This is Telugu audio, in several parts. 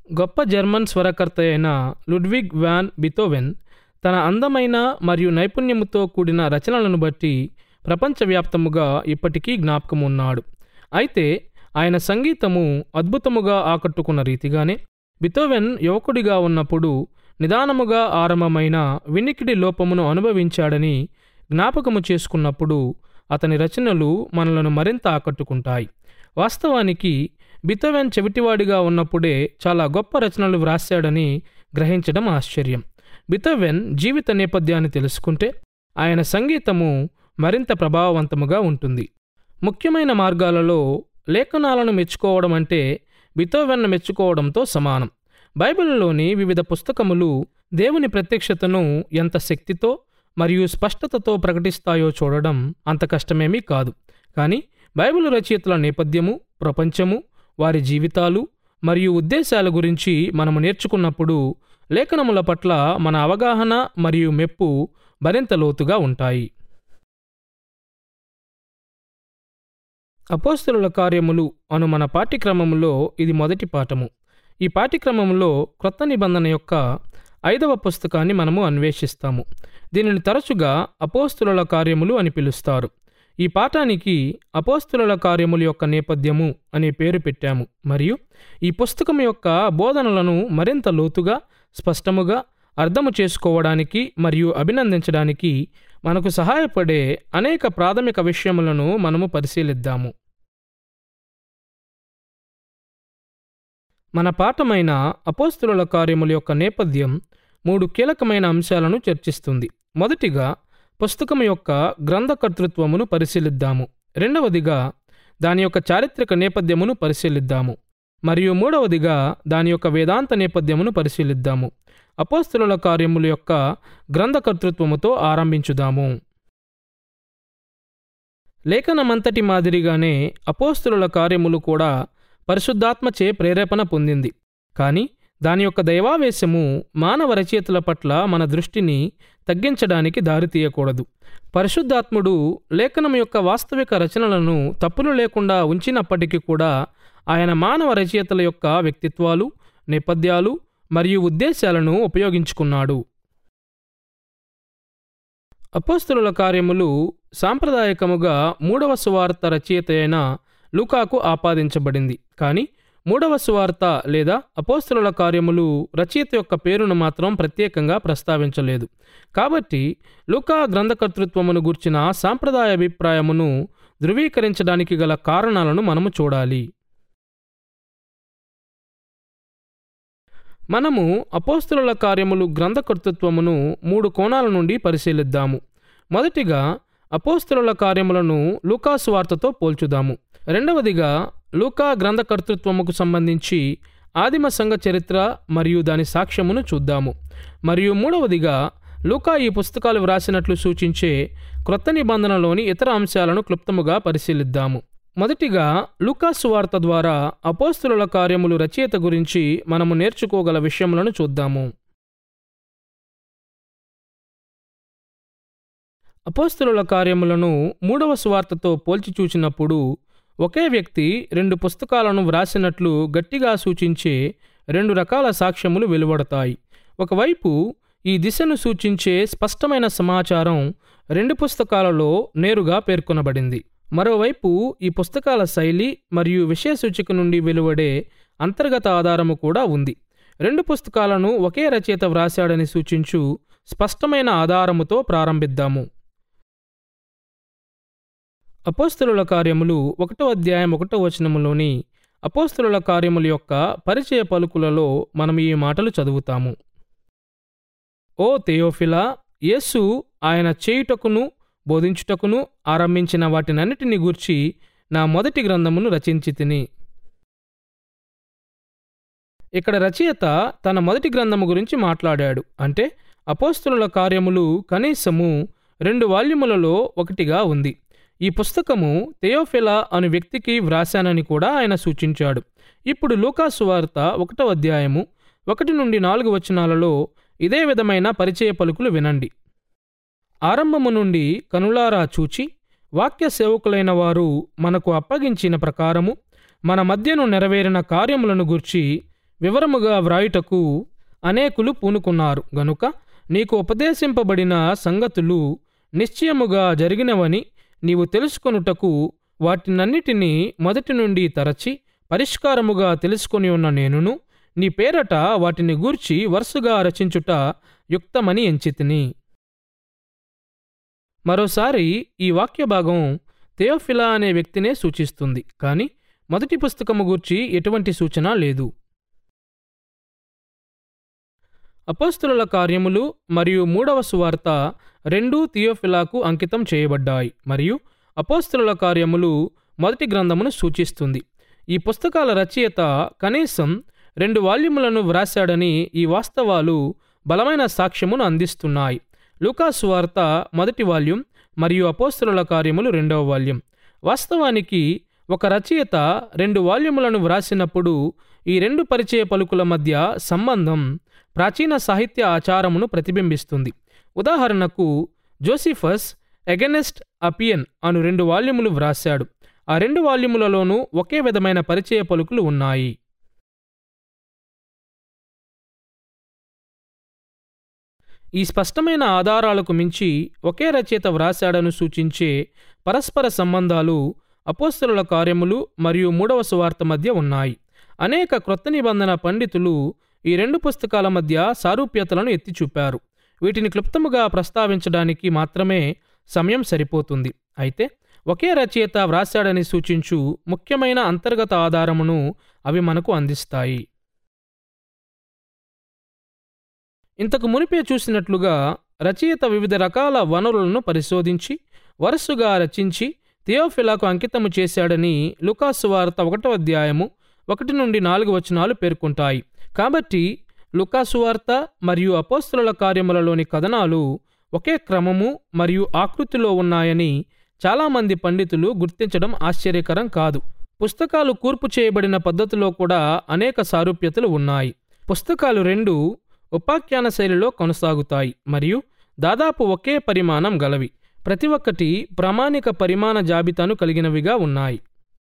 గొప్ప జర్మన్ స్వరకర్త అయిన లుడ్విగ్ వ్యాన్ బితోవెన్ తన అందమైన మరియు నైపుణ్యముతో కూడిన రచనలను బట్టి ప్రపంచవ్యాప్తముగా ఇప్పటికీ జ్ఞాపకం ఉన్నాడు అయితే ఆయన సంగీతము అద్భుతముగా ఆకట్టుకున్న రీతిగానే బితోవెన్ యువకుడిగా ఉన్నప్పుడు నిదానముగా ఆరంభమైన వినికిడి లోపమును అనుభవించాడని జ్ఞాపకము చేసుకున్నప్పుడు అతని రచనలు మనలను మరింత ఆకట్టుకుంటాయి వాస్తవానికి బితోవెన్ చెవిటివాడిగా ఉన్నప్పుడే చాలా గొప్ప రచనలు వ్రాశాడని గ్రహించడం ఆశ్చర్యం బితోవెన్ జీవిత నేపథ్యాన్ని తెలుసుకుంటే ఆయన సంగీతము మరింత ప్రభావవంతముగా ఉంటుంది ముఖ్యమైన మార్గాలలో లేఖనాలను మెచ్చుకోవడం అంటే బితోవెన్ను మెచ్చుకోవడంతో సమానం బైబిల్లోని వివిధ పుస్తకములు దేవుని ప్రత్యక్షతను ఎంత శక్తితో మరియు స్పష్టతతో ప్రకటిస్తాయో చూడడం అంత కష్టమేమీ కాదు కానీ బైబిల్ రచయితల నేపథ్యము ప్రపంచము వారి జీవితాలు మరియు ఉద్దేశాల గురించి మనము నేర్చుకున్నప్పుడు లేఖనముల పట్ల మన అవగాహన మరియు మెప్పు మరింత లోతుగా ఉంటాయి అపోస్తుల కార్యములు అను మన పాఠ్యక్రమములో ఇది మొదటి పాఠము ఈ పాఠ్యక్రమంలో క్రొత్త నిబంధన యొక్క ఐదవ పుస్తకాన్ని మనము అన్వేషిస్తాము దీనిని తరచుగా అపోస్తుల కార్యములు అని పిలుస్తారు ఈ పాఠానికి అపోస్తుల కార్యముల యొక్క నేపథ్యము అనే పేరు పెట్టాము మరియు ఈ పుస్తకం యొక్క బోధనలను మరింత లోతుగా స్పష్టముగా అర్థము చేసుకోవడానికి మరియు అభినందించడానికి మనకు సహాయపడే అనేక ప్రాథమిక విషయములను మనము పరిశీలిద్దాము మన పాఠమైన అపోస్తుల కార్యముల యొక్క నేపథ్యం మూడు కీలకమైన అంశాలను చర్చిస్తుంది మొదటిగా పుస్తకం యొక్క గ్రంథకర్తృత్వమును పరిశీలిద్దాము రెండవదిగా దాని యొక్క చారిత్రక నేపథ్యమును పరిశీలిద్దాము మరియు మూడవదిగా దాని యొక్క వేదాంత నేపథ్యమును పరిశీలిద్దాము అపోస్తుల కార్యముల యొక్క గ్రంథకర్తృత్వముతో ఆరంభించుదాము లేఖనమంతటి మాదిరిగానే అపోస్తుల కార్యములు కూడా పరిశుద్ధాత్మచే ప్రేరేపణ పొందింది కానీ దాని యొక్క దైవావేశము మానవ రచయితల పట్ల మన దృష్టిని తగ్గించడానికి దారితీయకూడదు పరిశుద్ధాత్ముడు లేఖనం యొక్క వాస్తవిక రచనలను తప్పులు లేకుండా ఉంచినప్పటికీ కూడా ఆయన మానవ రచయితల యొక్క వ్యక్తిత్వాలు నేపథ్యాలు మరియు ఉద్దేశాలను ఉపయోగించుకున్నాడు అపోస్తుల కార్యములు సాంప్రదాయకముగా మూడవ సువార్త రచయిత అయిన లూకాకు ఆపాదించబడింది కానీ మూడవ సువార్త లేదా అపోస్తుల కార్యములు రచయిత యొక్క పేరును మాత్రం ప్రత్యేకంగా ప్రస్తావించలేదు కాబట్టి లూకా గ్రంథకర్తృత్వమును గూర్చిన సాంప్రదాయ అభిప్రాయమును ధృవీకరించడానికి గల కారణాలను మనము చూడాలి మనము అపోస్తుల కార్యములు గ్రంథకర్తృత్వమును మూడు కోణాల నుండి పరిశీలిద్దాము మొదటిగా అపోస్తుల కార్యములను లూకాసు వార్తతో పోల్చుదాము రెండవదిగా లూకా గ్రంథకర్తృత్వముకు సంబంధించి ఆదిమ సంఘ చరిత్ర మరియు దాని సాక్ష్యమును చూద్దాము మరియు మూడవదిగా లూకా ఈ పుస్తకాలు వ్రాసినట్లు సూచించే క్రొత్త నిబంధనలోని ఇతర అంశాలను క్లుప్తముగా పరిశీలిద్దాము మొదటిగా లూకాసు వార్త ద్వారా అపోస్తుల కార్యములు రచయిత గురించి మనము నేర్చుకోగల విషయములను చూద్దాము అపోస్తుల కార్యములను మూడవ సువార్తతో పోల్చి చూచినప్పుడు ఒకే వ్యక్తి రెండు పుస్తకాలను వ్రాసినట్లు గట్టిగా సూచించే రెండు రకాల సాక్ష్యములు వెలువడతాయి ఒకవైపు ఈ దిశను సూచించే స్పష్టమైన సమాచారం రెండు పుస్తకాలలో నేరుగా పేర్కొనబడింది మరోవైపు ఈ పుస్తకాల శైలి మరియు విషయ సూచిక నుండి వెలువడే అంతర్గత ఆధారము కూడా ఉంది రెండు పుస్తకాలను ఒకే రచయిత వ్రాశాడని సూచించు స్పష్టమైన ఆధారముతో ప్రారంభిద్దాము అపోస్తుల కార్యములు ఒకటో అధ్యాయం ఒకటో వచనములోని అపోస్తుల కార్యముల యొక్క పరిచయ పలుకులలో మనం ఈ మాటలు చదువుతాము ఓ తెయోఫిలా యేసు ఆయన చేయుటకును బోధించుటకును ఆరంభించిన వాటినన్నిటిని గూర్చి నా మొదటి గ్రంథమును రచించి తిని ఇక్కడ రచయిత తన మొదటి గ్రంథము గురించి మాట్లాడాడు అంటే అపోస్తుల కార్యములు కనీసము రెండు వాల్యూములలో ఒకటిగా ఉంది ఈ పుస్తకము తెయోఫిలా అను వ్యక్తికి వ్రాశానని కూడా ఆయన సూచించాడు ఇప్పుడు లూకాసు వార్త ఒకటో అధ్యాయము ఒకటి నుండి నాలుగు వచనాలలో ఇదే విధమైన పరిచయ పలుకులు వినండి ఆరంభము నుండి కనులారా చూచి వాక్య సేవకులైన వారు మనకు అప్పగించిన ప్రకారము మన మధ్యను నెరవేరిన కార్యములను గూర్చి వివరముగా వ్రాయుటకు అనేకులు పూనుకున్నారు గనుక నీకు ఉపదేశింపబడిన సంగతులు నిశ్చయముగా జరిగినవని నీవు తెలుసుకొనుటకు వాటినన్నిటినీ మొదటి నుండి తరచి పరిష్కారముగా తెలుసుకొని ఉన్న నేనును నీ పేరట వాటిని గూర్చి వరుసగా రచించుట యుక్తమని ఎంచితిని మరోసారి ఈ వాక్య భాగం థియోఫిలా అనే వ్యక్తినే సూచిస్తుంది కానీ మొదటి పుస్తకము గూర్చి ఎటువంటి సూచన లేదు అపోస్తుల కార్యములు మరియు మూడవ సువార్త రెండూ థియోఫిలాకు అంకితం చేయబడ్డాయి మరియు అపోస్తుల కార్యములు మొదటి గ్రంథమును సూచిస్తుంది ఈ పుస్తకాల రచయిత కనీసం రెండు వాల్యూములను వ్రాశాడని ఈ వాస్తవాలు బలమైన సాక్ష్యమును అందిస్తున్నాయి లూకాసు వార్త మొదటి వాల్యూమ్ మరియు అపోస్తుల కార్యములు రెండవ వాల్యూమ్ వాస్తవానికి ఒక రచయిత రెండు వాల్యూములను వ్రాసినప్పుడు ఈ రెండు పరిచయ పలుకుల మధ్య సంబంధం ప్రాచీన సాహిత్య ఆచారమును ప్రతిబింబిస్తుంది ఉదాహరణకు జోసిఫస్ ఎగనెస్ట్ అపియన్ అను రెండు వాల్యూములు వ్రాశాడు ఆ రెండు వాల్యూములలోనూ ఒకే విధమైన పరిచయ పలుకులు ఉన్నాయి ఈ స్పష్టమైన ఆధారాలకు మించి ఒకే రచయిత వ్రాశాడను సూచించే పరస్పర సంబంధాలు అపోస్తలుల కార్యములు మరియు మూడవ సువార్త మధ్య ఉన్నాయి అనేక క్రొత్త నిబంధన పండితులు ఈ రెండు పుస్తకాల మధ్య సారూప్యతలను ఎత్తి చూపారు వీటిని క్లుప్తముగా ప్రస్తావించడానికి మాత్రమే సమయం సరిపోతుంది అయితే ఒకే రచయిత వ్రాశాడని సూచించు ముఖ్యమైన అంతర్గత ఆధారమును అవి మనకు అందిస్తాయి ఇంతకు మునిపే చూసినట్లుగా రచయిత వివిధ రకాల వనరులను పరిశోధించి వరుసగా రచించి థియోఫిలాకు అంకితము చేశాడని లుకాసు వార్త ఒకటో అధ్యాయము ఒకటి నుండి నాలుగు వచనాలు పేర్కొంటాయి కాబట్టి లుకాసు వార్త మరియు అపోస్తుల కార్యములలోని కథనాలు ఒకే క్రమము మరియు ఆకృతిలో ఉన్నాయని చాలామంది పండితులు గుర్తించడం ఆశ్చర్యకరం కాదు పుస్తకాలు కూర్పు చేయబడిన పద్ధతిలో కూడా అనేక సారూప్యతలు ఉన్నాయి పుస్తకాలు రెండు ఉపాఖ్యాన శైలిలో కొనసాగుతాయి మరియు దాదాపు ఒకే పరిమాణం గలవి ప్రతి ఒక్కటి ప్రామాణిక పరిమాణ జాబితాను కలిగినవిగా ఉన్నాయి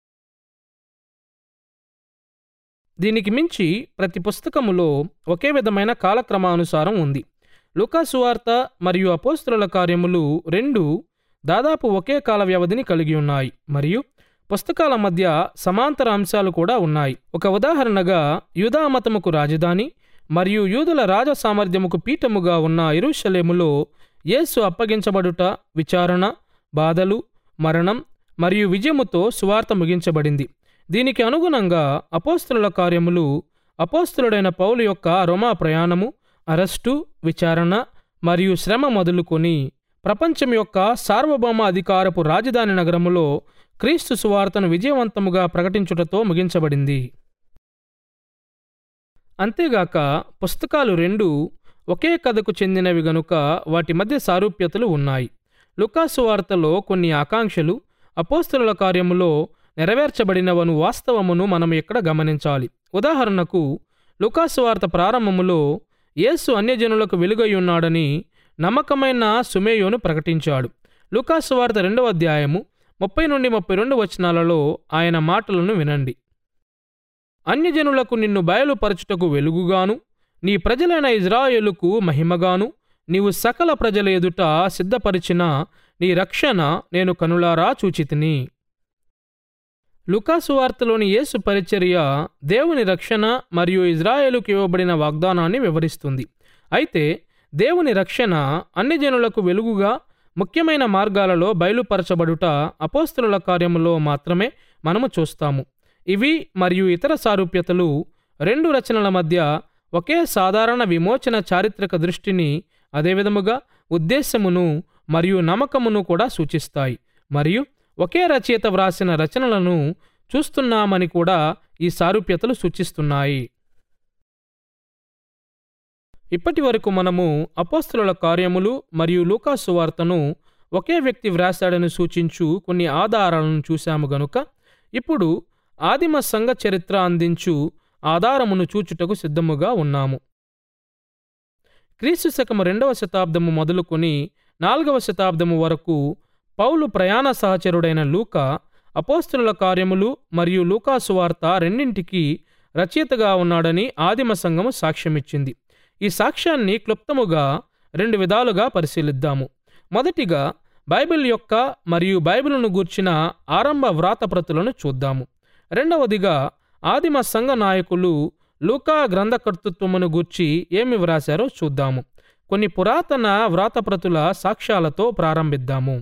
దీనికి మించి ప్రతి పుస్తకములో ఒకే విధమైన కాలక్రమానుసారం ఉంది లుకాసు వార్త మరియు అపోస్తుల కార్యములు రెండు దాదాపు ఒకే కాల వ్యవధిని కలిగి ఉన్నాయి మరియు పుస్తకాల మధ్య సమాంతర అంశాలు కూడా ఉన్నాయి ఒక ఉదాహరణగా యూదా మతముకు రాజధాని మరియు యూదుల రాజ సామర్థ్యముకు పీఠముగా ఉన్న ఇరుషలేములో యేసు అప్పగించబడుట విచారణ బాధలు మరణం మరియు విజయముతో సువార్త ముగించబడింది దీనికి అనుగుణంగా అపోస్తుల కార్యములు అపోస్తులుడైన పౌలు యొక్క రోమా ప్రయాణము అరెస్టు విచారణ మరియు శ్రమ మొదలుకొని ప్రపంచం యొక్క సార్వభౌమ అధికారపు రాజధాని నగరములో క్రీస్తు సువార్తను విజయవంతముగా ప్రకటించుటతో ముగించబడింది అంతేగాక పుస్తకాలు రెండు ఒకే కథకు చెందినవి గనుక వాటి మధ్య సారూప్యతలు ఉన్నాయి లుకాసు వార్తలో కొన్ని ఆకాంక్షలు అపోస్తుల కార్యములో నెరవేర్చబడినవను వాస్తవమును మనం ఇక్కడ గమనించాలి ఉదాహరణకు లుకాసు వార్త ప్రారంభములో యేసు అన్యజనులకు వెలుగయ్యున్నాడని నమ్మకమైన సుమేయోను ప్రకటించాడు లుకాసు వార్త రెండవ అధ్యాయము ముప్పై నుండి ముప్పై రెండు వచనాలలో ఆయన మాటలను వినండి అన్యజనులకు నిన్ను బయలుపరచుటకు వెలుగుగాను నీ ప్రజలైన ఇజ్రాయేలుకు మహిమగాను నీవు సకల ప్రజల ఎదుట సిద్ధపరిచిన నీ రక్షణ నేను కనులారా చూచితిని లుకాసు వార్తలోని యేసు పరిచర్య దేవుని రక్షణ మరియు ఇజ్రాయేలుకు ఇవ్వబడిన వాగ్దానాన్ని వివరిస్తుంది అయితే దేవుని రక్షణ అన్ని జనులకు వెలుగుగా ముఖ్యమైన మార్గాలలో బయలుపరచబడుట అపోస్తుల కార్యములో మాత్రమే మనము చూస్తాము ఇవి మరియు ఇతర సారూప్యతలు రెండు రచనల మధ్య ఒకే సాధారణ విమోచన చారిత్రక దృష్టిని అదేవిధముగా ఉద్దేశమును మరియు నమ్మకమును కూడా సూచిస్తాయి మరియు ఒకే రచయిత వ్రాసిన రచనలను చూస్తున్నామని కూడా ఈ సారూప్యతలు సూచిస్తున్నాయి ఇప్పటి వరకు మనము అపోస్తుల కార్యములు మరియు లూకాసు వార్తను ఒకే వ్యక్తి వ్రాశాడని సూచించు కొన్ని ఆధారాలను చూశాము గనుక ఇప్పుడు ఆదిమ సంఘ చరిత్ర అందించు ఆధారమును చూచుటకు సిద్ధముగా ఉన్నాము క్రీస్తు శకము రెండవ శతాబ్దము మొదలుకొని నాలుగవ శతాబ్దము వరకు పౌలు ప్రయాణ సహచరుడైన లూకా అపోస్తుల కార్యములు మరియు లూకాసు వార్త రెండింటికి రచయితగా ఉన్నాడని ఆదిమ సంఘము సాక్ష్యమిచ్చింది ఈ సాక్ష్యాన్ని క్లుప్తముగా రెండు విధాలుగా పరిశీలిద్దాము మొదటిగా బైబిల్ యొక్క మరియు బైబిల్ను గూర్చిన ఆరంభ వ్రాతప్రతులను చూద్దాము రెండవదిగా ఆదిమ సంఘ నాయకులు లూకా గ్రంథకర్తృత్వమును గూర్చి ఏమి వ్రాశారో చూద్దాము కొన్ని పురాతన వ్రాతప్రతుల సాక్ష్యాలతో ప్రారంభిద్దాము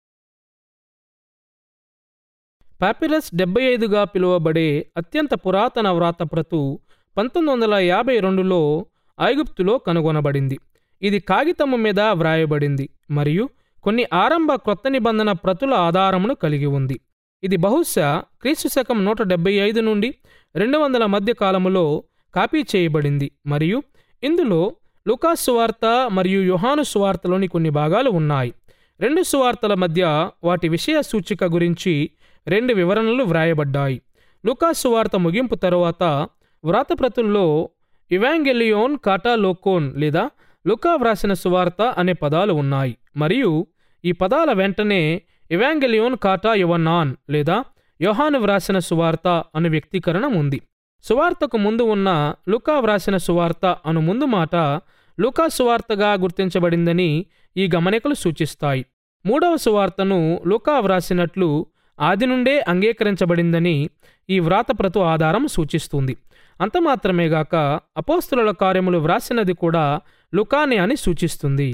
పాపిరస్ డెబ్బై ఐదుగా పిలువబడే అత్యంత పురాతన వ్రాతప్రతు పంతొమ్మిది వందల యాభై రెండులో ఐగుప్తులో కనుగొనబడింది ఇది కాగితము మీద వ్రాయబడింది మరియు కొన్ని ఆరంభ క్రొత్త నిబంధన ప్రతుల ఆధారమును కలిగి ఉంది ఇది బహుశా క్రీస్తు శకం నూట డెబ్బై ఐదు నుండి రెండు వందల మధ్య కాలములో కాపీ చేయబడింది మరియు ఇందులో లుకాస్ సువార్త మరియు యుహాను సువార్తలోని కొన్ని భాగాలు ఉన్నాయి రెండు సువార్తల మధ్య వాటి విషయ సూచిక గురించి రెండు వివరణలు వ్రాయబడ్డాయి లుకాస్ సువార్త ముగింపు తరువాత వ్రాతప్రతుల్లో ఇవాంగెలియోన్ కాటాలోకోన్ లేదా లుకా వ్రాసిన సువార్త అనే పదాలు ఉన్నాయి మరియు ఈ పదాల వెంటనే ఇవాంగెలియోన్ కాటా యువనాన్ లేదా యోహాను వ్రాసిన సువార్త అను వ్యక్తీకరణ ఉంది సువార్తకు ముందు ఉన్న లుకా వ్రాసిన సువార్త అను ముందు మాట లుకా సువార్తగా గుర్తించబడిందని ఈ గమనికలు సూచిస్తాయి మూడవ సువార్తను లుకా వ్రాసినట్లు ఆది నుండే అంగీకరించబడిందని ఈ వ్రాతప్రతు ఆధారం సూచిస్తుంది అంత మాత్రమే గాక అపోస్తుల కార్యములు వ్రాసినది కూడా లుకానే అని సూచిస్తుంది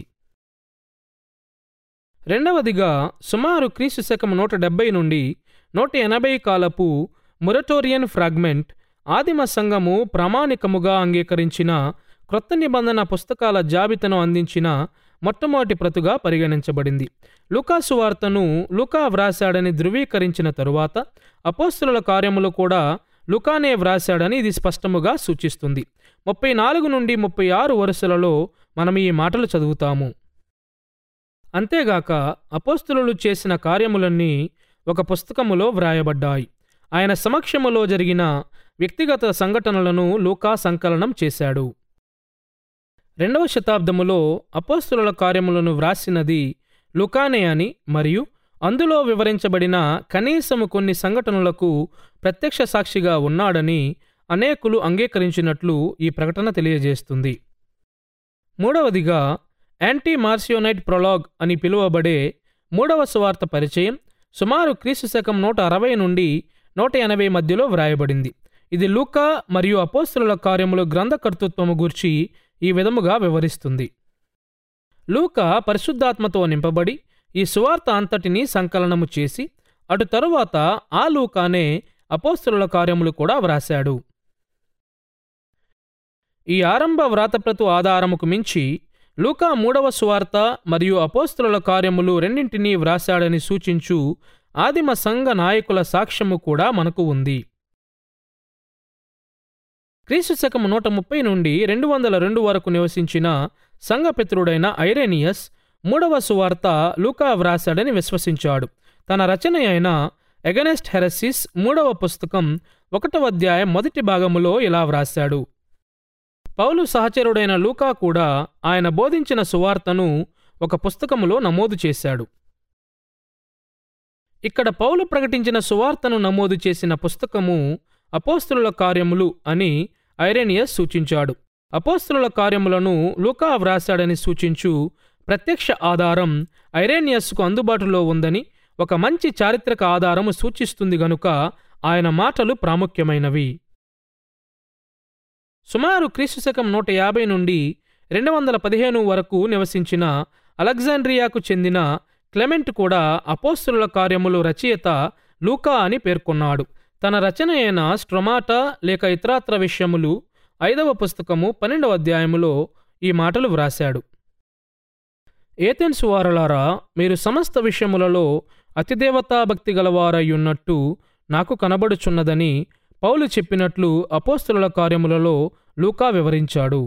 రెండవదిగా సుమారు క్రీస్తు శకం నూట డెబ్బై నుండి నూట ఎనభై కాలపు మొరటోరియన్ ఫ్రాగ్మెంట్ ఆదిమ సంఘము ప్రామాణికముగా అంగీకరించిన క్రొత్త నిబంధన పుస్తకాల జాబితాను అందించిన మొట్టమొదటి ప్రతుగా పరిగణించబడింది లుకాసు వార్తను లుకా వ్రాశాడని ధృవీకరించిన తరువాత అపోస్తుల కార్యములు కూడా లుకానే వ్రాశాడని ఇది స్పష్టముగా సూచిస్తుంది ముప్పై నాలుగు నుండి ముప్పై ఆరు వరుసలలో మనం ఈ మాటలు చదువుతాము అంతేగాక అపోస్తులు చేసిన కార్యములన్నీ ఒక పుస్తకములో వ్రాయబడ్డాయి ఆయన సమక్షములో జరిగిన వ్యక్తిగత సంఘటనలను లూకా సంకలనం చేశాడు రెండవ శతాబ్దములో అపోస్తుల కార్యములను వ్రాసినది లుకానే అని మరియు అందులో వివరించబడిన కనీసము కొన్ని సంఘటనలకు ప్రత్యక్ష సాక్షిగా ఉన్నాడని అనేకులు అంగీకరించినట్లు ఈ ప్రకటన తెలియజేస్తుంది మూడవదిగా యాంటీ మార్సియోనైట్ ప్రొలాగ్ అని పిలువబడే మూడవ సువార్త పరిచయం సుమారు క్రీస్తు శకం నూట అరవై నుండి నూట ఎనభై మధ్యలో వ్రాయబడింది ఇది లూకా మరియు అపోస్తుల కార్యములు గ్రంథకర్తృత్వము గూర్చి ఈ విధముగా వివరిస్తుంది లూకా పరిశుద్ధాత్మతో నింపబడి ఈ సువార్త అంతటినీ సంకలనము చేసి అటు తరువాత ఆ లూకానే అపోస్తుల కార్యములు కూడా వ్రాశాడు ఈ ఆరంభ వ్రాతప్రతు ఆధారముకు మించి లూకా మూడవ సువార్త మరియు అపోస్తుల కార్యములు రెండింటినీ వ్రాశాడని సూచించు ఆదిమ సంఘ నాయకుల సాక్ష్యము కూడా మనకు ఉంది క్రీస్తు శకము నూట ముప్పై నుండి రెండు వందల రెండు వరకు నివసించిన సంఘపిత్రుడైన ఐరేనియస్ మూడవ సువార్త లూకా వ్రాశాడని విశ్వసించాడు తన రచన అయిన ఎగనెస్ట్ హెరసిస్ మూడవ పుస్తకం ఒకటవ అధ్యాయం మొదటి భాగములో ఇలా వ్రాశాడు పౌలు సహచరుడైన లూకా కూడా ఆయన బోధించిన సువార్తను ఒక పుస్తకములో నమోదు చేశాడు ఇక్కడ పౌలు ప్రకటించిన సువార్తను నమోదు చేసిన పుస్తకము అపోస్తుల కార్యములు అని ఐరేనియస్ సూచించాడు అపోస్తుల కార్యములను లూకా వ్రాశాడని సూచించు ప్రత్యక్ష ఆధారం ఐరేనియస్కు అందుబాటులో ఉందని ఒక మంచి చారిత్రక ఆధారము సూచిస్తుంది గనుక ఆయన మాటలు ప్రాముఖ్యమైనవి సుమారు క్రీస్తు శకం నూట యాభై నుండి రెండు వందల పదిహేను వరకు నివసించిన అలెగ్జాండ్రియాకు చెందిన క్లెమెంట్ కూడా అపోస్తుల కార్యములు రచయిత లూకా అని పేర్కొన్నాడు తన రచన అయిన స్ట్రొమాటా లేక ఇతరాత్ర విషయములు ఐదవ పుస్తకము పన్నెండవ అధ్యాయములో ఈ మాటలు వ్రాశాడు ఏథెన్స్ వారలారా మీరు సమస్త విషయములలో అతిదేవతా భక్తి గలవారయ్యున్నట్టు నాకు కనబడుచున్నదని పౌలు చెప్పినట్లు అపోస్తుల కార్యములలో లూకా వివరించాడు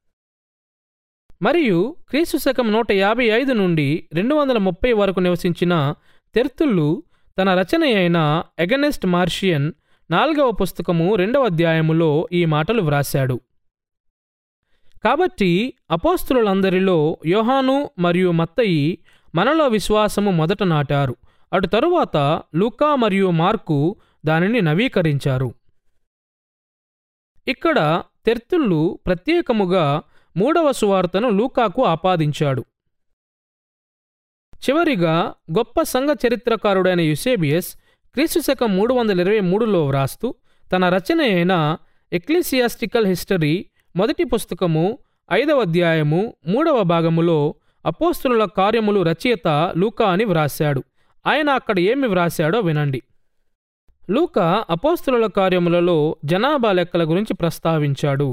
మరియు క్రీస్తు శకం నూట యాభై ఐదు నుండి రెండు వందల ముప్పై వరకు నివసించిన తెర్తుళ్ళు తన రచన అయిన ఎగనెస్ట్ మార్షియన్ నాలుగవ పుస్తకము రెండవ అధ్యాయములో ఈ మాటలు వ్రాశాడు కాబట్టి అపోస్తులందరిలో యోహాను మరియు మత్తయి మనలో విశ్వాసము మొదట నాటారు అటు తరువాత లూకా మరియు మార్కు దానిని నవీకరించారు ఇక్కడ తెర్తుళ్ళు ప్రత్యేకముగా మూడవ సువార్తను లూకాకు ఆపాదించాడు చివరిగా గొప్ప సంఘ చరిత్రకారుడైన యుసేబియస్ క్రీస్తు శకం మూడు వందల ఇరవై మూడులో వ్రాస్తూ తన రచన అయిన ఎక్లీసియాస్టికల్ హిస్టరీ మొదటి పుస్తకము ఐదవ అధ్యాయము మూడవ భాగములో అపోస్తుల కార్యములు రచయిత లూకా అని వ్రాశాడు ఆయన అక్కడ ఏమి వ్రాశాడో వినండి లూకా అపోస్తుల కార్యములలో జనాభా లెక్కల గురించి ప్రస్తావించాడు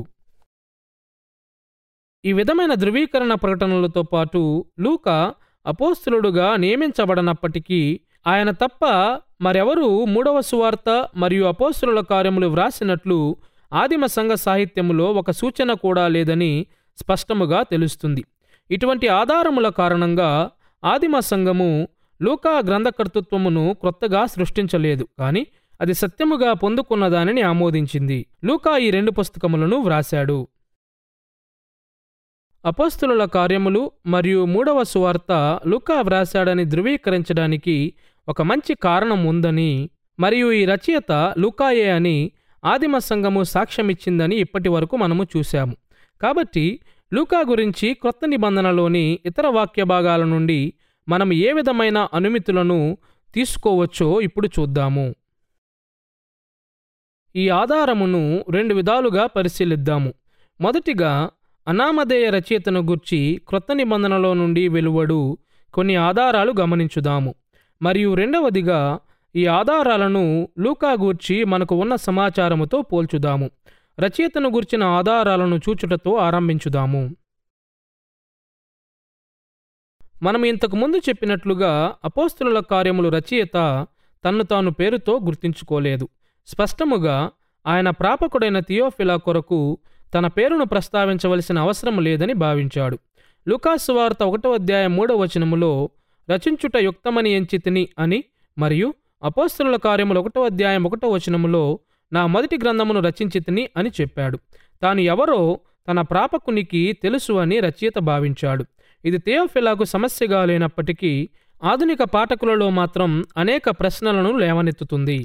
ఈ విధమైన ధృవీకరణ ప్రకటనలతో పాటు లూకా అపోస్తులుడుగా నియమించబడనప్పటికీ ఆయన తప్ప మరెవరూ మూడవ సువార్త మరియు అపోస్తుల కార్యములు వ్రాసినట్లు ఆదిమ సంఘ సాహిత్యములో ఒక సూచన కూడా లేదని స్పష్టముగా తెలుస్తుంది ఇటువంటి ఆధారముల కారణంగా ఆదిమ సంఘము లూకా గ్రంథకర్తృత్వమును క్రొత్తగా సృష్టించలేదు కానీ అది సత్యముగా పొందుకున్న దానిని ఆమోదించింది లూకా ఈ రెండు పుస్తకములను వ్రాశాడు అపోస్తుల కార్యములు మరియు మూడవ సువార్త లూకా వ్రాశాడని ధృవీకరించడానికి ఒక మంచి కారణం ఉందని మరియు ఈ రచయిత లూకాయే అని ఆదిమ సంఘము సాక్ష్యమిచ్చిందని ఇప్పటి వరకు మనము చూశాము కాబట్టి లూకా గురించి క్రొత్త నిబంధనలోని ఇతర వాక్య భాగాల నుండి మనం ఏ విధమైన అనుమితులను తీసుకోవచ్చో ఇప్పుడు చూద్దాము ఈ ఆధారమును రెండు విధాలుగా పరిశీలిద్దాము మొదటిగా అనామధేయ రచయితను గుర్చి క్రొత్త నిబంధనలో నుండి వెలువడు కొన్ని ఆధారాలు గమనించుదాము మరియు రెండవదిగా ఈ ఆధారాలను లూకా గూర్చి మనకు ఉన్న సమాచారముతో పోల్చుదాము రచయితను గుర్చిన ఆధారాలను చూచుటతో ఆరంభించుదాము మనం ఇంతకు ముందు చెప్పినట్లుగా అపోస్తుల కార్యములు రచయిత తన్ను తాను పేరుతో గుర్తించుకోలేదు స్పష్టముగా ఆయన ప్రాపకుడైన థియోఫిలా కొరకు తన పేరును ప్రస్తావించవలసిన అవసరం లేదని భావించాడు లుకాసు వార్త ఒకటో అధ్యాయం మూడవ వచనములో రచించుట యుక్తమని ఎంచితిని అని మరియు అపోస్తుల కార్యములు ఒకటో అధ్యాయం ఒకటో వచనములో నా మొదటి గ్రంథమును రచించితిని అని చెప్పాడు తాను ఎవరో తన ప్రాపకునికి తెలుసు అని రచయిత భావించాడు ఇది థియోఫిలాకు సమస్యగా లేనప్పటికీ ఆధునిక పాఠకులలో మాత్రం అనేక ప్రశ్నలను లేవనెత్తుతుంది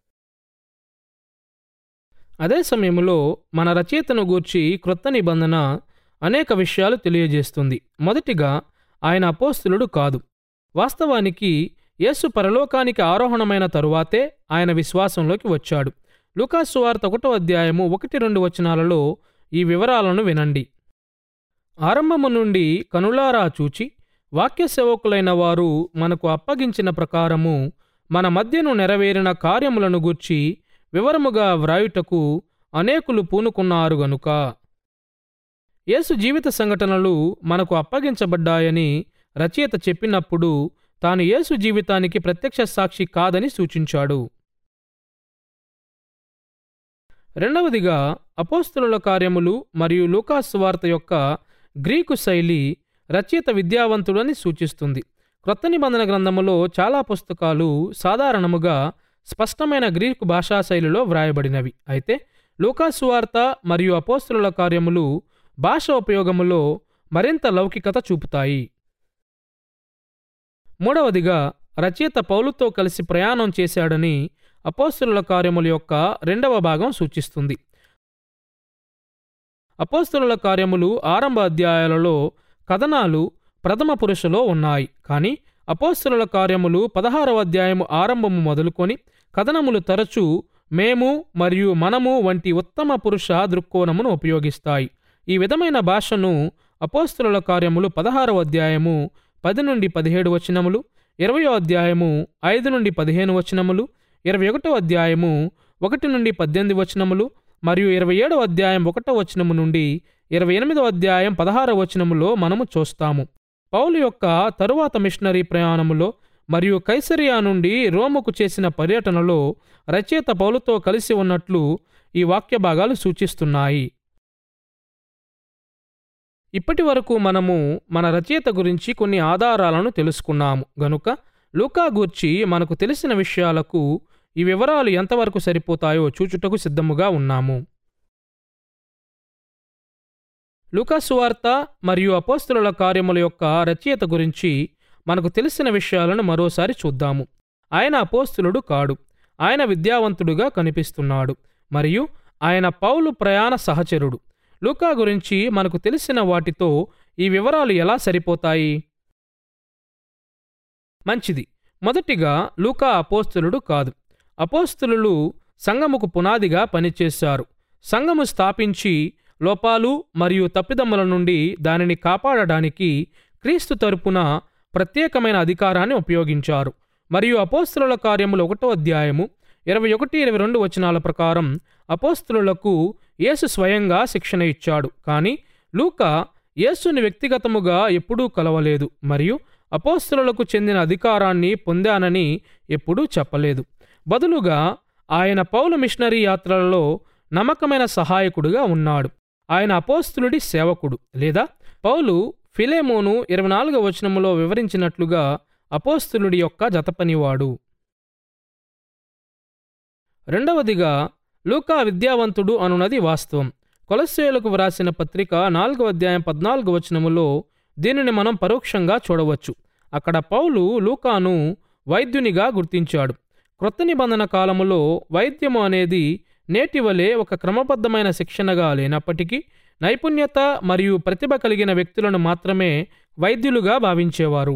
అదే సమయంలో మన రచయితను గూర్చి క్రొత్త నిబంధన అనేక విషయాలు తెలియజేస్తుంది మొదటిగా ఆయన అపోస్తులుడు కాదు వాస్తవానికి యేసు పరలోకానికి ఆరోహణమైన తరువాతే ఆయన విశ్వాసంలోకి వచ్చాడు లూకాసు వార్త ఒకటో అధ్యాయము ఒకటి రెండు వచనాలలో ఈ వివరాలను వినండి ఆరంభము నుండి కనులారా చూచి వాక్య సేవకులైన వారు మనకు అప్పగించిన ప్రకారము మన మధ్యను నెరవేరిన కార్యములను గూర్చి వివరముగా వ్రాయుటకు అనేకులు పూనుకున్నారు గనుక యేసు జీవిత సంఘటనలు మనకు అప్పగించబడ్డాయని రచయిత చెప్పినప్పుడు తాను యేసు జీవితానికి ప్రత్యక్ష సాక్షి కాదని సూచించాడు రెండవదిగా అపోస్తుల కార్యములు మరియు లూకాసు వార్త యొక్క గ్రీకు శైలి రచయిత విద్యావంతుడని సూచిస్తుంది క్రొత్త నిబంధన గ్రంథములో చాలా పుస్తకాలు సాధారణముగా స్పష్టమైన గ్రీకు భాషా శైలిలో వ్రాయబడినవి అయితే లూకాసు వార్త మరియు అపోస్తుల కార్యములు భాష ఉపయోగములో మరింత లౌకికత చూపుతాయి మూడవదిగా రచయిత పౌలుతో కలిసి ప్రయాణం చేశాడని అపోస్తుల కార్యముల యొక్క రెండవ భాగం సూచిస్తుంది అపోస్తుల కార్యములు ఆరంభ అధ్యాయాలలో కథనాలు ప్రథమ పురుషులో ఉన్నాయి కానీ అపోస్తుల కార్యములు పదహారవ అధ్యాయము ఆరంభము మొదలుకొని కథనములు తరచూ మేము మరియు మనము వంటి ఉత్తమ పురుష దృక్కోణమును ఉపయోగిస్తాయి ఈ విధమైన భాషను అపోస్తుల కార్యములు పదహారవ అధ్యాయము పది నుండి పదిహేడు వచనములు ఇరవయో అధ్యాయము ఐదు నుండి పదిహేను వచనములు ఇరవై ఒకటో అధ్యాయము ఒకటి నుండి పద్దెనిమిది వచనములు మరియు ఇరవై ఏడవ అధ్యాయం ఒకటో వచనము నుండి ఇరవై ఎనిమిదవ అధ్యాయం పదహారవ వచనములో మనము చూస్తాము పౌలు యొక్క తరువాత మిషనరీ ప్రయాణములో మరియు కైసరియా నుండి రోముకు చేసిన పర్యటనలో రచయిత పౌలుతో కలిసి ఉన్నట్లు ఈ వాక్య భాగాలు సూచిస్తున్నాయి ఇప్పటి వరకు మనము మన రచయిత గురించి కొన్ని ఆధారాలను తెలుసుకున్నాము గనుక లూకా గూర్చి మనకు తెలిసిన విషయాలకు ఈ వివరాలు ఎంతవరకు సరిపోతాయో చూచుటకు సిద్ధముగా ఉన్నాము లూకాసు వార్త మరియు అపోస్తుల కార్యముల యొక్క రచయిత గురించి మనకు తెలిసిన విషయాలను మరోసారి చూద్దాము ఆయన అపోస్తులుడు కాడు ఆయన విద్యావంతుడుగా కనిపిస్తున్నాడు మరియు ఆయన పౌలు ప్రయాణ సహచరుడు లూకా గురించి మనకు తెలిసిన వాటితో ఈ వివరాలు ఎలా సరిపోతాయి మంచిది మొదటిగా లూకా అపోస్తులుడు కాదు అపోస్తులు సంఘముకు పునాదిగా పనిచేశారు సంఘము స్థాపించి లోపాలు మరియు తప్పిదమ్ముల నుండి దానిని కాపాడడానికి క్రీస్తు తరపున ప్రత్యేకమైన అధికారాన్ని ఉపయోగించారు మరియు అపోస్తుల కార్యములు ఒకటో అధ్యాయము ఇరవై ఒకటి ఇరవై రెండు వచనాల ప్రకారం అపోస్తులకు యేసు స్వయంగా శిక్షణ ఇచ్చాడు కానీ లూకా యేసుని వ్యక్తిగతముగా ఎప్పుడూ కలవలేదు మరియు అపోస్తులకు చెందిన అధికారాన్ని పొందానని ఎప్పుడూ చెప్పలేదు బదులుగా ఆయన పౌలు మిషనరీ యాత్రలలో నమ్మకమైన సహాయకుడుగా ఉన్నాడు ఆయన అపోస్తులుడి సేవకుడు లేదా పౌలు ఫిలేమోను ఇరవై నాలుగవ వచనములో వివరించినట్లుగా అపోస్తులుడి యొక్క జతపనివాడు రెండవదిగా లూకా విద్యావంతుడు అనున్నది వాస్తవం కొలస్సేలకు వ్రాసిన పత్రిక నాలుగవ అధ్యాయం పద్నాలుగు వచనములో దీనిని మనం పరోక్షంగా చూడవచ్చు అక్కడ పౌలు లూకాను వైద్యునిగా గుర్తించాడు క్రొత్త నిబంధన కాలములో వైద్యము అనేది నేటి వలె ఒక క్రమబద్ధమైన శిక్షణగా లేనప్పటికీ నైపుణ్యత మరియు ప్రతిభ కలిగిన వ్యక్తులను మాత్రమే వైద్యులుగా భావించేవారు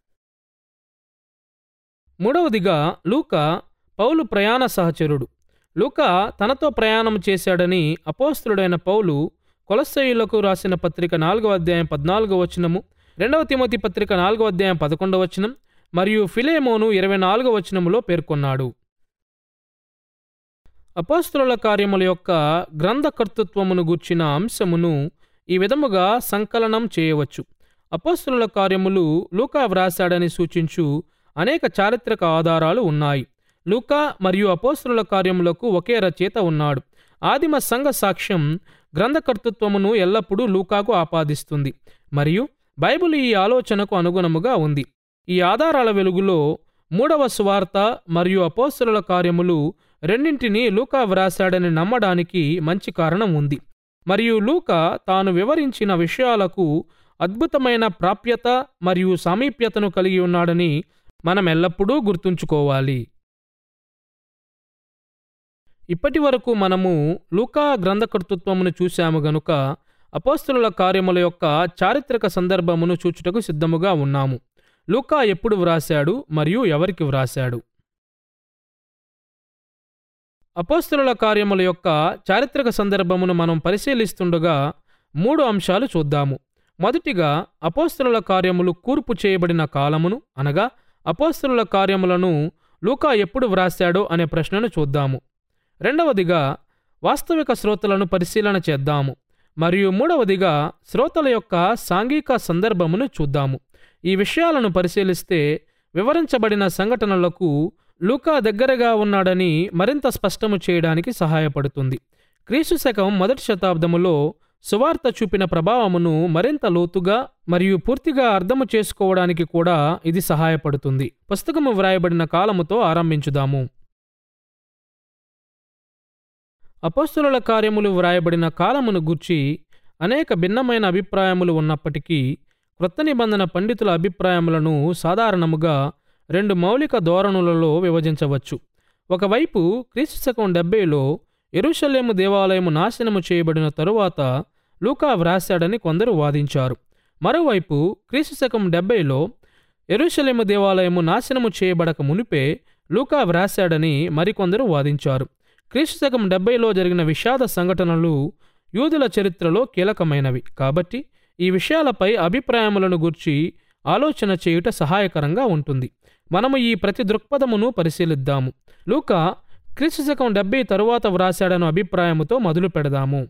మూడవదిగా లూకా పౌలు ప్రయాణ సహచరుడు లూకా తనతో ప్రయాణం చేశాడని అపోస్తుడైన పౌలు కొలస్సయులకు రాసిన పత్రిక నాలుగవ అధ్యాయం పద్నాలుగవ వచనము రెండవ తిమోతి పత్రిక నాలుగవ అధ్యాయం పదకొండవ వచనం మరియు ఫిలేమోను ఇరవై నాలుగవ వచనములో పేర్కొన్నాడు అపోస్తుల కార్యముల యొక్క గ్రంథకర్తృత్వమును గూర్చిన అంశమును ఈ విధముగా సంకలనం చేయవచ్చు అపోస్తుల కార్యములు లూకా వ్రాశాడని సూచించు అనేక చారిత్రక ఆధారాలు ఉన్నాయి లూకా మరియు అపోస్తుల కార్యములకు ఒకే రచయిత ఉన్నాడు ఆదిమ సంఘ సాక్ష్యం గ్రంథకర్తృత్వమును ఎల్లప్పుడూ లూకాకు ఆపాదిస్తుంది మరియు బైబిల్ ఈ ఆలోచనకు అనుగుణముగా ఉంది ఈ ఆధారాల వెలుగులో మూడవ సువార్త మరియు అపోస్తుల కార్యములు రెండింటినీ లూకా వ్రాశాడని నమ్మడానికి మంచి కారణం ఉంది మరియు లూకా తాను వివరించిన విషయాలకు అద్భుతమైన ప్రాప్యత మరియు సామీప్యతను కలిగి ఉన్నాడని మనం ఎల్లప్పుడూ గుర్తుంచుకోవాలి ఇప్పటి వరకు మనము లూకా గ్రంథకర్తృత్వమును చూశాము గనుక అపోస్తుల కార్యముల యొక్క చారిత్రక సందర్భమును చూచుటకు సిద్ధముగా ఉన్నాము లూకా ఎప్పుడు వ్రాశాడు మరియు ఎవరికి వ్రాశాడు అపోస్తుల కార్యముల యొక్క చారిత్రక సందర్భమును మనం పరిశీలిస్తుండగా మూడు అంశాలు చూద్దాము మొదటిగా అపోస్తుల కార్యములు కూర్పు చేయబడిన కాలమును అనగా అపోస్తుల కార్యములను లూకా ఎప్పుడు వ్రాశాడో అనే ప్రశ్నను చూద్దాము రెండవదిగా వాస్తవిక శ్రోతలను పరిశీలన చేద్దాము మరియు మూడవదిగా శ్రోతల యొక్క సాంఘిక సందర్భమును చూద్దాము ఈ విషయాలను పరిశీలిస్తే వివరించబడిన సంఘటనలకు లూకా దగ్గరగా ఉన్నాడని మరింత స్పష్టము చేయడానికి సహాయపడుతుంది క్రీస్తు శకం మొదటి శతాబ్దములో సువార్త చూపిన ప్రభావమును మరింత లోతుగా మరియు పూర్తిగా అర్థము చేసుకోవడానికి కూడా ఇది సహాయపడుతుంది పుస్తకము వ్రాయబడిన కాలముతో ఆరంభించుదాము అపోస్తుల కార్యములు వ్రాయబడిన కాలమును గూర్చి అనేక భిన్నమైన అభిప్రాయములు ఉన్నప్పటికీ క్రొత్త నిబంధన పండితుల అభిప్రాయములను సాధారణముగా రెండు మౌలిక ధోరణులలో విభజించవచ్చు ఒకవైపు క్రీస్తు శకం డెబ్బైలో ఎరుషలేము దేవాలయము నాశనము చేయబడిన తరువాత లూకా వ్రాశాడని కొందరు వాదించారు మరోవైపు క్రీస్తు శకం డెబ్బైలో ఎరుషలేము దేవాలయము నాశనము చేయబడక మునిపే లూకా వ్రాశాడని మరికొందరు వాదించారు క్రీస్తు శకం డెబ్బైలో జరిగిన విషాద సంఘటనలు యూదుల చరిత్రలో కీలకమైనవి కాబట్టి ఈ విషయాలపై అభిప్రాయములను గూర్చి ఆలోచన చేయుట సహాయకరంగా ఉంటుంది మనము ఈ ప్రతి దృక్పథమును పరిశీలిద్దాము లూకా క్రీస్తు శకం డెబ్బై తరువాత వ్రాశాడను అభిప్రాయముతో మొదలు పెడదాము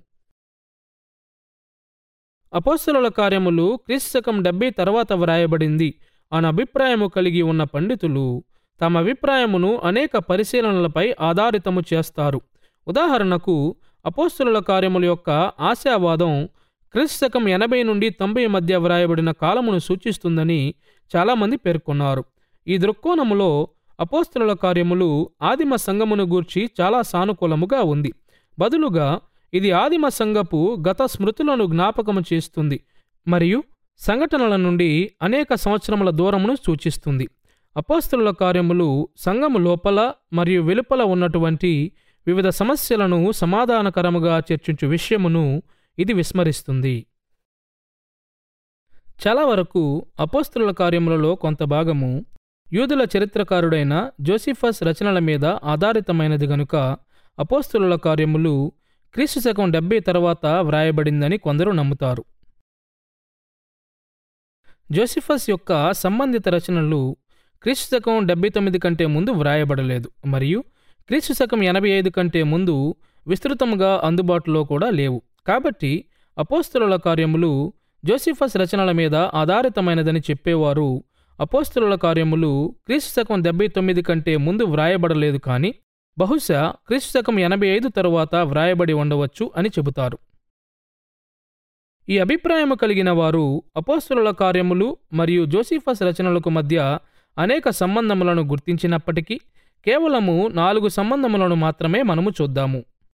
అపోస్తుల కార్యములు క్రీస్తు శకం డెబ్బై తర్వాత వ్రాయబడింది అన్న అభిప్రాయము కలిగి ఉన్న పండితులు తమ అభిప్రాయమును అనేక పరిశీలనలపై ఆధారితము చేస్తారు ఉదాహరణకు అపోస్తుల కార్యముల యొక్క ఆశావాదం క్రీస్తు శకం ఎనభై నుండి తొంభై మధ్య వ్రాయబడిన కాలమును సూచిస్తుందని చాలామంది పేర్కొన్నారు ఈ దృక్కోణములో అపోస్తుల కార్యములు ఆదిమ సంఘమును గూర్చి చాలా సానుకూలముగా ఉంది బదులుగా ఇది ఆదిమ సంఘపు గత స్మృతులను జ్ఞాపకము చేస్తుంది మరియు సంఘటనల నుండి అనేక సంవత్సరముల దూరమును సూచిస్తుంది అపోస్తుల కార్యములు సంఘము లోపల మరియు వెలుపల ఉన్నటువంటి వివిధ సమస్యలను సమాధానకరముగా చర్చించు విషయమును ఇది విస్మరిస్తుంది చాలా వరకు అపోస్తుల కార్యములలో కొంత భాగము యూదుల చరిత్రకారుడైన జోసిఫస్ రచనల మీద ఆధారితమైనది గనుక అపోస్తుల కార్యములు క్రీస్తు శకం డెబ్బై తర్వాత వ్రాయబడిందని కొందరు నమ్ముతారు జోసిఫస్ యొక్క సంబంధిత రచనలు క్రీస్తు శకం డెబ్బై తొమ్మిది కంటే ముందు వ్రాయబడలేదు మరియు క్రీస్తు శకం ఎనభై ఐదు కంటే ముందు విస్తృతంగా అందుబాటులో కూడా లేవు కాబట్టి అపోస్తుల కార్యములు జోసిఫస్ రచనల మీద ఆధారితమైనదని చెప్పేవారు అపోస్తుల కార్యములు క్రీస్తు శకం డెబ్బై తొమ్మిది కంటే ముందు వ్రాయబడలేదు కానీ బహుశా క్రీస్తు శకం ఎనభై ఐదు తరువాత వ్రాయబడి ఉండవచ్చు అని చెబుతారు ఈ అభిప్రాయము కలిగిన వారు అపోస్తుల కార్యములు మరియు జోసిఫస్ రచనలకు మధ్య అనేక సంబంధములను గుర్తించినప్పటికీ కేవలము నాలుగు సంబంధములను మాత్రమే మనము చూద్దాము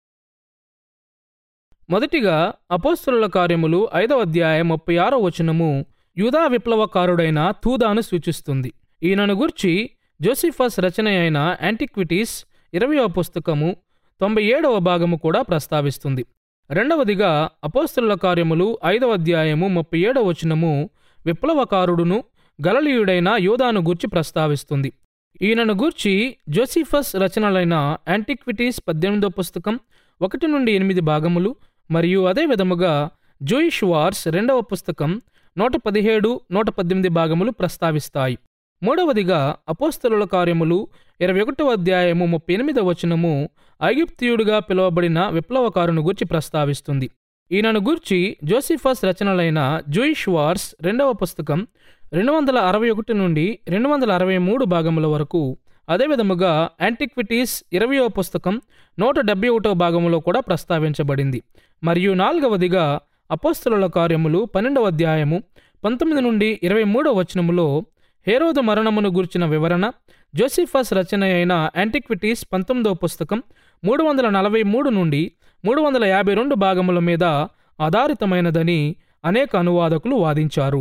మొదటిగా అపోస్తుల కార్యములు ఐదవ అధ్యాయం ముప్పై ఆరో వచనము యూదా విప్లవకారుడైన తూదాను సూచిస్తుంది ఈయనను గుర్చి జోసిఫస్ రచన అయిన యాంటిక్విటీస్ ఇరవయవ పుస్తకము తొంభై ఏడవ భాగము కూడా ప్రస్తావిస్తుంది రెండవదిగా అపోస్తుల కార్యములు ఐదవ అధ్యాయము ముప్పై ఏడవ వచనము విప్లవకారుడును గలలీయుడైన యోధాను గూర్చి ప్రస్తావిస్తుంది ఈయనను గూర్చి జోసిఫస్ రచనలైన యాంటిక్విటీస్ పద్దెనిమిదో పుస్తకం ఒకటి నుండి ఎనిమిది భాగములు మరియు అదే విధముగా జూయిష్ వార్స్ రెండవ పుస్తకం నూట పదిహేడు నూట పద్దెనిమిది భాగములు ప్రస్తావిస్తాయి మూడవదిగా అపోస్తలుల కార్యములు ఇరవై ఒకటవ అధ్యాయము ముప్పై ఎనిమిదవ వచనము ఐగుప్తియుడిగా పిలువబడిన విప్లవకారుని గూర్చి ప్రస్తావిస్తుంది ఈయనను గూర్చి జోసిఫస్ రచనలైన జూయిష్ వార్స్ రెండవ పుస్తకం రెండు వందల అరవై ఒకటి నుండి రెండు వందల అరవై మూడు భాగముల వరకు అదేవిధముగా యాంటిక్విటీస్ ఇరవయో పుస్తకం నూట డెబ్బై ఒకటో భాగములో కూడా ప్రస్తావించబడింది మరియు నాలుగవదిగా అపోస్తలుల కార్యములు పన్నెండవ అధ్యాయము పంతొమ్మిది నుండి ఇరవై మూడవ వచనములో హేరోదు మరణమును గుర్చిన వివరణ జోసిఫస్ రచన అయిన యాంటిక్విటీస్ పంతొమ్మిదవ పుస్తకం మూడు వందల నలభై మూడు నుండి మూడు వందల యాభై రెండు భాగముల మీద ఆధారితమైనదని అనేక అనువాదకులు వాదించారు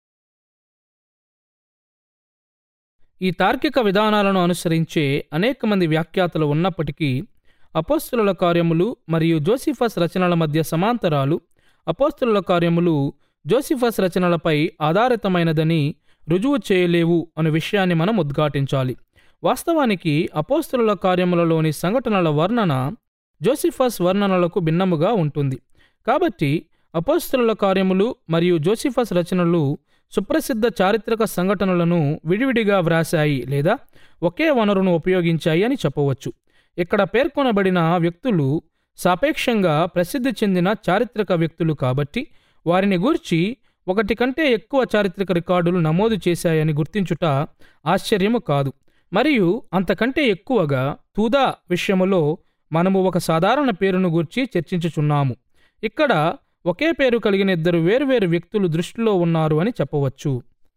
ఈ తార్కిక విధానాలను అనుసరించే అనేక మంది వ్యాఖ్యాతలు ఉన్నప్పటికీ అపోస్తుల కార్యములు మరియు జోసిఫస్ రచనల మధ్య సమాంతరాలు అపోస్తుల కార్యములు జోసిఫస్ రచనలపై ఆధారితమైనదని రుజువు చేయలేవు అనే విషయాన్ని మనం ఉద్ఘాటించాలి వాస్తవానికి అపోస్తుల కార్యములలోని సంఘటనల వర్ణన జోసిఫస్ వర్ణనలకు భిన్నముగా ఉంటుంది కాబట్టి అపోస్తుల కార్యములు మరియు జోసిఫస్ రచనలు సుప్రసిద్ధ చారిత్రక సంఘటనలను విడివిడిగా వ్రాశాయి లేదా ఒకే వనరును ఉపయోగించాయి అని చెప్పవచ్చు ఇక్కడ పేర్కొనబడిన వ్యక్తులు సాపేక్షంగా ప్రసిద్ధి చెందిన చారిత్రక వ్యక్తులు కాబట్టి వారిని గూర్చి ఒకటి కంటే ఎక్కువ చారిత్రక రికార్డులు నమోదు చేశాయని గుర్తించుట ఆశ్చర్యము కాదు మరియు అంతకంటే ఎక్కువగా తూదా విషయములో మనము ఒక సాధారణ పేరును గూర్చి చర్చించుచున్నాము ఇక్కడ ఒకే పేరు కలిగిన ఇద్దరు వేరువేరు వ్యక్తులు దృష్టిలో ఉన్నారు అని చెప్పవచ్చు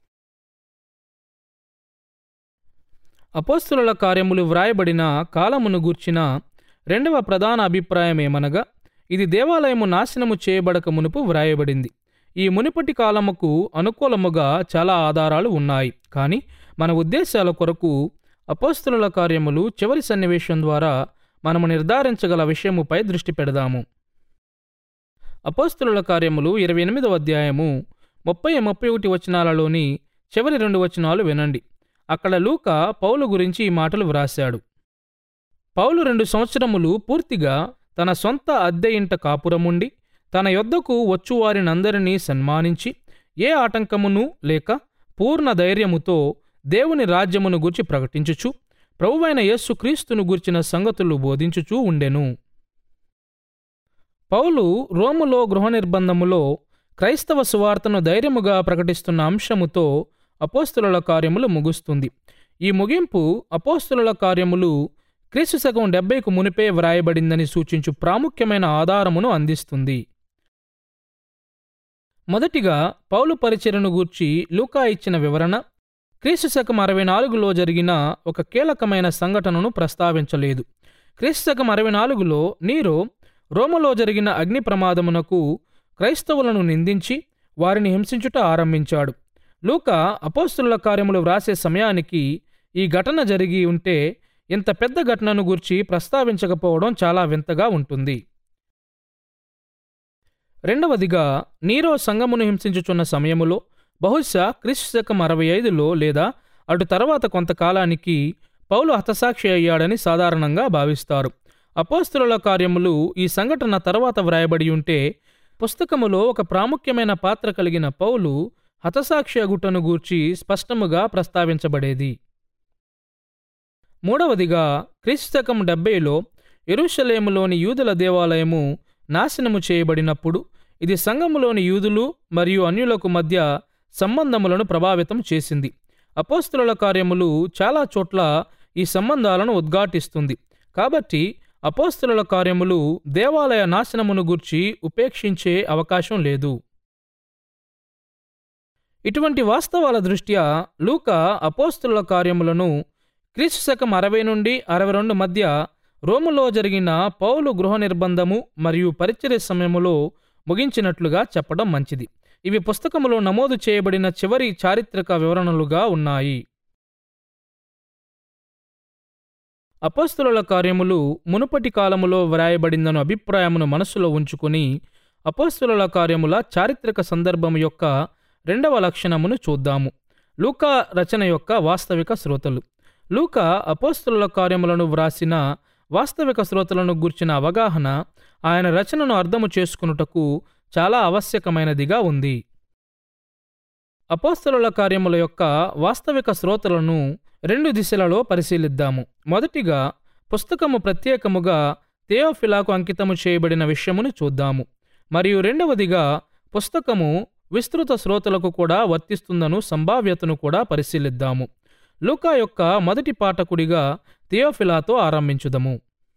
అపోస్తుల కార్యములు వ్రాయబడిన కాలమును గూర్చిన రెండవ ప్రధాన అభిప్రాయం ఏమనగా ఇది దేవాలయము నాశనము చేయబడక మునుపు వ్రాయబడింది ఈ మునుపటి కాలముకు అనుకూలముగా చాలా ఆధారాలు ఉన్నాయి కానీ మన ఉద్దేశాల కొరకు అపోస్తుల కార్యములు చివరి సన్నివేశం ద్వారా మనము నిర్ధారించగల విషయముపై దృష్టి పెడదాము అపోస్తుల కార్యములు ఇరవై ఎనిమిదవ అధ్యాయము ముప్పై ముప్పై ఒకటి వచనాలలోని చివరి రెండు వచనాలు వినండి అక్కడ లూక పౌలు గురించి ఈ మాటలు వ్రాశాడు పౌలు రెండు సంవత్సరములు పూర్తిగా తన సొంత అద్దె ఇంట కాపురముండి తన యొద్దకు వచ్చువారినందరినీ సన్మానించి ఏ ఆటంకమును లేక పూర్ణ ధైర్యముతో దేవుని రాజ్యమును గూర్చి ప్రకటించుచు ప్రభువైన యేస్సుక్రీస్తును గూర్చిన సంగతులు బోధించుచూ ఉండెను పౌలు రోములో గృహ నిర్బంధములో క్రైస్తవ సువార్తను ధైర్యముగా ప్రకటిస్తున్న అంశముతో అపోస్తుల కార్యములు ముగుస్తుంది ఈ ముగింపు అపోస్తుల కార్యములు క్రీస్తు శకం డెబ్బైకు మునిపే వ్రాయబడిందని సూచించు ప్రాముఖ్యమైన ఆధారమును అందిస్తుంది మొదటిగా పౌలు పరిచయను గూర్చి లూకా ఇచ్చిన వివరణ క్రీస్తు శకం అరవై నాలుగులో జరిగిన ఒక కీలకమైన సంఘటనను ప్రస్తావించలేదు క్రీస్తు శకం అరవై నాలుగులో నీరో రోమలో జరిగిన అగ్ని ప్రమాదమునకు క్రైస్తవులను నిందించి వారిని హింసించుట ఆరంభించాడు లూకా అపోస్తుల కార్యములు వ్రాసే సమయానికి ఈ ఘటన జరిగి ఉంటే ఇంత పెద్ద ఘటనను గురించి ప్రస్తావించకపోవడం చాలా వింతగా ఉంటుంది రెండవదిగా నీరో సంగమును హింసించుచున్న సమయములో బహుశా క్రీస్తు శకం అరవై ఐదులో లేదా అటు తర్వాత కొంతకాలానికి పౌలు హతసాక్షి అయ్యాడని సాధారణంగా భావిస్తారు అపోస్తుల కార్యములు ఈ సంఘటన తర్వాత వ్రాయబడి ఉంటే పుస్తకములో ఒక ప్రాముఖ్యమైన పాత్ర కలిగిన పౌలు హతసాక్షి అగుటను గూర్చి స్పష్టముగా ప్రస్తావించబడేది మూడవదిగా క్రీస్తకం డెబ్బైలో ఎరుషలేములోని యూదుల దేవాలయము నాశనము చేయబడినప్పుడు ఇది సంఘములోని యూదులు మరియు అన్యులకు మధ్య సంబంధములను ప్రభావితం చేసింది అపోస్తుల కార్యములు చాలా చోట్ల ఈ సంబంధాలను ఉద్ఘాటిస్తుంది కాబట్టి అపోస్తుల కార్యములు దేవాలయ నాశనమును గూర్చి ఉపేక్షించే అవకాశం లేదు ఇటువంటి వాస్తవాల దృష్ట్యా లూకా అపోస్తుల కార్యములను క్రీస్తు శకం అరవై నుండి అరవై రెండు మధ్య రోములో జరిగిన పౌలు గృహ నిర్బంధము మరియు పరిచర్య సమయములో ముగించినట్లుగా చెప్పడం మంచిది ఇవి పుస్తకములో నమోదు చేయబడిన చివరి చారిత్రక వివరణలుగా ఉన్నాయి అపోస్తుల కార్యములు మునుపటి కాలములో వ్రాయబడిందను అభిప్రాయమును మనస్సులో ఉంచుకుని అపోస్తుల కార్యముల చారిత్రక సందర్భం యొక్క రెండవ లక్షణమును చూద్దాము లూకా రచన యొక్క వాస్తవిక శ్రోతలు లూకా అపోస్తుల కార్యములను వ్రాసిన వాస్తవిక శ్రోతలను గూర్చిన అవగాహన ఆయన రచనను అర్థము చేసుకునుటకు చాలా ఆవశ్యకమైనదిగా ఉంది అపోస్తలుల కార్యముల యొక్క వాస్తవిక శ్రోతలను రెండు దిశలలో పరిశీలిద్దాము మొదటిగా పుస్తకము ప్రత్యేకముగా థియోఫిలాకు అంకితము చేయబడిన విషయమును చూద్దాము మరియు రెండవదిగా పుస్తకము విస్తృత శ్రోతలకు కూడా వర్తిస్తుందను సంభావ్యతను కూడా పరిశీలిద్దాము లూకా యొక్క మొదటి పాఠకుడిగా థియోఫిలాతో ఆరంభించుదము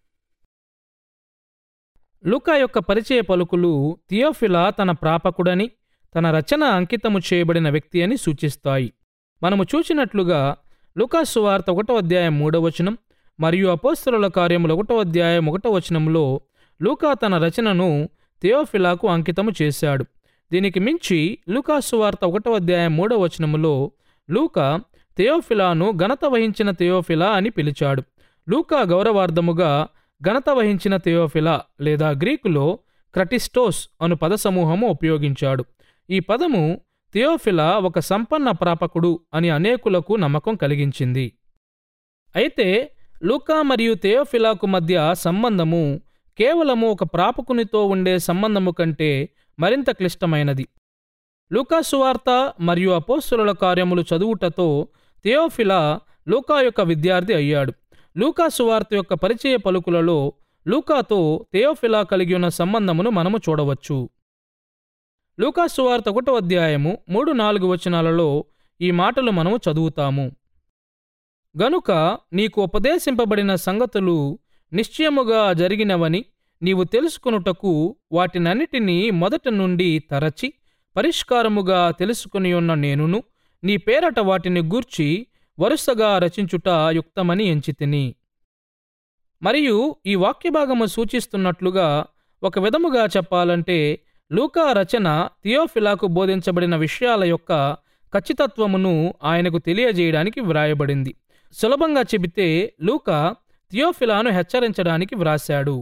లూకా యొక్క పరిచయ పలుకులు థియోఫిలా తన ప్రాపకుడని తన రచన అంకితము చేయబడిన వ్యక్తి అని సూచిస్తాయి మనము చూచినట్లుగా లూకాసు వార్త ఒకటో అధ్యాయం మూడవ వచనం మరియు అపోస్తలుల కార్యములు ఒకటో అధ్యాయం ఒకటో వచనంలో లూకా తన రచనను థియోఫిలాకు అంకితము చేశాడు దీనికి మించి లూకాసు వార్త ఒకటో అధ్యాయం మూడవ వచనములో లూకా థియోఫిలాను ఘనత వహించిన థియోఫిలా అని పిలిచాడు లూకా గౌరవార్థముగా ఘనత వహించిన థియోఫిలా లేదా గ్రీకులో క్రటిస్టోస్ అను పదసమూహము ఉపయోగించాడు ఈ పదము థియోఫిలా ఒక సంపన్న ప్రాపకుడు అని అనేకులకు నమ్మకం కలిగించింది అయితే లూకా మరియు థియోఫిలాకు మధ్య సంబంధము కేవలము ఒక ప్రాపకునితో ఉండే సంబంధము కంటే మరింత క్లిష్టమైనది లూకా సువార్త మరియు అపోస్తుల కార్యములు చదువుటతో థియోఫిలా లూకా యొక్క విద్యార్థి అయ్యాడు లూకా సువార్త యొక్క పరిచయ పలుకులలో లూకాతో థియోఫిలా కలిగి ఉన్న సంబంధమును మనము చూడవచ్చు లూకా సువార్త ఒకటో అధ్యాయము మూడు నాలుగు వచనాలలో ఈ మాటలు మనము చదువుతాము గనుక నీకు ఉపదేశింపబడిన సంగతులు నిశ్చయముగా జరిగినవని నీవు తెలుసుకొనుటకు వాటినన్నిటినీ మొదట నుండి తరచి పరిష్కారముగా తెలుసుకుని ఉన్న నేనును నీ పేరట వాటిని గూర్చి వరుసగా రచించుట యుక్తమని ఎంచితిని మరియు ఈ వాక్యభాగము సూచిస్తున్నట్లుగా ఒక విధముగా చెప్పాలంటే లూకా రచన థియోఫిలాకు బోధించబడిన విషయాల యొక్క ఖచ్చితత్వమును ఆయనకు తెలియజేయడానికి వ్రాయబడింది సులభంగా చెబితే లూకా థియోఫిలాను హెచ్చరించడానికి వ్రాశాడు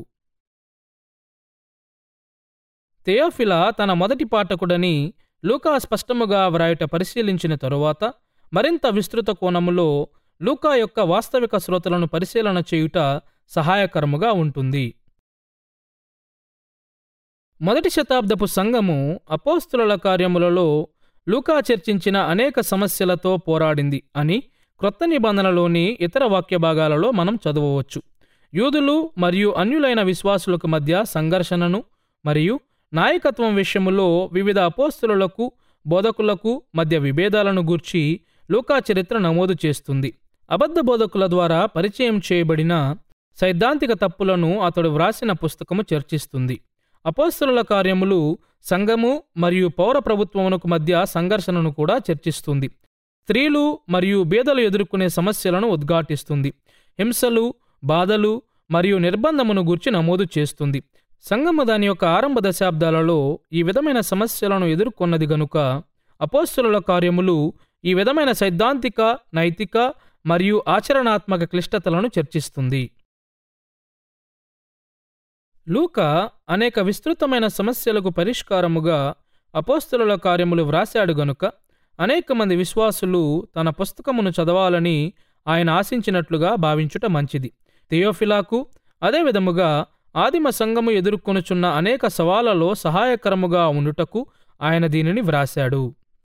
థియోఫిలా తన మొదటి పాఠకుడని లూకా స్పష్టముగా వ్రాయుట పరిశీలించిన తరువాత మరింత విస్తృత కోణములో లూకా యొక్క వాస్తవిక శ్రోతలను పరిశీలన చేయుట సహాయకరముగా ఉంటుంది మొదటి శతాబ్దపు సంఘము అపోస్తుల కార్యములలో లూకా చర్చించిన అనేక సమస్యలతో పోరాడింది అని క్రొత్త నిబంధనలోని ఇతర వాక్య భాగాలలో మనం చదవవచ్చు యూదులు మరియు అన్యులైన విశ్వాసులకు మధ్య సంఘర్షణను మరియు నాయకత్వం విషయములో వివిధ అపోస్తులకు బోధకులకు మధ్య విభేదాలను గూర్చి లూకా చరిత్ర నమోదు చేస్తుంది అబద్ధ బోధకుల ద్వారా పరిచయం చేయబడిన సైద్ధాంతిక తప్పులను అతడు వ్రాసిన పుస్తకము చర్చిస్తుంది అపోస్తుల కార్యములు సంఘము మరియు పౌర ప్రభుత్వమునకు మధ్య సంఘర్షణను కూడా చర్చిస్తుంది స్త్రీలు మరియు బీదలు ఎదుర్కొనే సమస్యలను ఉద్ఘాటిస్తుంది హింసలు బాధలు మరియు నిర్బంధమును గూర్చి నమోదు చేస్తుంది సంఘము దాని యొక్క ఆరంభ దశాబ్దాలలో ఈ విధమైన సమస్యలను ఎదుర్కొన్నది గనుక అపోస్తుల కార్యములు ఈ విధమైన సైద్ధాంతిక నైతిక మరియు ఆచరణాత్మక క్లిష్టతలను చర్చిస్తుంది లూకా అనేక విస్తృతమైన సమస్యలకు పరిష్కారముగా అపోస్తలుల కార్యములు వ్రాశాడు గనుక అనేక మంది విశ్వాసులు తన పుస్తకమును చదవాలని ఆయన ఆశించినట్లుగా భావించుట మంచిది థియోఫిలాకు అదేవిధముగా ఆదిమ సంఘము ఎదుర్కొనుచున్న అనేక సవాళ్లలో సహాయకరముగా ఉండుటకు ఆయన దీనిని వ్రాశాడు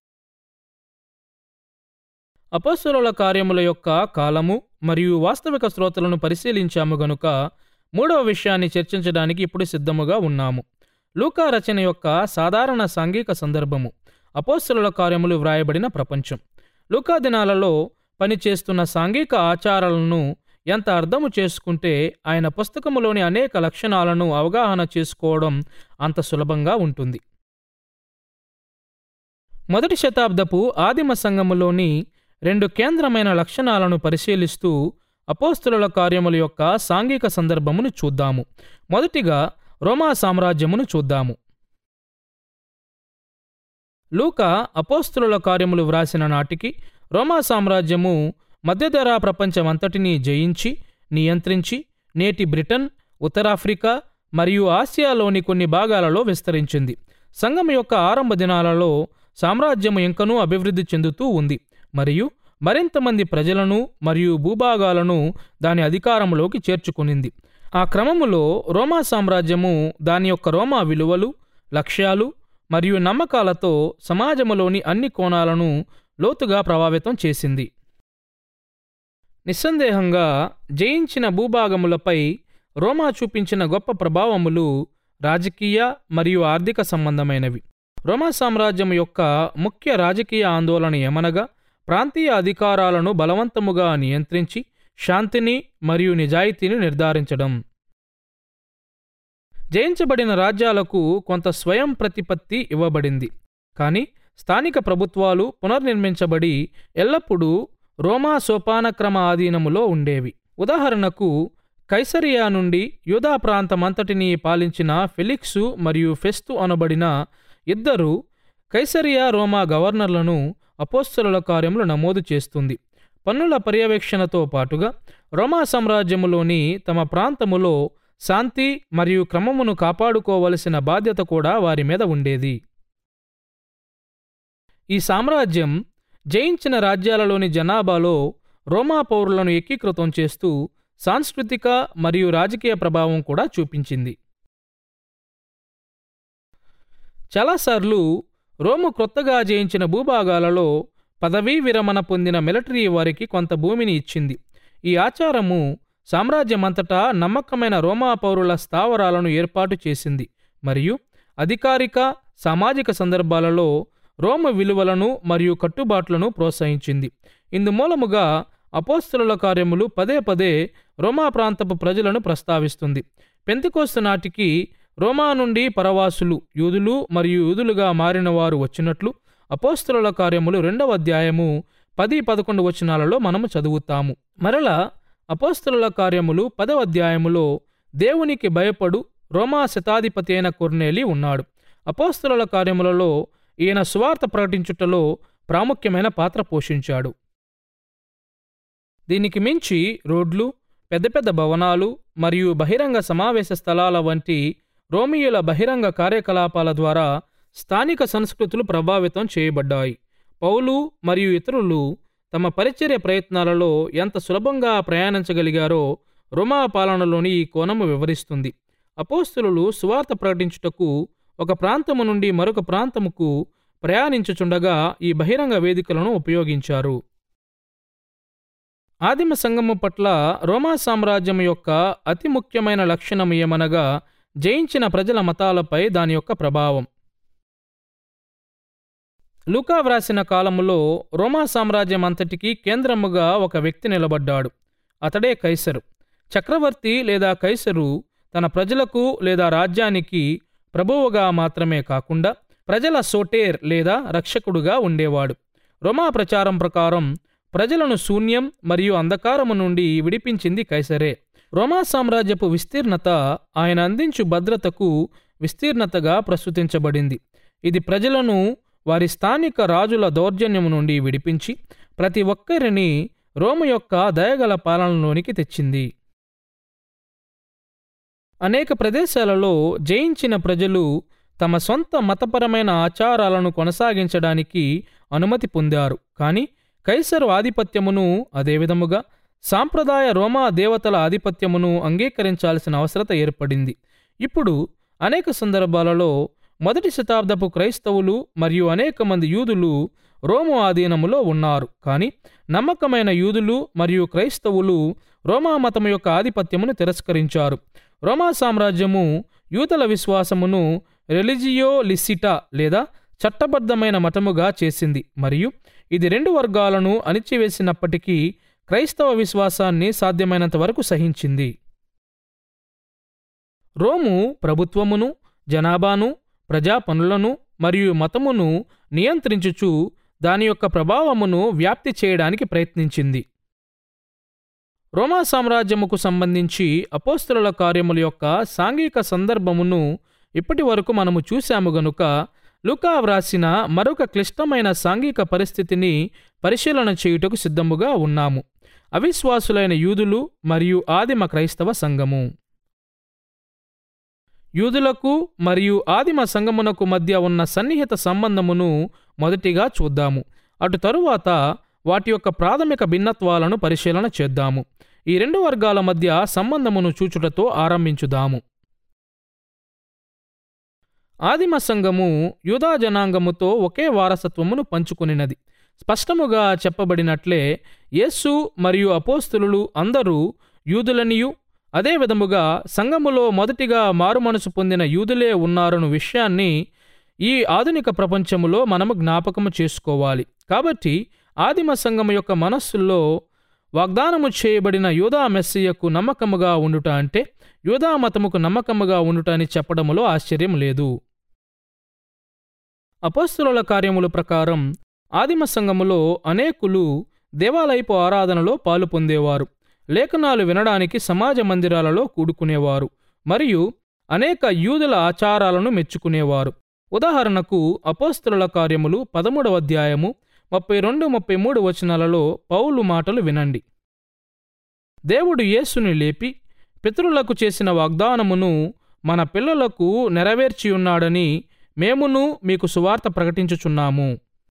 అపోస్తుల కార్యముల యొక్క కాలము మరియు వాస్తవిక శ్రోతలను పరిశీలించాము గనుక మూడవ విషయాన్ని చర్చించడానికి ఇప్పుడు సిద్ధముగా ఉన్నాము లూకా రచన యొక్క సాధారణ సాంఘిక సందర్భము అపోస్తుల కార్యములు వ్రాయబడిన ప్రపంచం లూకా దినాలలో పనిచేస్తున్న సాంఘిక ఆచారాలను ఎంత అర్థము చేసుకుంటే ఆయన పుస్తకములోని అనేక లక్షణాలను అవగాహన చేసుకోవడం అంత సులభంగా ఉంటుంది మొదటి శతాబ్దపు ఆదిమ సంఘములోని రెండు కేంద్రమైన లక్షణాలను పరిశీలిస్తూ అపోస్తుల కార్యముల యొక్క సాంఘిక సందర్భమును చూద్దాము మొదటిగా రోమా సామ్రాజ్యమును చూద్దాము లూకా అపోస్తుల కార్యములు వ్రాసిన నాటికి రోమా సామ్రాజ్యము మధ్యధరా ప్రపంచమంతటినీ జయించి నియంత్రించి నేటి బ్రిటన్ ఉత్తరాఫ్రికా మరియు ఆసియాలోని కొన్ని భాగాలలో విస్తరించింది సంఘం యొక్క ఆరంభ దినాలలో సామ్రాజ్యము ఇంకనూ అభివృద్ధి చెందుతూ ఉంది మరియు మరింత మంది ప్రజలను మరియు భూభాగాలను దాని అధికారంలోకి చేర్చుకునింది ఆ క్రమములో రోమా సామ్రాజ్యము దాని యొక్క రోమా విలువలు లక్ష్యాలు మరియు నమ్మకాలతో సమాజములోని అన్ని కోణాలను లోతుగా ప్రభావితం చేసింది నిస్సందేహంగా జయించిన భూభాగములపై రోమా చూపించిన గొప్ప ప్రభావములు రాజకీయ మరియు ఆర్థిక సంబంధమైనవి రోమా సామ్రాజ్యం యొక్క ముఖ్య రాజకీయ ఆందోళన ఏమనగా ప్రాంతీయ అధికారాలను బలవంతముగా నియంత్రించి శాంతిని మరియు నిజాయితీని నిర్ధారించడం జయించబడిన రాజ్యాలకు కొంత స్వయం ప్రతిపత్తి ఇవ్వబడింది కానీ స్థానిక ప్రభుత్వాలు పునర్నిర్మించబడి ఎల్లప్పుడూ రోమా సోపానక్రమ ఆధీనములో ఉండేవి ఉదాహరణకు కైసరియా నుండి యూదా ప్రాంతమంతటినీ పాలించిన ఫెలిక్సు మరియు ఫెస్తు అనబడిన ఇద్దరు కైసరియా రోమా గవర్నర్లను అపోస్తలుల కార్యములు నమోదు చేస్తుంది పన్నుల పర్యవేక్షణతో పాటుగా రోమా సామ్రాజ్యములోని తమ ప్రాంతములో శాంతి మరియు క్రమమును కాపాడుకోవలసిన బాధ్యత కూడా వారి మీద ఉండేది ఈ సామ్రాజ్యం జయించిన రాజ్యాలలోని జనాభాలో రోమా పౌరులను ఏకీకృతం చేస్తూ సాంస్కృతిక మరియు రాజకీయ ప్రభావం కూడా చూపించింది చాలాసార్లు రోము క్రొత్తగా జయించిన భూభాగాలలో పదవీ విరమణ పొందిన మిలిటరీ వారికి కొంత భూమిని ఇచ్చింది ఈ ఆచారము సామ్రాజ్యమంతటా నమ్మకమైన రోమా పౌరుల స్థావరాలను ఏర్పాటు చేసింది మరియు అధికారిక సామాజిక సందర్భాలలో రోమ విలువలను మరియు కట్టుబాట్లను ప్రోత్సహించింది ఇందుమూలముగా అపోస్తలుల కార్యములు పదే పదే రోమా ప్రాంతపు ప్రజలను ప్రస్తావిస్తుంది పెంతికోస్తు నాటికి రోమా నుండి పరవాసులు యూదులు మరియు యూదులుగా మారిన వారు వచ్చినట్లు అపోస్తలుల కార్యములు రెండవ అధ్యాయము పది పదకొండు వచనాలలో మనము చదువుతాము మరలా అపోస్తలుల కార్యములు పదవ అధ్యాయములో దేవునికి భయపడు రోమా శతాధిపతి అయిన కొర్నేలి ఉన్నాడు అపోస్తలుల కార్యములలో ఈయన సువార్త ప్రకటించుటలో ప్రాముఖ్యమైన పాత్ర పోషించాడు దీనికి మించి రోడ్లు పెద్ద పెద్ద భవనాలు మరియు బహిరంగ సమావేశ స్థలాల వంటి రోమియోల బహిరంగ కార్యకలాపాల ద్వారా స్థానిక సంస్కృతులు ప్రభావితం చేయబడ్డాయి పౌలు మరియు ఇతరులు తమ పరిచర్య ప్రయత్నాలలో ఎంత సులభంగా ప్రయాణించగలిగారో రోమా పాలనలోని ఈ కోణము వివరిస్తుంది అపోస్తులు సువార్త ప్రకటించుటకు ఒక ప్రాంతము నుండి మరొక ప్రాంతముకు ప్రయాణించుచుండగా ఈ బహిరంగ వేదికలను ఉపయోగించారు ఆదిమ సంఘము పట్ల రోమా సామ్రాజ్యం యొక్క అతి ముఖ్యమైన లక్షణం ఏమనగా జయించిన ప్రజల మతాలపై దాని యొక్క ప్రభావం లూకా వ్రాసిన కాలములో రోమా సామ్రాజ్యం అంతటికీ కేంద్రముగా ఒక వ్యక్తి నిలబడ్డాడు అతడే కైసరు చక్రవర్తి లేదా కైసరు తన ప్రజలకు లేదా రాజ్యానికి ప్రభువుగా మాత్రమే కాకుండా ప్రజల సోటేర్ లేదా రక్షకుడుగా ఉండేవాడు రోమా ప్రచారం ప్రకారం ప్రజలను శూన్యం మరియు అంధకారము నుండి విడిపించింది కైసరే రోమా సామ్రాజ్యపు విస్తీర్ణత ఆయన అందించు భద్రతకు విస్తీర్ణతగా ప్రస్తుతించబడింది ఇది ప్రజలను వారి స్థానిక రాజుల దౌర్జన్యము నుండి విడిపించి ప్రతి ఒక్కరిని రోము యొక్క దయగల పాలనలోనికి తెచ్చింది అనేక ప్రదేశాలలో జయించిన ప్రజలు తమ సొంత మతపరమైన ఆచారాలను కొనసాగించడానికి అనుమతి పొందారు కానీ కైసరు ఆధిపత్యమును అదేవిధముగా సాంప్రదాయ రోమా దేవతల ఆధిపత్యమును అంగీకరించాల్సిన అవసరత ఏర్పడింది ఇప్పుడు అనేక సందర్భాలలో మొదటి శతాబ్దపు క్రైస్తవులు మరియు అనేక మంది యూదులు రోము ఆధీనములో ఉన్నారు కానీ నమ్మకమైన యూదులు మరియు క్రైస్తవులు రోమా మతము యొక్క ఆధిపత్యమును తిరస్కరించారు రోమా సామ్రాజ్యము యూతల విశ్వాసమును రెలిజియో లిసిటా లేదా చట్టబద్ధమైన మతముగా చేసింది మరియు ఇది రెండు వర్గాలను అణిచివేసినప్పటికీ క్రైస్తవ విశ్వాసాన్ని సాధ్యమైనంత వరకు సహించింది రోము ప్రభుత్వమును జనాభాను ప్రజా పనులను మరియు మతమును నియంత్రించుచు దాని యొక్క ప్రభావమును వ్యాప్తి చేయడానికి ప్రయత్నించింది రోమా సామ్రాజ్యముకు సంబంధించి అపోస్తుల కార్యముల యొక్క సాంఘిక సందర్భమును ఇప్పటి వరకు మనము చూశాము గనుక లుకా వ్రాసిన మరొక క్లిష్టమైన సాంఘిక పరిస్థితిని పరిశీలన చేయుటకు సిద్ధముగా ఉన్నాము అవిశ్వాసులైన యూదులు మరియు ఆదిమ క్రైస్తవ సంఘము యూదులకు మరియు ఆదిమ సంగమునకు మధ్య ఉన్న సన్నిహిత సంబంధమును మొదటిగా చూద్దాము అటు తరువాత వాటి యొక్క ప్రాథమిక భిన్నత్వాలను పరిశీలన చేద్దాము ఈ రెండు వర్గాల మధ్య సంబంధమును చూచుటతో ఆరంభించుదాము ఆదిమ సంఘము యూదా జనాంగముతో ఒకే వారసత్వమును పంచుకునినది స్పష్టముగా చెప్పబడినట్లే యేసు మరియు అపోస్తులు అందరూ యూదులనియు అదే విధముగా సంఘములో మొదటిగా మారుమనసు పొందిన యూదులే ఉన్నారను విషయాన్ని ఈ ఆధునిక ప్రపంచములో మనము జ్ఞాపకము చేసుకోవాలి కాబట్టి ఆదిమ సంఘము యొక్క మనస్సుల్లో వాగ్దానము చేయబడిన యూదా మెస్సియకు నమ్మకముగా ఉండుట అంటే యూదా మతముకు నమ్మకముగా ఉండుట అని చెప్పడములో ఆశ్చర్యం లేదు అపోస్తుల కార్యముల ప్రకారం ఆదిమ సంఘములో అనేకులు దేవాలయపు ఆరాధనలో పాలు పొందేవారు లేఖనాలు వినడానికి సమాజ మందిరాలలో కూడుకునేవారు మరియు అనేక యూదుల ఆచారాలను మెచ్చుకునేవారు ఉదాహరణకు అపోస్తుల కార్యములు పదమూడవ అధ్యాయము ముప్పై రెండు ముప్పై మూడు వచనాలలో పౌలు మాటలు వినండి దేవుడు యేసుని లేపి పితరులకు చేసిన వాగ్దానమును మన పిల్లలకు నెరవేర్చియున్నాడని మేమును మీకు సువార్త ప్రకటించుచున్నాము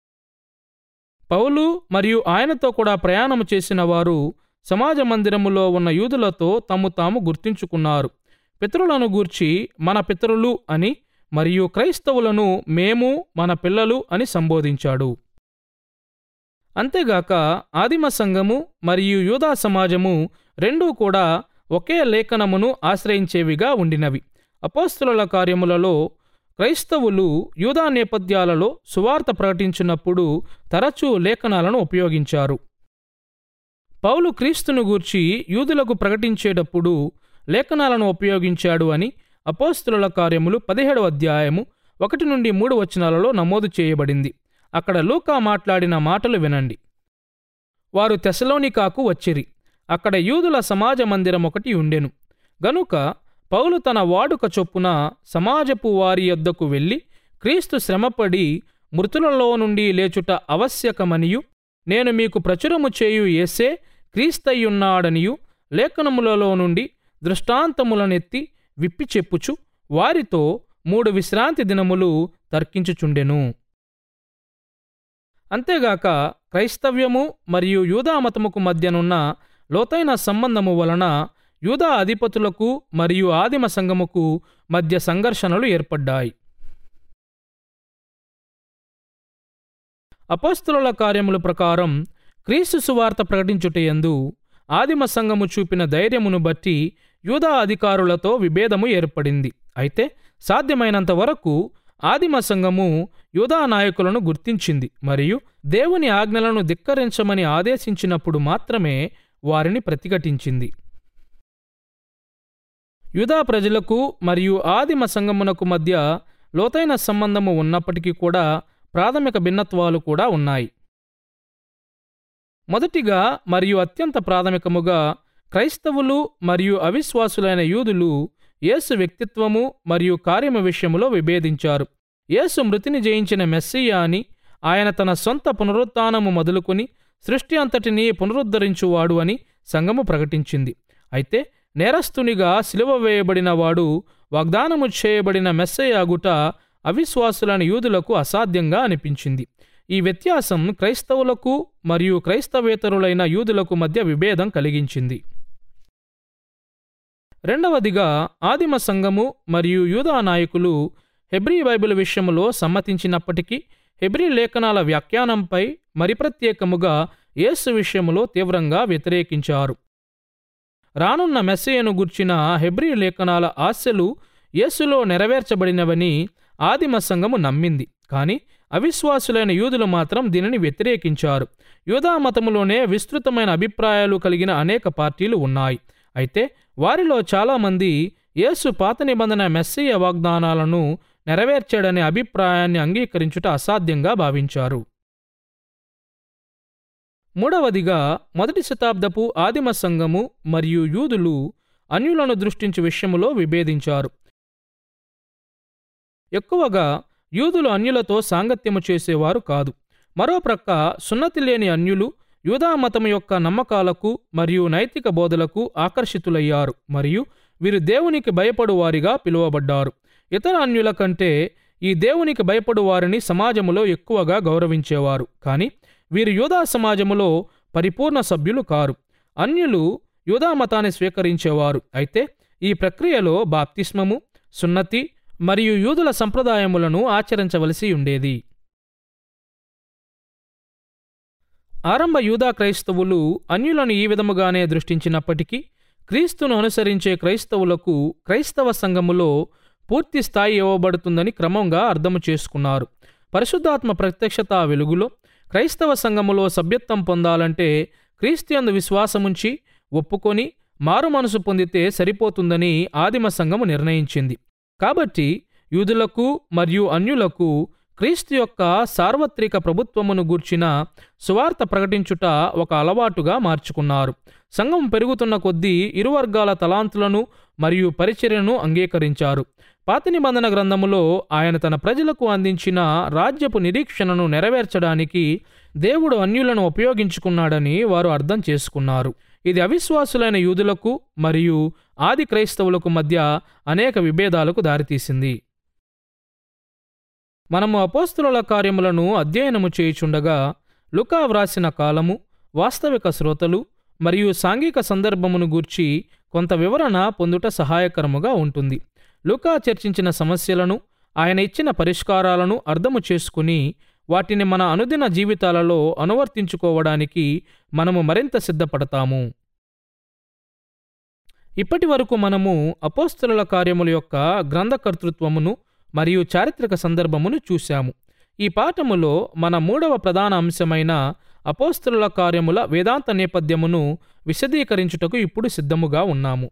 పౌలు మరియు ఆయనతో కూడా ప్రయాణము చేసిన వారు సమాజ మందిరములో ఉన్న యూదులతో తమ్ము తాము గుర్తించుకున్నారు పితరులను గూర్చి మన పితరులు అని మరియు క్రైస్తవులను మేము మన పిల్లలు అని సంబోధించాడు అంతేగాక ఆదిమ సంఘము మరియు యూదా సమాజము రెండూ కూడా ఒకే లేఖనమును ఆశ్రయించేవిగా ఉండినవి అపోస్తుల కార్యములలో క్రైస్తవులు యూదా నేపథ్యాలలో సువార్త ప్రకటించినప్పుడు తరచూ లేఖనాలను ఉపయోగించారు పౌలు క్రీస్తును గూర్చి యూదులకు ప్రకటించేటప్పుడు లేఖనాలను ఉపయోగించాడు అని అపోస్తుల కార్యములు పదిహేడవ అధ్యాయము ఒకటి నుండి మూడు వచనాలలో నమోదు చేయబడింది అక్కడ లూకా మాట్లాడిన మాటలు వినండి వారు తెసలోనికాకు వచ్చిరి అక్కడ యూదుల సమాజ మందిరం ఒకటి ఉండెను గనుక పౌలు తన వాడుక చొప్పున సమాజపు వారి యొద్దకు వెళ్ళి క్రీస్తు శ్రమపడి మృతులలో నుండి లేచుట ఆవశ్యకమనియు నేను మీకు ప్రచురము చేయు యేసే క్రీస్తయ్యున్నాడనియు లేఖనములలో నుండి దృష్టాంతములనెత్తి విప్పి చెప్పుచు వారితో మూడు విశ్రాంతి దినములు తర్కించుచుండెను అంతేగాక క్రైస్తవ్యము మరియు యూదామతముకు మధ్యనున్న లోతైన సంబంధము వలన యూదా అధిపతులకు మరియు ఆదిమ సంఘముకు మధ్య సంఘర్షణలు ఏర్పడ్డాయి అపోస్తుల కార్యముల ప్రకారం క్రీస్తు సువార్త ప్రకటించుటయందు ఆదిమ సంఘము చూపిన ధైర్యమును బట్టి యూదా అధికారులతో విభేదము ఏర్పడింది అయితే సాధ్యమైనంత వరకు ఆదిమ సంఘము యూదా నాయకులను గుర్తించింది మరియు దేవుని ఆజ్ఞలను ధిక్కరించమని ఆదేశించినప్పుడు మాత్రమే వారిని ప్రతిఘటించింది యూదా ప్రజలకు మరియు ఆదిమ సంగమునకు మధ్య లోతైన సంబంధము ఉన్నప్పటికీ కూడా ప్రాథమిక భిన్నత్వాలు కూడా ఉన్నాయి మొదటిగా మరియు అత్యంత ప్రాథమికముగా క్రైస్తవులు మరియు అవిశ్వాసులైన యూదులు యేసు వ్యక్తిత్వము మరియు కార్యము విషయములో విభేదించారు యేసు మృతిని జయించిన మెస్సియా అని ఆయన తన సొంత పునరుత్థానము మొదలుకొని సృష్టి అంతటినీ పునరుద్ధరించువాడు అని సంఘము ప్రకటించింది అయితే నేరస్తునిగా సిలువ వేయబడిన వాడు వాగ్దానము చేయబడిన మెస్సయ్యాగుట అవిశ్వాసులైన యూదులకు అసాధ్యంగా అనిపించింది ఈ వ్యత్యాసం క్రైస్తవులకు మరియు క్రైస్తవేతరులైన యూదులకు మధ్య విభేదం కలిగించింది రెండవదిగా ఆదిమ సంఘము మరియు యూదా నాయకులు హెబ్రీ బైబిల్ విషయంలో సమ్మతించినప్పటికీ హెబ్రీ లేఖనాల వ్యాఖ్యానంపై మరి ప్రత్యేకముగా యేసు విషయంలో తీవ్రంగా వ్యతిరేకించారు రానున్న మెస్సయ్యను గుర్చిన హెబ్రీ లేఖనాల ఆశలు యేసులో నెరవేర్చబడినవని ఆదిమ సంఘము నమ్మింది కానీ అవిశ్వాసులైన యూదులు మాత్రం దీనిని వ్యతిరేకించారు యూదా మతములోనే విస్తృతమైన అభిప్రాయాలు కలిగిన అనేక పార్టీలు ఉన్నాయి అయితే వారిలో చాలామంది యేసు పాత నిబంధన మెస్సీయ వాగ్దానాలను నెరవేర్చాడనే అభిప్రాయాన్ని అంగీకరించుట అసాధ్యంగా భావించారు మూడవదిగా మొదటి శతాబ్దపు ఆదిమ సంఘము మరియు యూదులు అన్యులను దృష్టించే విషయములో విభేదించారు ఎక్కువగా యూదులు అన్యులతో సాంగత్యము చేసేవారు కాదు మరో ప్రక్క సున్నతి లేని అన్యులు యూదా మతం యొక్క నమ్మకాలకు మరియు నైతిక బోధలకు ఆకర్షితులయ్యారు మరియు వీరు దేవునికి భయపడువారిగా పిలువబడ్డారు ఇతర అన్యుల కంటే ఈ దేవునికి భయపడు వారిని సమాజములో ఎక్కువగా గౌరవించేవారు కానీ వీరు యూదా సమాజములో పరిపూర్ణ సభ్యులు కారు అన్యులు యూదా మతాన్ని స్వీకరించేవారు అయితే ఈ ప్రక్రియలో బాప్తిస్మము సున్నతి మరియు యూదుల సంప్రదాయములను ఆచరించవలసి ఉండేది ఆరంభ యూదా క్రైస్తవులు అన్యులను ఈ విధముగానే దృష్టించినప్పటికీ క్రీస్తును అనుసరించే క్రైస్తవులకు క్రైస్తవ సంఘములో పూర్తి స్థాయి ఇవ్వబడుతుందని క్రమంగా అర్థము చేసుకున్నారు పరిశుద్ధాత్మ ప్రత్యక్షత వెలుగులో క్రైస్తవ సంఘములో సభ్యత్వం పొందాలంటే క్రీస్తుయందు విశ్వాసముంచి ఒప్పుకొని మారు మనసు పొందితే సరిపోతుందని ఆదిమ సంఘము నిర్ణయించింది కాబట్టి యూదులకు మరియు అన్యులకు క్రీస్తు యొక్క సార్వత్రిక ప్రభుత్వమును గూర్చిన సువార్త ప్రకటించుట ఒక అలవాటుగా మార్చుకున్నారు సంఘం పెరుగుతున్న కొద్దీ ఇరు వర్గాల తలాంతులను మరియు పరిచర్యను అంగీకరించారు పాత నిబంధన గ్రంథములో ఆయన తన ప్రజలకు అందించిన రాజ్యపు నిరీక్షణను నెరవేర్చడానికి దేవుడు అన్యులను ఉపయోగించుకున్నాడని వారు అర్థం చేసుకున్నారు ఇది అవిశ్వాసులైన యూదులకు మరియు ఆది క్రైస్తవులకు మధ్య అనేక విభేదాలకు దారితీసింది మనము అపోస్తుల కార్యములను అధ్యయనము చేయుచుండగా లుకా వ్రాసిన కాలము వాస్తవిక శ్రోతలు మరియు సాంఘిక సందర్భమును గూర్చి కొంత వివరణ పొందుట సహాయకరముగా ఉంటుంది లుకా చర్చించిన సమస్యలను ఆయన ఇచ్చిన పరిష్కారాలను అర్థము చేసుకుని వాటిని మన అనుదిన జీవితాలలో అనువర్తించుకోవడానికి మనము మరింత సిద్ధపడతాము ఇప్పటి వరకు మనము అపోస్తుల కార్యముల యొక్క గ్రంథకర్తృత్వమును మరియు చారిత్రక సందర్భమును చూశాము ఈ పాఠములో మన మూడవ ప్రధాన అంశమైన అపోస్తుల కార్యముల వేదాంత నేపథ్యమును విశదీకరించుటకు ఇప్పుడు సిద్ధముగా ఉన్నాము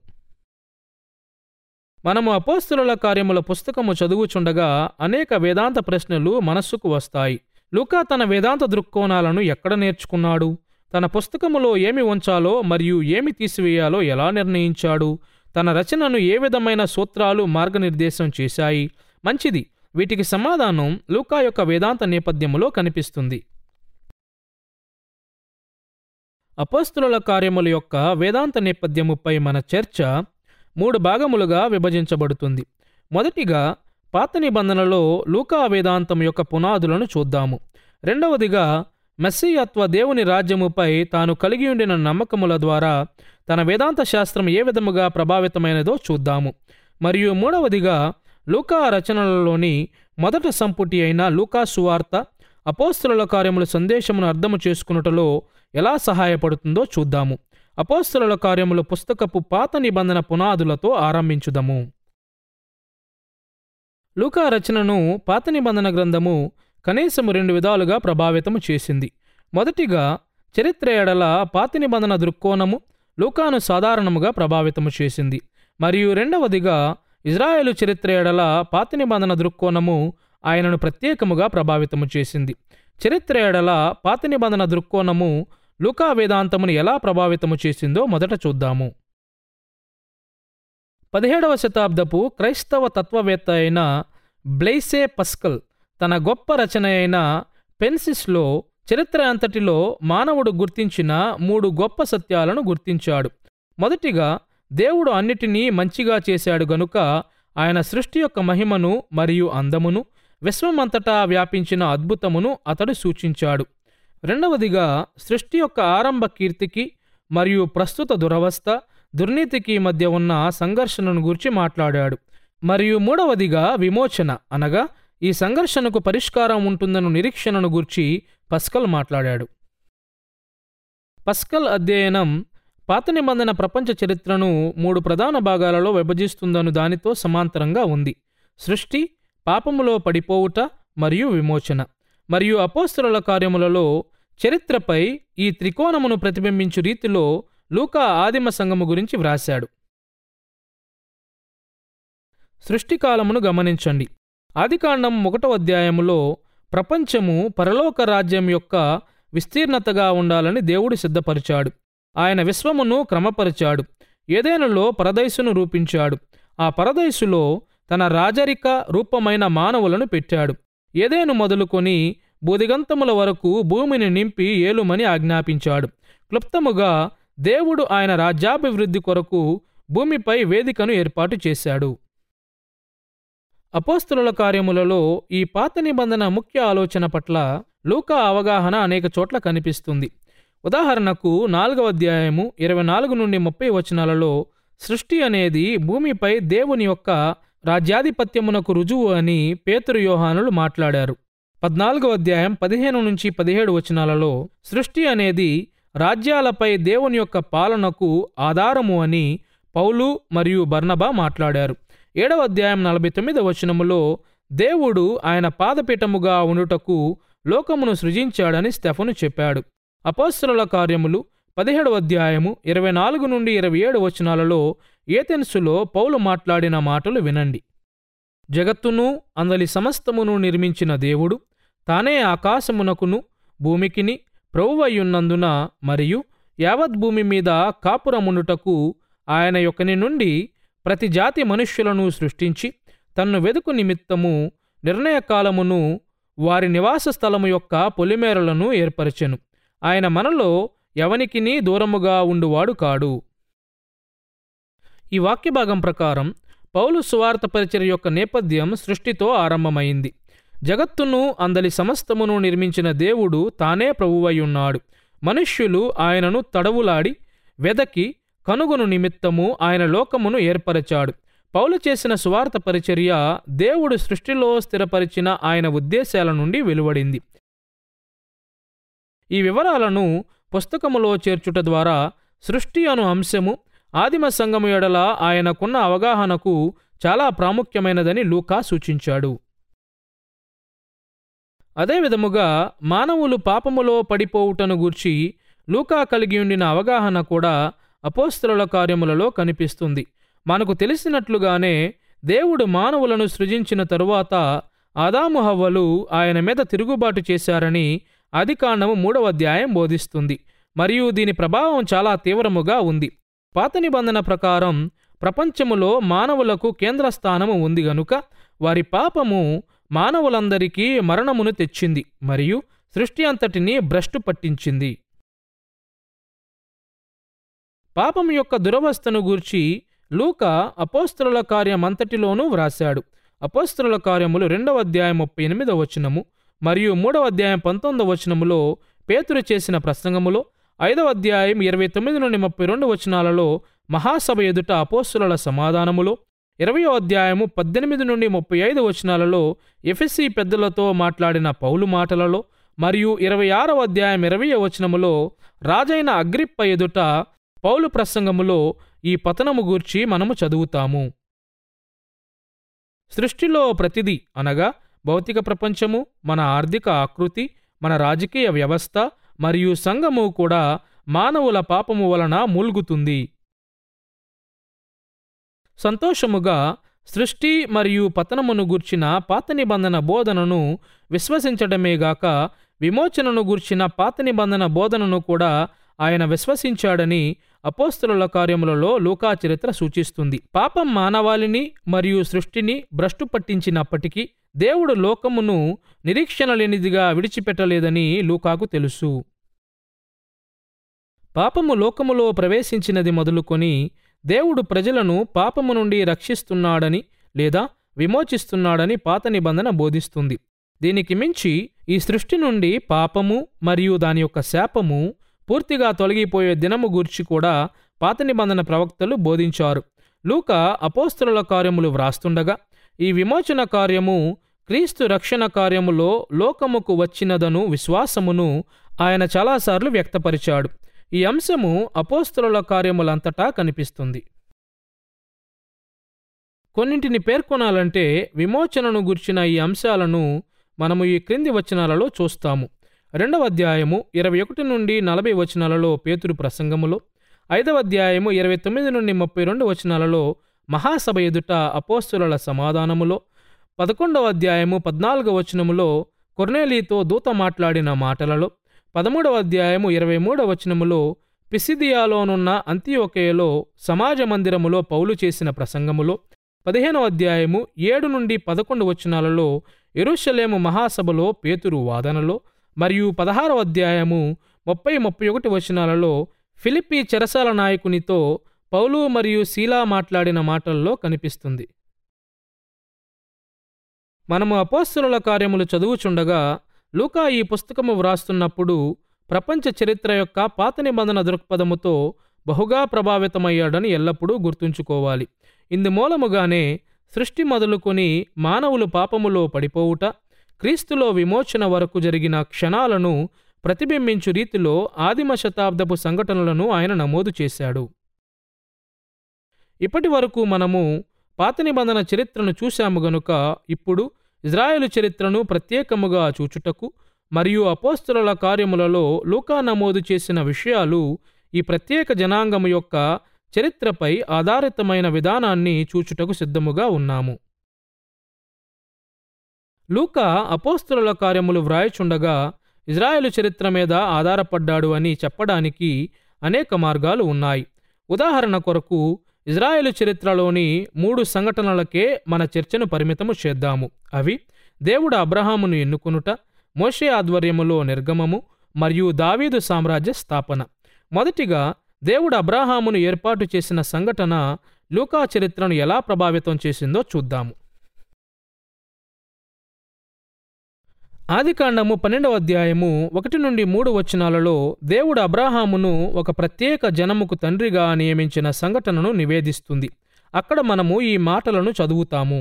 మనము అపోస్తుల కార్యముల పుస్తకము చదువుచుండగా అనేక వేదాంత ప్రశ్నలు మనస్సుకు వస్తాయి లూకా తన వేదాంత దృక్కోణాలను ఎక్కడ నేర్చుకున్నాడు తన పుస్తకములో ఏమి ఉంచాలో మరియు ఏమి తీసివేయాలో ఎలా నిర్ణయించాడు తన రచనను ఏ విధమైన సూత్రాలు మార్గనిర్దేశం చేశాయి మంచిది వీటికి సమాధానం లూకా యొక్క వేదాంత నేపథ్యములో కనిపిస్తుంది అపోస్తుల కార్యముల యొక్క వేదాంత నేపథ్యముపై మన చర్చ మూడు భాగములుగా విభజించబడుతుంది మొదటిగా పాత నిబంధనలో లూకా వేదాంతం యొక్క పునాదులను చూద్దాము రెండవదిగా మెస్సీయత్వ దేవుని రాజ్యముపై తాను కలిగి ఉండిన నమ్మకముల ద్వారా తన వేదాంత శాస్త్రం ఏ విధముగా ప్రభావితమైనదో చూద్దాము మరియు మూడవదిగా లూకా రచనలలోని మొదట సంపుటి అయిన లూకా సువార్త అపోస్తుల కార్యముల సందేశమును అర్థము చేసుకున్నటలో ఎలా సహాయపడుతుందో చూద్దాము అపోస్తుల కార్యముల పుస్తకపు పాత నిబంధన పునాదులతో ఆరంభించుదము లూకా రచనను పాత నిబంధన గ్రంథము కనీసము రెండు విధాలుగా ప్రభావితము చేసింది మొదటిగా చరిత్ర ఎడల పాత నిబంధన దృక్కోణము లూకాను సాధారణముగా ప్రభావితము చేసింది మరియు రెండవదిగా ఇజ్రాయేలు చరిత్ర ఎడల పాత నిబంధన దృక్కోణము ఆయనను ప్రత్యేకముగా ప్రభావితము చేసింది చరిత్ర ఎడల పాత నిబంధన దృక్కోణము లూకా వేదాంతమును ఎలా ప్రభావితము చేసిందో మొదట చూద్దాము పదిహేడవ శతాబ్దపు క్రైస్తవ తత్వవేత్త అయిన బ్లైసే పస్కల్ తన గొప్ప రచన అయిన పెన్సిస్లో చరిత్ర అంతటిలో మానవుడు గుర్తించిన మూడు గొప్ప సత్యాలను గుర్తించాడు మొదటిగా దేవుడు అన్నిటినీ మంచిగా చేశాడు గనుక ఆయన సృష్టి యొక్క మహిమను మరియు అందమును విశ్వమంతటా వ్యాపించిన అద్భుతమును అతడు సూచించాడు రెండవదిగా సృష్టి యొక్క ఆరంభ కీర్తికి మరియు ప్రస్తుత దురవస్థ దుర్నీతికి మధ్య ఉన్న సంఘర్షణను గురించి మాట్లాడాడు మరియు మూడవదిగా విమోచన అనగా ఈ సంఘర్షణకు పరిష్కారం ఉంటుందన్న నిరీక్షణను గూర్చి పస్కల్ మాట్లాడాడు పస్కల్ అధ్యయనం పాత నిబంధన ప్రపంచ చరిత్రను మూడు ప్రధాన భాగాలలో విభజిస్తుందను దానితో సమాంతరంగా ఉంది సృష్టి పాపములో పడిపోవుట మరియు విమోచన మరియు అపోస్తరుల కార్యములలో చరిత్రపై ఈ త్రికోణమును ప్రతిబింబించు రీతిలో లూకా ఆదిమ సంఘము గురించి వ్రాశాడు సృష్టికాలమును గమనించండి ఆదికాండం ఒకటో అధ్యాయములో ప్రపంచము పరలోక రాజ్యం యొక్క విస్తీర్ణతగా ఉండాలని దేవుడు సిద్ధపరిచాడు ఆయన విశ్వమును క్రమపరిచాడు ఏదేనులో పరదైసును రూపించాడు ఆ పరదైసులో తన రాజరిక రూపమైన మానవులను పెట్టాడు ఏదేను మొదలుకొని బూదిగంతముల వరకు భూమిని నింపి ఏలుమని ఆజ్ఞాపించాడు క్లుప్తముగా దేవుడు ఆయన రాజ్యాభివృద్ధి కొరకు భూమిపై వేదికను ఏర్పాటు చేశాడు అపోస్తుల కార్యములలో ఈ పాత నిబంధన ముఖ్య ఆలోచన పట్ల లూకా అవగాహన అనేక చోట్ల కనిపిస్తుంది ఉదాహరణకు నాలుగవ అధ్యాయము ఇరవై నాలుగు నుండి ముప్పై వచనాలలో సృష్టి అనేది భూమిపై దేవుని యొక్క రాజ్యాధిపత్యమునకు రుజువు అని పేతురు యోహానులు మాట్లాడారు పద్నాలుగవ అధ్యాయం పదిహేను నుంచి పదిహేడు వచనాలలో సృష్టి అనేది రాజ్యాలపై దేవుని యొక్క పాలనకు ఆధారము అని పౌలు మరియు బర్నబా మాట్లాడారు ఏడవ అధ్యాయం నలభై తొమ్మిదవ వచనములో దేవుడు ఆయన పాదపీఠముగా ఉండుటకు లోకమును సృజించాడని స్టెఫను చెప్పాడు అపోస్తుల కార్యములు పదిహేడవ అధ్యాయము ఇరవై నాలుగు నుండి ఇరవై ఏడు వచనాలలో ఏథెన్సులో పౌలు మాట్లాడిన మాటలు వినండి జగత్తును అందలి సమస్తమును నిర్మించిన దేవుడు తానే ఆకాశమునకును భూమికిని ప్రభువయ్యున్నందున మరియు యావత్ భూమి మీద కాపురముండుటకు ఆయన యొక్కని నుండి ప్రతి జాతి మనుష్యులను సృష్టించి తన్ను వెదుకు నిమిత్తము నిర్ణయకాలమును వారి నివాస స్థలము యొక్క పొలిమేరలను ఏర్పరచెను ఆయన మనలో ఎవనికిని దూరముగా ఉండువాడు కాడు ఈ వాక్యభాగం ప్రకారం పౌలు సువార్త పరిచర్య యొక్క నేపథ్యం సృష్టితో ఆరంభమైంది జగత్తును అందలి సమస్తమును నిర్మించిన దేవుడు తానే ప్రభువై ఉన్నాడు మనుష్యులు ఆయనను తడవులాడి వెదకి కనుగొను నిమిత్తము ఆయన లోకమును ఏర్పరచాడు పౌలు చేసిన సువార్త పరిచర్య దేవుడు సృష్టిలో స్థిరపరిచిన ఆయన ఉద్దేశాల నుండి వెలువడింది ఈ వివరాలను పుస్తకములో చేర్చుట ద్వారా సృష్టి అను అంశము ఆదిమ సంఘము ఎడల ఆయనకున్న అవగాహనకు చాలా ప్రాముఖ్యమైనదని లూకా సూచించాడు అదే విధముగా మానవులు పాపములో పడిపోవుటను గూర్చి లూకా కలిగి ఉండిన అవగాహన కూడా అపోస్తలుల కార్యములలో కనిపిస్తుంది మనకు తెలిసినట్లుగానే దేవుడు మానవులను సృజించిన తరువాత ఆదాము హవ్వలు ఆయన మీద తిరుగుబాటు చేశారని ఆదికాండము మూడవ అధ్యాయం బోధిస్తుంది మరియు దీని ప్రభావం చాలా తీవ్రముగా ఉంది పాత నిబంధన ప్రకారం ప్రపంచములో మానవులకు కేంద్రస్థానము ఉంది గనుక వారి పాపము మానవులందరికీ మరణమును తెచ్చింది మరియు సృష్టి అంతటిని భ్రష్టు పట్టించింది పాపం యొక్క దురవస్థను గూర్చి లూక అపోస్తలుల కార్యమంతటిలోనూ వ్రాశాడు అపోస్తలుల కార్యములు రెండవ అధ్యాయం ముప్పై ఎనిమిదవ వచనము మరియు మూడవ అధ్యాయం పంతొమ్మిదవ వచనములో పేతురు చేసిన ప్రసంగములో ఐదవ అధ్యాయం ఇరవై తొమ్మిది నుండి ముప్పై రెండు వచనాలలో మహాసభ ఎదుట అపోస్తుల సమాధానములో ఇరవయో అధ్యాయము పద్దెనిమిది నుండి ముప్పై ఐదు వచనాలలో ఎఫ్ఎస్సి పెద్దలతో మాట్లాడిన పౌలు మాటలలో మరియు ఇరవై ఆరవ అధ్యాయం ఇరవై వచనములో రాజైన అగ్రిప్ప ఎదుట పౌలు ప్రసంగములో ఈ పతనము గూర్చి మనము చదువుతాము సృష్టిలో ప్రతిదీ అనగా భౌతిక ప్రపంచము మన ఆర్థిక ఆకృతి మన రాజకీయ వ్యవస్థ మరియు సంఘము కూడా మానవుల పాపము వలన మూల్గుతుంది సంతోషముగా సృష్టి మరియు పతనమును గూర్చిన పాత నిబంధన బోధనను విశ్వసించడమేగాక విమోచనను గూర్చిన పాత నిబంధన బోధనను కూడా ఆయన విశ్వసించాడని అపోస్తుల కార్యములలో లూకా చరిత్ర సూచిస్తుంది పాపం మానవాళిని మరియు సృష్టిని భ్రష్టు పట్టించినప్పటికీ దేవుడు లోకమును నిరీక్షణ లేనిదిగా విడిచిపెట్టలేదని లూకాకు తెలుసు పాపము లోకములో ప్రవేశించినది మొదలుకొని దేవుడు ప్రజలను పాపము నుండి రక్షిస్తున్నాడని లేదా విమోచిస్తున్నాడని పాత నిబంధన బోధిస్తుంది దీనికి మించి ఈ సృష్టి నుండి పాపము మరియు దాని యొక్క శాపము పూర్తిగా తొలగిపోయే దినము గూర్చి కూడా పాత నిబంధన ప్రవక్తలు బోధించారు లూక అపోస్తుల కార్యములు వ్రాస్తుండగా ఈ విమోచన కార్యము క్రీస్తు రక్షణ కార్యములో లోకముకు వచ్చినదను విశ్వాసమును ఆయన చాలాసార్లు వ్యక్తపరిచాడు ఈ అంశము అపోస్తుల కార్యములంతటా కనిపిస్తుంది కొన్నింటిని పేర్కొనాలంటే విమోచనను గుర్చిన ఈ అంశాలను మనము ఈ క్రింది వచనాలలో చూస్తాము రెండవ అధ్యాయము ఇరవై ఒకటి నుండి నలభై వచనాలలో పేతురు ప్రసంగములో ఐదవ అధ్యాయము ఇరవై తొమ్మిది నుండి ముప్పై రెండు వచనాలలో మహాసభ ఎదుట అపోస్తుల సమాధానములో పదకొండవ అధ్యాయము పద్నాలుగవ వచనములో కొర్నేలీతో దూత మాట్లాడిన మాటలలో పదమూడవ అధ్యాయము ఇరవై మూడవ వచనములో పిసిదియాలోనున్న అంత్యోకేయలో సమాజ మందిరములో పౌలు చేసిన ప్రసంగములో పదిహేనవ అధ్యాయము ఏడు నుండి పదకొండు వచనాలలో ఎరుషలేము మహాసభలో పేతురు వాదనలో మరియు పదహారవ అధ్యాయము ముప్పై ముప్పై ఒకటి వచనాలలో ఫిలిప్పీ చెరసాల నాయకునితో పౌలు మరియు శీలా మాట్లాడిన మాటల్లో కనిపిస్తుంది మనము అపోస్తుల కార్యములు చదువుచుండగా లూకా ఈ పుస్తకము వ్రాస్తున్నప్పుడు ప్రపంచ చరిత్ర యొక్క పాత నిబంధన దృక్పథముతో బహుగా ప్రభావితమయ్యాడని ఎల్లప్పుడూ గుర్తుంచుకోవాలి ఇందు మూలముగానే సృష్టి మొదలుకొని మానవులు పాపములో పడిపోవుట క్రీస్తులో విమోచన వరకు జరిగిన క్షణాలను ప్రతిబింబించు రీతిలో ఆదిమ శతాబ్దపు సంఘటనలను ఆయన నమోదు చేశాడు ఇప్పటి వరకు మనము పాత నిబంధన చరిత్రను చూశాము గనుక ఇప్పుడు ఇజ్రాయేలు చరిత్రను ప్రత్యేకముగా చూచుటకు మరియు అపోస్తుల కార్యములలో లూకా నమోదు చేసిన విషయాలు ఈ ప్రత్యేక జనాంగము యొక్క చరిత్రపై ఆధారితమైన విధానాన్ని చూచుటకు సిద్ధముగా ఉన్నాము లూకా అపోస్తుల కార్యములు వ్రాయచుండగా ఇజ్రాయేలు చరిత్ర మీద ఆధారపడ్డాడు అని చెప్పడానికి అనేక మార్గాలు ఉన్నాయి ఉదాహరణ కొరకు ఇజ్రాయేలు చరిత్రలోని మూడు సంఘటనలకే మన చర్చను పరిమితము చేద్దాము అవి దేవుడు అబ్రహామును ఎన్నుకొనుట మోషే ఆధ్వర్యములో నిర్గమము మరియు దావీదు సామ్రాజ్య స్థాపన మొదటిగా దేవుడు అబ్రాహామును ఏర్పాటు చేసిన సంఘటన లూకా చరిత్రను ఎలా ప్రభావితం చేసిందో చూద్దాము ఆదికాండము పన్నెండవ అధ్యాయము ఒకటి నుండి మూడు వచనాలలో దేవుడు అబ్రాహామును ఒక ప్రత్యేక జనముకు తండ్రిగా నియమించిన సంఘటనను నివేదిస్తుంది అక్కడ మనము ఈ మాటలను చదువుతాము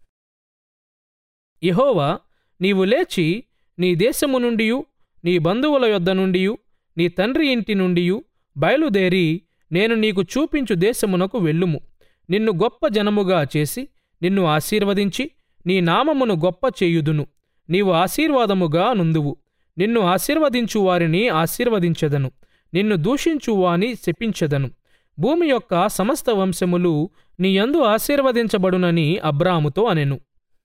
యహోవా నీవు లేచి నీ దేశము నుండియు నీ బంధువుల యొద్ద నుండియు నీ తండ్రి ఇంటి నుండియు బయలుదేరి నేను నీకు చూపించు దేశమునకు వెళ్ళుము నిన్ను గొప్ప జనముగా చేసి నిన్ను ఆశీర్వదించి నీ నామమును గొప్ప చేయుదును నీవు ఆశీర్వాదముగా నుందువు నిన్ను ఆశీర్వదించు వారిని ఆశీర్వదించెదను నిన్ను దూషించు వాని శపించెదను భూమి యొక్క సమస్త వంశములు నీ యందు ఆశీర్వదించబడునని అబ్రాముతో అనెను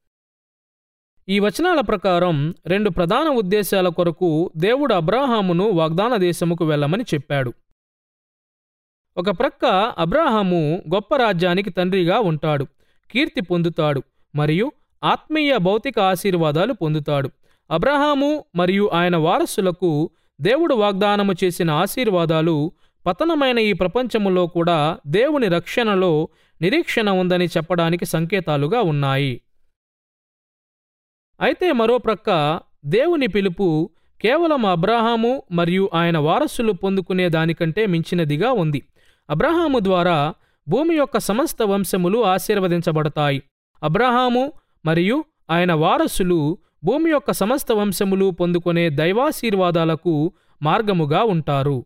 ఈ వచనాల ప్రకారం రెండు ప్రధాన ఉద్దేశాల కొరకు దేవుడు అబ్రాహామును వాగ్దాన దేశముకు వెళ్ళమని చెప్పాడు ఒక ప్రక్క అబ్రాహాము గొప్ప రాజ్యానికి తండ్రిగా ఉంటాడు కీర్తి పొందుతాడు మరియు ఆత్మీయ భౌతిక ఆశీర్వాదాలు పొందుతాడు అబ్రహాము మరియు ఆయన వారసులకు దేవుడు వాగ్దానము చేసిన ఆశీర్వాదాలు పతనమైన ఈ ప్రపంచములో కూడా దేవుని రక్షణలో నిరీక్షణ ఉందని చెప్పడానికి సంకేతాలుగా ఉన్నాయి అయితే మరో ప్రక్క దేవుని పిలుపు కేవలం అబ్రహాము మరియు ఆయన వారసులు పొందుకునే దానికంటే మించినదిగా ఉంది అబ్రహాము ద్వారా భూమి యొక్క సమస్త వంశములు ఆశీర్వదించబడతాయి అబ్రహాము మరియు ఆయన వారసులు భూమి యొక్క సమస్త వంశములు పొందుకునే దైవాశీర్వాదాలకు మార్గముగా ఉంటారు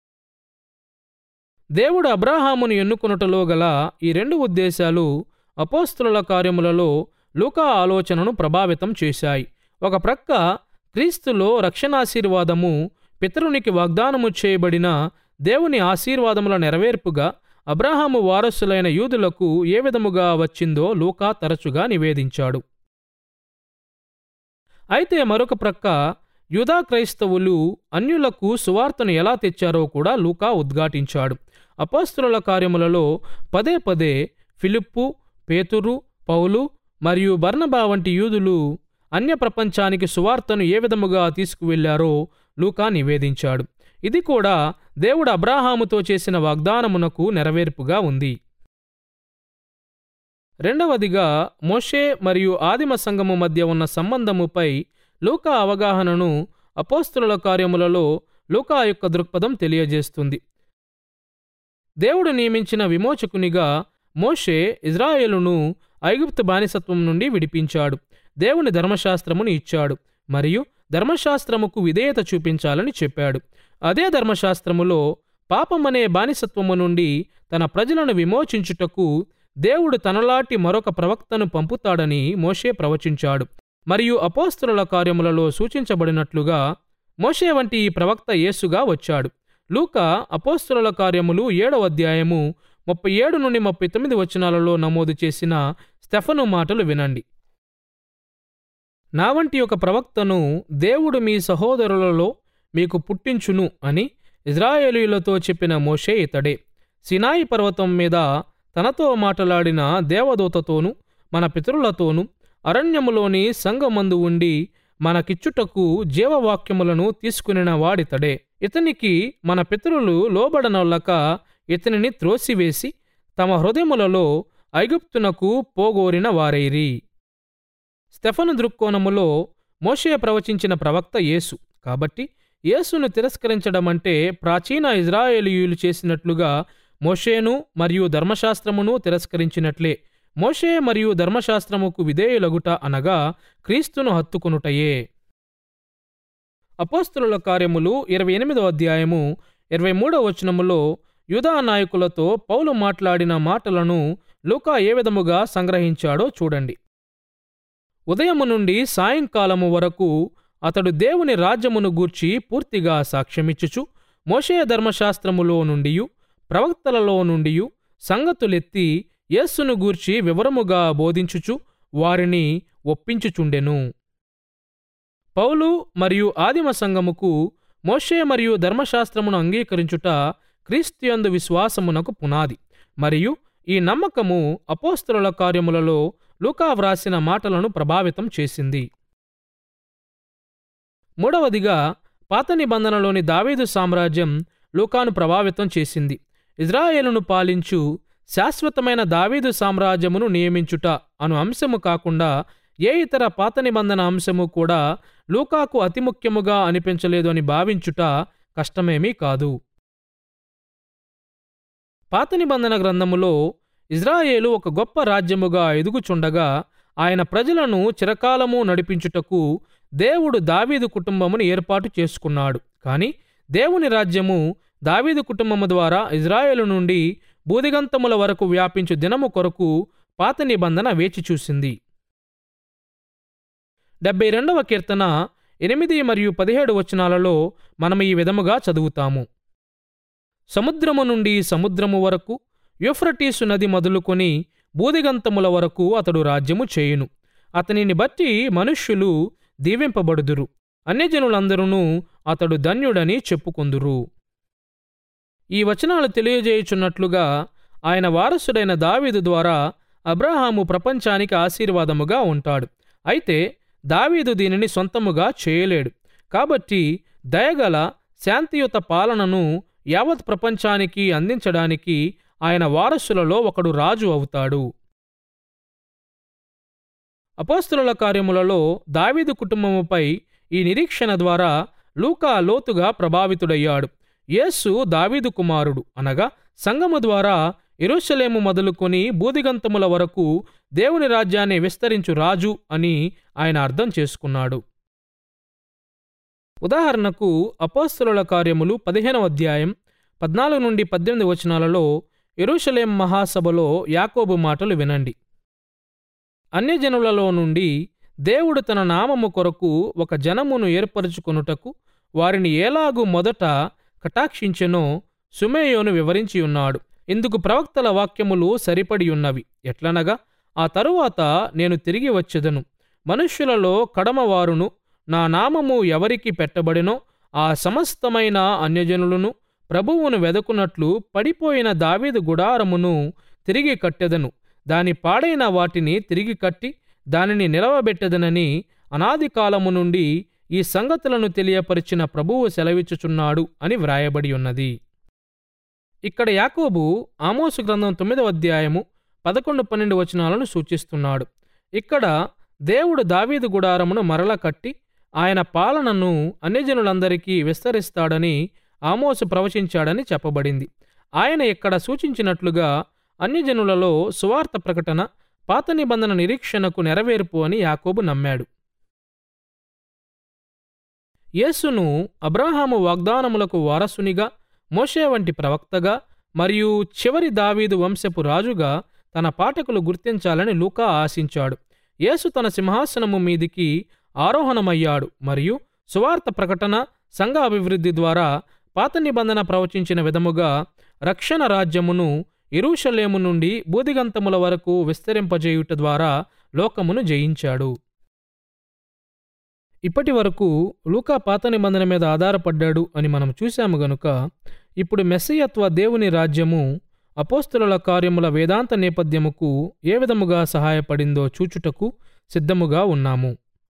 దేవుడు అబ్రాహామును ఎన్నుకొనుటలో గల ఈ రెండు ఉద్దేశాలు అపోస్తుల కార్యములలో లూకా ఆలోచనను ప్రభావితం చేశాయి ఒక ప్రక్క క్రీస్తులో రక్షణాశీర్వాదము పితరునికి వాగ్దానము చేయబడిన దేవుని ఆశీర్వాదముల నెరవేర్పుగా అబ్రాహాము వారసులైన యూదులకు ఏ విధముగా వచ్చిందో లూకా తరచుగా నివేదించాడు అయితే మరొక ప్రక్క యూదా క్రైస్తవులు అన్యులకు సువార్తను ఎలా తెచ్చారో కూడా లూకా ఉద్ఘాటించాడు అపోస్తుల కార్యములలో పదే పదే ఫిలిప్పు పేతురు పౌలు మరియు బర్నబా వంటి యూదులు అన్య ప్రపంచానికి సువార్తను ఏ విధముగా తీసుకువెళ్లారో లూకా నివేదించాడు ఇది కూడా దేవుడు అబ్రాహాముతో చేసిన వాగ్దానమునకు నెరవేర్పుగా ఉంది రెండవదిగా మోషే మరియు ఆదిమ సంఘము మధ్య ఉన్న సంబంధముపై లూకా అవగాహనను అపోస్తుల కార్యములలో లూకా యొక్క దృక్పథం తెలియజేస్తుంది దేవుడు నియమించిన విమోచకునిగా మోషే ఇజ్రాయేలును ఐగుప్తు బానిసత్వం నుండి విడిపించాడు దేవుని ధర్మశాస్త్రమును ఇచ్చాడు మరియు ధర్మశాస్త్రముకు విధేయత చూపించాలని చెప్పాడు అదే ధర్మశాస్త్రములో పాపమనే బానిసత్వము నుండి తన ప్రజలను విమోచించుటకు దేవుడు తనలాంటి మరొక ప్రవక్తను పంపుతాడని మోషే ప్రవచించాడు మరియు అపోస్తుల కార్యములలో సూచించబడినట్లుగా మోషే వంటి ఈ ప్రవక్త యేసుగా వచ్చాడు లూకా అపోస్తుల కార్యములు ఏడవ అధ్యాయము ముప్పై ఏడు నుండి ముప్పై తొమ్మిది వచనాలలో నమోదు చేసిన స్టెఫను మాటలు వినండి నా వంటి ఒక ప్రవక్తను దేవుడు మీ సహోదరులలో మీకు పుట్టించును అని ఇజ్రాయేలీలతో చెప్పిన మోషే ఇతడే సినాయి పర్వతం మీద తనతో మాట్లాడిన దేవదూతతోనూ మన పితరులతోనూ అరణ్యములోని సంగమందు ఉండి మనకిచ్చుటకు జీవవాక్యములను తీసుకునిన వాడితడే ఇతనికి మన పితరులు లోబడనొల్లక ఇతనిని త్రోసివేసి తమ హృదయములలో ఐగుప్తునకు పోగోరిన వారైరి స్టెఫను దృక్కోణములో మోషే ప్రవచించిన ప్రవక్త యేసు కాబట్టి యేసును తిరస్కరించడమంటే ప్రాచీన ఇజ్రాయేలీయులు చేసినట్లుగా మోషేను మరియు ధర్మశాస్త్రమును తిరస్కరించినట్లే మోషే మరియు ధర్మశాస్త్రముకు విధేయులగుట అనగా క్రీస్తును హత్తుకొనుటయే అపోస్తుల కార్యములు ఇరవై ఎనిమిదో అధ్యాయము ఇరవై మూడో వచనములో యూదా నాయకులతో పౌలు మాట్లాడిన మాటలను లూకా ఏ విధముగా సంగ్రహించాడో చూడండి ఉదయము నుండి సాయంకాలము వరకు అతడు దేవుని రాజ్యమును గూర్చి పూర్తిగా సాక్ష్యమిచ్చుచు మోషే ధర్మశాస్త్రములో నుండియు ప్రవక్తలలో నుండియు సంగతులెత్తి యేస్సును గూర్చి వివరముగా బోధించుచు వారిని ఒప్పించుచుండెను పౌలు మరియు ఆదిమ సంఘముకు మోషే మరియు ధర్మశాస్త్రమును అంగీకరించుట క్రీస్తుయందు విశ్వాసమునకు పునాది మరియు ఈ నమ్మకము అపోస్తుల కార్యములలో లూకా వ్రాసిన మాటలను ప్రభావితం చేసింది మూడవదిగా పాత నిబంధనలోని దావీదు సామ్రాజ్యం లూకాను ప్రభావితం చేసింది ఇజ్రాయేలును పాలించు శాశ్వతమైన దావీదు సామ్రాజ్యమును నియమించుట అను అంశము కాకుండా ఏ ఇతర పాత నిబంధన అంశము కూడా లూకాకు అతి ముఖ్యముగా అనిపించలేదు అని భావించుట కష్టమేమీ కాదు పాత నిబంధన గ్రంథములో ఇజ్రాయేలు ఒక గొప్ప రాజ్యముగా ఎదుగుచుండగా ఆయన ప్రజలను చిరకాలము నడిపించుటకు దేవుడు దావీదు కుటుంబమును ఏర్పాటు చేసుకున్నాడు కాని దేవుని రాజ్యము దావీదు కుటుంబము ద్వారా ఇజ్రాయేలు నుండి బూదిగంతముల వరకు వ్యాపించు దినము కొరకు పాత నిబంధన వేచి చూసింది డెబ్బై రెండవ కీర్తన ఎనిమిది మరియు పదిహేడు వచనాలలో మనం ఈ విధముగా చదువుతాము సముద్రము నుండి సముద్రము వరకు యూఫ్రటీసు నది మొదలుకొని బూదిగంతముల వరకు అతడు రాజ్యము చేయును అతనిని బట్టి మనుష్యులు దీవింపబడుదురు అన్యజనులందరూ అతడు ధన్యుడని చెప్పుకొందురు ఈ వచనాలు తెలియజేయుచున్నట్లుగా ఆయన వారసుడైన దావీదు ద్వారా అబ్రహాము ప్రపంచానికి ఆశీర్వాదముగా ఉంటాడు అయితే దావీదు దీనిని సొంతముగా చేయలేడు కాబట్టి దయగల శాంతియుత పాలనను యావత్ ప్రపంచానికి అందించడానికి ఆయన వారసులలో ఒకడు రాజు అవుతాడు అపోస్తుల కార్యములలో దావీదు కుటుంబముపై ఈ నిరీక్షణ ద్వారా లూకా లోతుగా ప్రభావితుడయ్యాడు యేసు దావీదు కుమారుడు అనగా సంగము ద్వారా ఎరుషలేము మొదలుకొని బూదిగంతముల వరకు దేవుని రాజ్యాన్ని విస్తరించు రాజు అని ఆయన అర్థం చేసుకున్నాడు ఉదాహరణకు అపోస్తుల కార్యములు పదిహేనవ అధ్యాయం పద్నాలుగు నుండి పద్దెనిమిది వచనాలలో ఎరుషలేం మహాసభలో యాకోబు మాటలు వినండి అన్యజనులలో నుండి దేవుడు తన నామము కొరకు ఒక జనమును ఏర్పరచుకొనుటకు వారిని ఏలాగు మొదట కటాక్షించెనో సుమేయోను వివరించి ఉన్నాడు ఇందుకు ప్రవక్తల వాక్యములు సరిపడి ఉన్నవి ఎట్లనగా ఆ తరువాత నేను తిరిగి వచ్చెదను మనుష్యులలో కడమవారును నా నామము ఎవరికి పెట్టబడినో ఆ సమస్తమైన అన్యజనులను ప్రభువును వెదకున్నట్లు పడిపోయిన దావీదు గుడారమును తిరిగి కట్టెదను దాని పాడైన వాటిని తిరిగి కట్టి దానిని నిలవబెట్టెదనని అనాది కాలము నుండి ఈ సంగతులను తెలియపరిచిన ప్రభువు సెలవిచ్చుచున్నాడు అని వ్రాయబడి ఉన్నది ఇక్కడ యాకోబు ఆమోసు గ్రంథం తొమ్మిదవ అధ్యాయము పదకొండు పన్నెండు వచనాలను సూచిస్తున్నాడు ఇక్కడ దేవుడు దావీదు గుడారమును మరల కట్టి ఆయన పాలనను అన్యజనులందరికీ విస్తరిస్తాడని ఆమోసు ప్రవచించాడని చెప్పబడింది ఆయన ఇక్కడ సూచించినట్లుగా అన్యజనులలో సువార్త ప్రకటన పాత నిబంధన నిరీక్షణకు నెరవేర్పు అని యాకోబు నమ్మాడు యేసును అబ్రహాము వాగ్దానములకు వారసునిగా మోషే వంటి ప్రవక్తగా మరియు చివరి దావీదు వంశపు రాజుగా తన పాఠకులు గుర్తించాలని లూకా ఆశించాడు యేసు తన సింహాసనము మీదికి ఆరోహణమయ్యాడు మరియు సువార్త ప్రకటన సంఘ అభివృద్ధి ద్వారా పాత నిబంధన ప్రవచించిన విధముగా రక్షణ రాజ్యమును ఇరూషలేము నుండి బూదిగంతముల వరకు విస్తరింపజేయుట ద్వారా లోకమును జయించాడు ఇప్పటి వరకు లూకా పాత నిబంధన మీద ఆధారపడ్డాడు అని మనం చూశాము గనుక ఇప్పుడు మెస్సియత్వ దేవుని రాజ్యము అపోస్తుల కార్యముల వేదాంత నేపథ్యముకు ఏ విధముగా సహాయపడిందో చూచుటకు సిద్ధముగా ఉన్నాము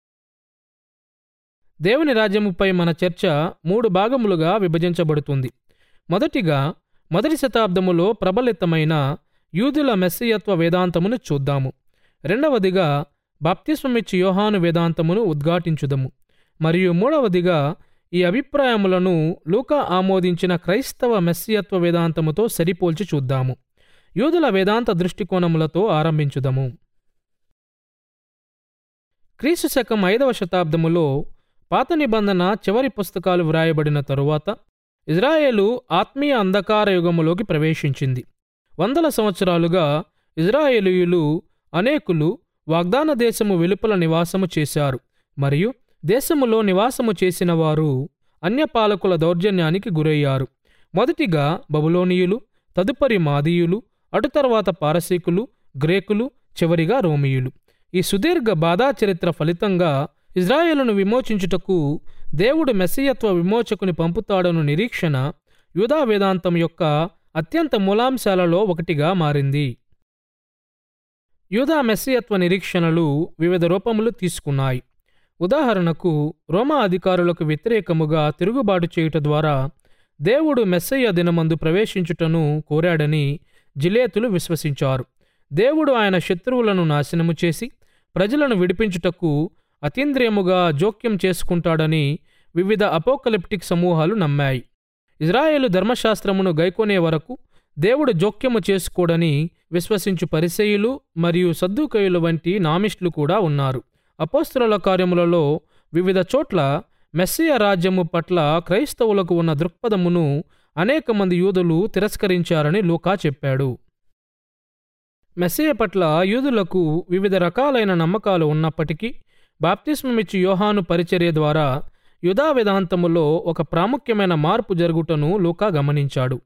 దేవుని రాజ్యముపై మన చర్చ మూడు భాగములుగా విభజించబడుతుంది మొదటిగా మొదటి శతాబ్దములో ప్రబలితమైన యూదుల మెస్సియత్వ వేదాంతమును చూద్దాము రెండవదిగా బాప్తిస్వమిచ్చి యోహాను వేదాంతమును ఉద్ఘాటించుదము మరియు మూడవదిగా ఈ అభిప్రాయములను లూకా ఆమోదించిన క్రైస్తవ మెస్సియత్వ వేదాంతముతో సరిపోల్చి చూద్దాము యూదుల వేదాంత దృష్టికోణములతో ఆరంభించుదము క్రీస్తు శకం ఐదవ శతాబ్దములో పాత నిబంధన చివరి పుస్తకాలు వ్రాయబడిన తరువాత ఇజ్రాయేలు ఆత్మీయ అంధకార యుగములోకి ప్రవేశించింది వందల సంవత్సరాలుగా ఇజ్రాయేలీయులు అనేకులు వాగ్దాన దేశము వెలుపల నివాసము చేశారు మరియు దేశములో నివాసము చేసిన వారు అన్యపాలకుల దౌర్జన్యానికి గురయ్యారు మొదటిగా బబులోనియులు తదుపరి మాదీయులు అటు తర్వాత పారసీకులు గ్రేకులు చివరిగా రోమియులు ఈ సుదీర్ఘ బాధా చరిత్ర ఫలితంగా ఇజ్రాయేలును విమోచించుటకు దేవుడు మెస్సియత్వ విమోచకుని పంపుతాడను నిరీక్షణ యూదా వేదాంతం యొక్క అత్యంత మూలాంశాలలో ఒకటిగా మారింది యూదా మెస్సియత్వ నిరీక్షణలు వివిధ రూపములు తీసుకున్నాయి ఉదాహరణకు రోమా అధికారులకు వ్యతిరేకముగా తిరుగుబాటు చేయుట ద్వారా దేవుడు మెస్సయ్య దినమందు ప్రవేశించుటను కోరాడని జిలేతులు విశ్వసించారు దేవుడు ఆయన శత్రువులను నాశనము చేసి ప్రజలను విడిపించుటకు అతీంద్రియముగా జోక్యం చేసుకుంటాడని వివిధ అపోకలిప్టిక్ సమూహాలు నమ్మాయి ఇజ్రాయేలు ధర్మశాస్త్రమును గైకొనే వరకు దేవుడు జోక్యము చేసుకోడని విశ్వసించు పరిసయులు మరియు సద్దుకయులు వంటి నామిస్టులు కూడా ఉన్నారు అపోస్తుల కార్యములలో వివిధ చోట్ల మెస్సియ రాజ్యము పట్ల క్రైస్తవులకు ఉన్న దృక్పథమును అనేక మంది యూదులు తిరస్కరించారని లూకా చెప్పాడు మెస్సియ పట్ల యూదులకు వివిధ రకాలైన నమ్మకాలు ఉన్నప్పటికీ బాప్తిస్మమిచ్చి యోహాను పరిచర్య ద్వారా యుధా వేదాంతములో ఒక ప్రాముఖ్యమైన మార్పు జరుగుటను లూకా గమనించాడు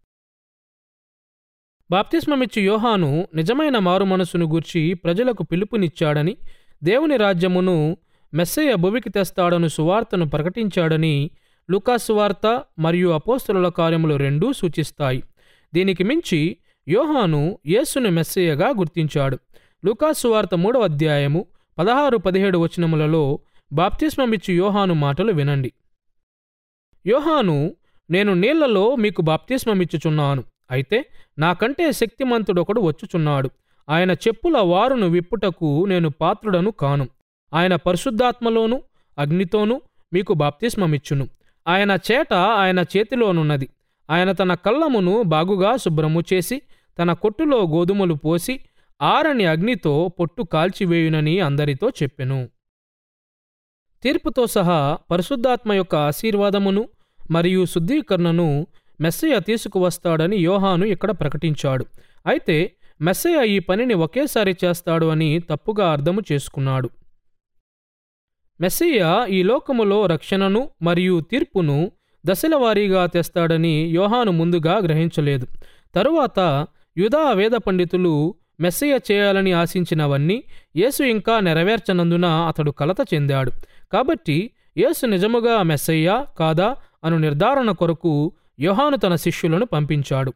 బాప్తిస్మమిచ్చి యోహాను నిజమైన మారు మనసును గూర్చి ప్రజలకు పిలుపునిచ్చాడని దేవుని రాజ్యమును మెస్సయ్య భువికి తెస్తాడను సువార్తను ప్రకటించాడని లూకాసువార్త మరియు అపోస్తుల కార్యములు రెండూ సూచిస్తాయి దీనికి మించి యోహాను యేసును మెస్సయ్యగా గుర్తించాడు లూకాసువార్త మూడవ అధ్యాయము పదహారు పదిహేడు వచనములలో బాప్తిస్మమిచ్చి యోహాను మాటలు వినండి యోహాను నేను నీళ్లలో మీకు బాప్తిస్మమిచ్చుచున్నాను అయితే నాకంటే శక్తిమంతుడొకడు వచ్చుచున్నాడు ఆయన చెప్పుల వారును విప్పుటకు నేను పాత్రుడను కాను ఆయన పరిశుద్ధాత్మలోను అగ్నితోనూ మీకు బాప్తిస్మమిచ్చును ఆయన చేట ఆయన చేతిలోనున్నది ఆయన తన కళ్ళమును బాగుగా శుభ్రము చేసి తన కొట్టులో గోధుమలు పోసి ఆరని అగ్నితో పొట్టు కాల్చివేయునని అందరితో చెప్పెను తీర్పుతో సహా పరిశుద్ధాత్మ యొక్క ఆశీర్వాదమును మరియు శుద్ధీకరణను మెస్సయ తీసుకువస్తాడని యోహాను ఇక్కడ ప్రకటించాడు అయితే మెస్సయ ఈ పనిని ఒకేసారి చేస్తాడు అని తప్పుగా అర్థము చేసుకున్నాడు మెస్సయ్య ఈ లోకములో రక్షణను మరియు తీర్పును దశలవారీగా తెస్తాడని యోహాను ముందుగా గ్రహించలేదు తరువాత యుధా వేద పండితులు మెస్సయ్య చేయాలని ఆశించినవన్నీ యేసు ఇంకా నెరవేర్చనందున అతడు కలత చెందాడు కాబట్టి యేసు నిజముగా మెస్సయ్యా కాదా అను నిర్ధారణ కొరకు యోహాను తన శిష్యులను పంపించాడు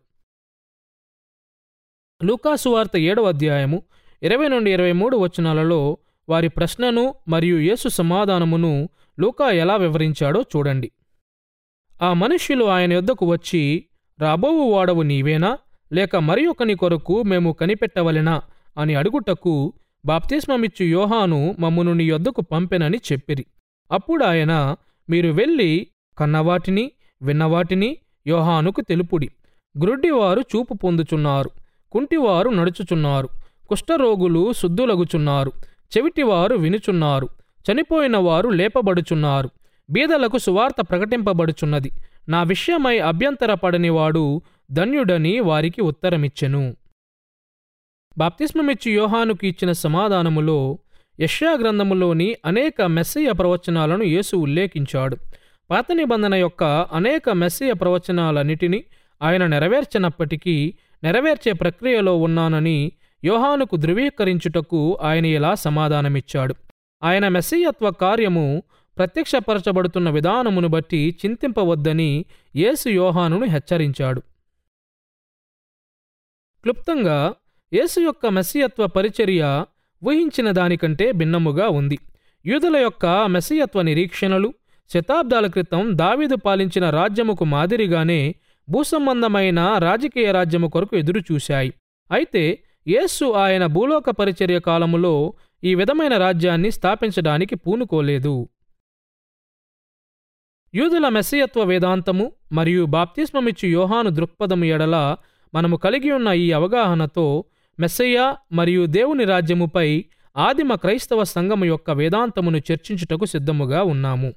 లూకాసు వార్త ఏడవ అధ్యాయము ఇరవై నుండి ఇరవై మూడు వచనాలలో వారి ప్రశ్నను మరియు యేసు సమాధానమును లూకా ఎలా వివరించాడో చూడండి ఆ మనుష్యులు ఆయన యొద్దకు వచ్చి రాబోవు వాడవు నీవేనా లేక మరి ఒకని కొరకు మేము కనిపెట్టవలెనా అని అడుగుటకు బాప్తిస్మమిచ్చు యోహాను మమ్మును నీ యొద్దకు పంపెనని చెప్పిరి అప్పుడు ఆయన మీరు వెళ్ళి కన్నవాటిని విన్నవాటిని యోహానుకు తెలుపుడి గ్రుడ్డివారు చూపు పొందుచున్నారు కుంటివారు నడుచుచున్నారు కుష్ఠరోగులు శుద్ధులగుచున్నారు చెవిటివారు వినుచున్నారు చనిపోయిన వారు లేపబడుచున్నారు బీదలకు సువార్త ప్రకటింపబడుచున్నది నా విషయమై అభ్యంతరపడనివాడు ధన్యుడని వారికి ఉత్తరమిచ్చెను బాప్తిస్మమిచ్చి యోహానుకు ఇచ్చిన సమాధానములో యష్యా గ్రంథములోని అనేక మెస్సియ ప్రవచనాలను యేసు ఉల్లేఖించాడు పాత నిబంధన యొక్క అనేక మెస్సియ ప్రవచనాలన్నిటినీ ఆయన నెరవేర్చినప్పటికీ నెరవేర్చే ప్రక్రియలో ఉన్నానని యోహానుకు ధృవీకరించుటకు ఆయన ఇలా సమాధానమిచ్చాడు ఆయన మెస్సియత్వ కార్యము ప్రత్యక్షపరచబడుతున్న విధానమును బట్టి చింతింపవద్దని యేసు యోహానును హెచ్చరించాడు క్లుప్తంగా యేసు యొక్క మెస్సియత్వ పరిచర్య ఊహించిన దానికంటే భిన్నముగా ఉంది యూదుల యొక్క మెస్సియత్వ నిరీక్షణలు శతాబ్దాల క్రితం దావీదు పాలించిన రాజ్యముకు మాదిరిగానే భూసంబంధమైన రాజకీయ రాజ్యము కొరకు ఎదురుచూశాయి అయితే యేసు ఆయన భూలోక పరిచర్య కాలములో ఈ విధమైన రాజ్యాన్ని స్థాపించడానికి పూనుకోలేదు యూదుల మెస్సియత్వ వేదాంతము మరియు బాప్తిస్మమిచ్చు యోహాను దృక్పథము ఎడల మనము కలిగి ఉన్న ఈ అవగాహనతో మెస్సయ్య మరియు దేవుని రాజ్యముపై ఆదిమ క్రైస్తవ సంఘము యొక్క వేదాంతమును చర్చించుటకు సిద్ధముగా ఉన్నాము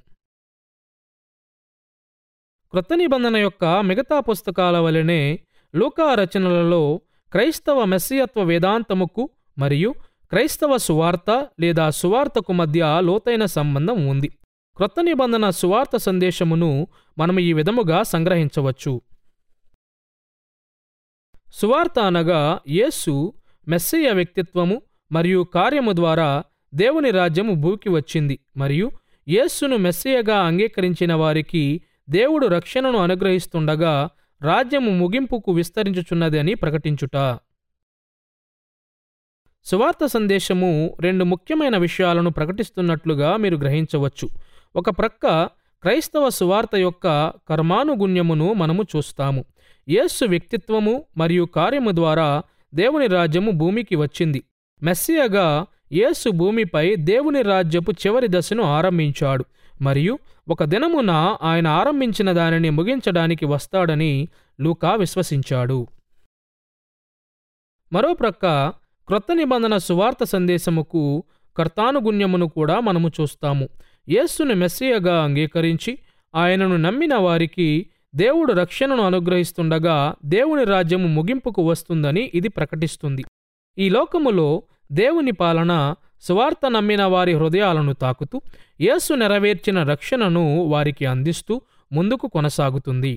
క్రొత్త నిబంధన యొక్క మిగతా పుస్తకాల వలనే లూకా రచనలలో క్రైస్తవ మెస్సియత్వ వేదాంతముకు మరియు క్రైస్తవ సువార్త లేదా సువార్తకు మధ్య లోతైన సంబంధం ఉంది క్రొత్త నిబంధన సువార్త సందేశమును మనము ఈ విధముగా సంగ్రహించవచ్చు సువార్త అనగా యేసు మెస్సియ వ్యక్తిత్వము మరియు కార్యము ద్వారా దేవుని రాజ్యము భూకి వచ్చింది మరియు యేస్సును మెస్సియగా అంగీకరించిన వారికి దేవుడు రక్షణను అనుగ్రహిస్తుండగా రాజ్యము ముగింపుకు విస్తరించుచున్నది అని ప్రకటించుట సువార్త సందేశము రెండు ముఖ్యమైన విషయాలను ప్రకటిస్తున్నట్లుగా మీరు గ్రహించవచ్చు ఒక ప్రక్క క్రైస్తవ సువార్త యొక్క కర్మానుగుణ్యమును మనము చూస్తాము యేస్సు వ్యక్తిత్వము మరియు కార్యము ద్వారా దేవుని రాజ్యము భూమికి వచ్చింది మెస్సియగా యేసు భూమిపై దేవుని రాజ్యపు చివరి దశను ఆరంభించాడు మరియు ఒక దినమున ఆయన ఆరంభించిన దానిని ముగించడానికి వస్తాడని లూకా విశ్వసించాడు మరోప్రక్క క్రొత్త నిబంధన సువార్త సందేశముకు కర్తానుగుణ్యమును కూడా మనము చూస్తాము యేస్సును మెస్సియగా అంగీకరించి ఆయనను నమ్మిన వారికి దేవుడు రక్షణను అనుగ్రహిస్తుండగా దేవుని రాజ్యము ముగింపుకు వస్తుందని ఇది ప్రకటిస్తుంది ఈ లోకములో దేవుని పాలన సువార్త నమ్మిన వారి హృదయాలను తాకుతూ యేసు నెరవేర్చిన రక్షణను వారికి అందిస్తూ ముందుకు కొనసాగుతుంది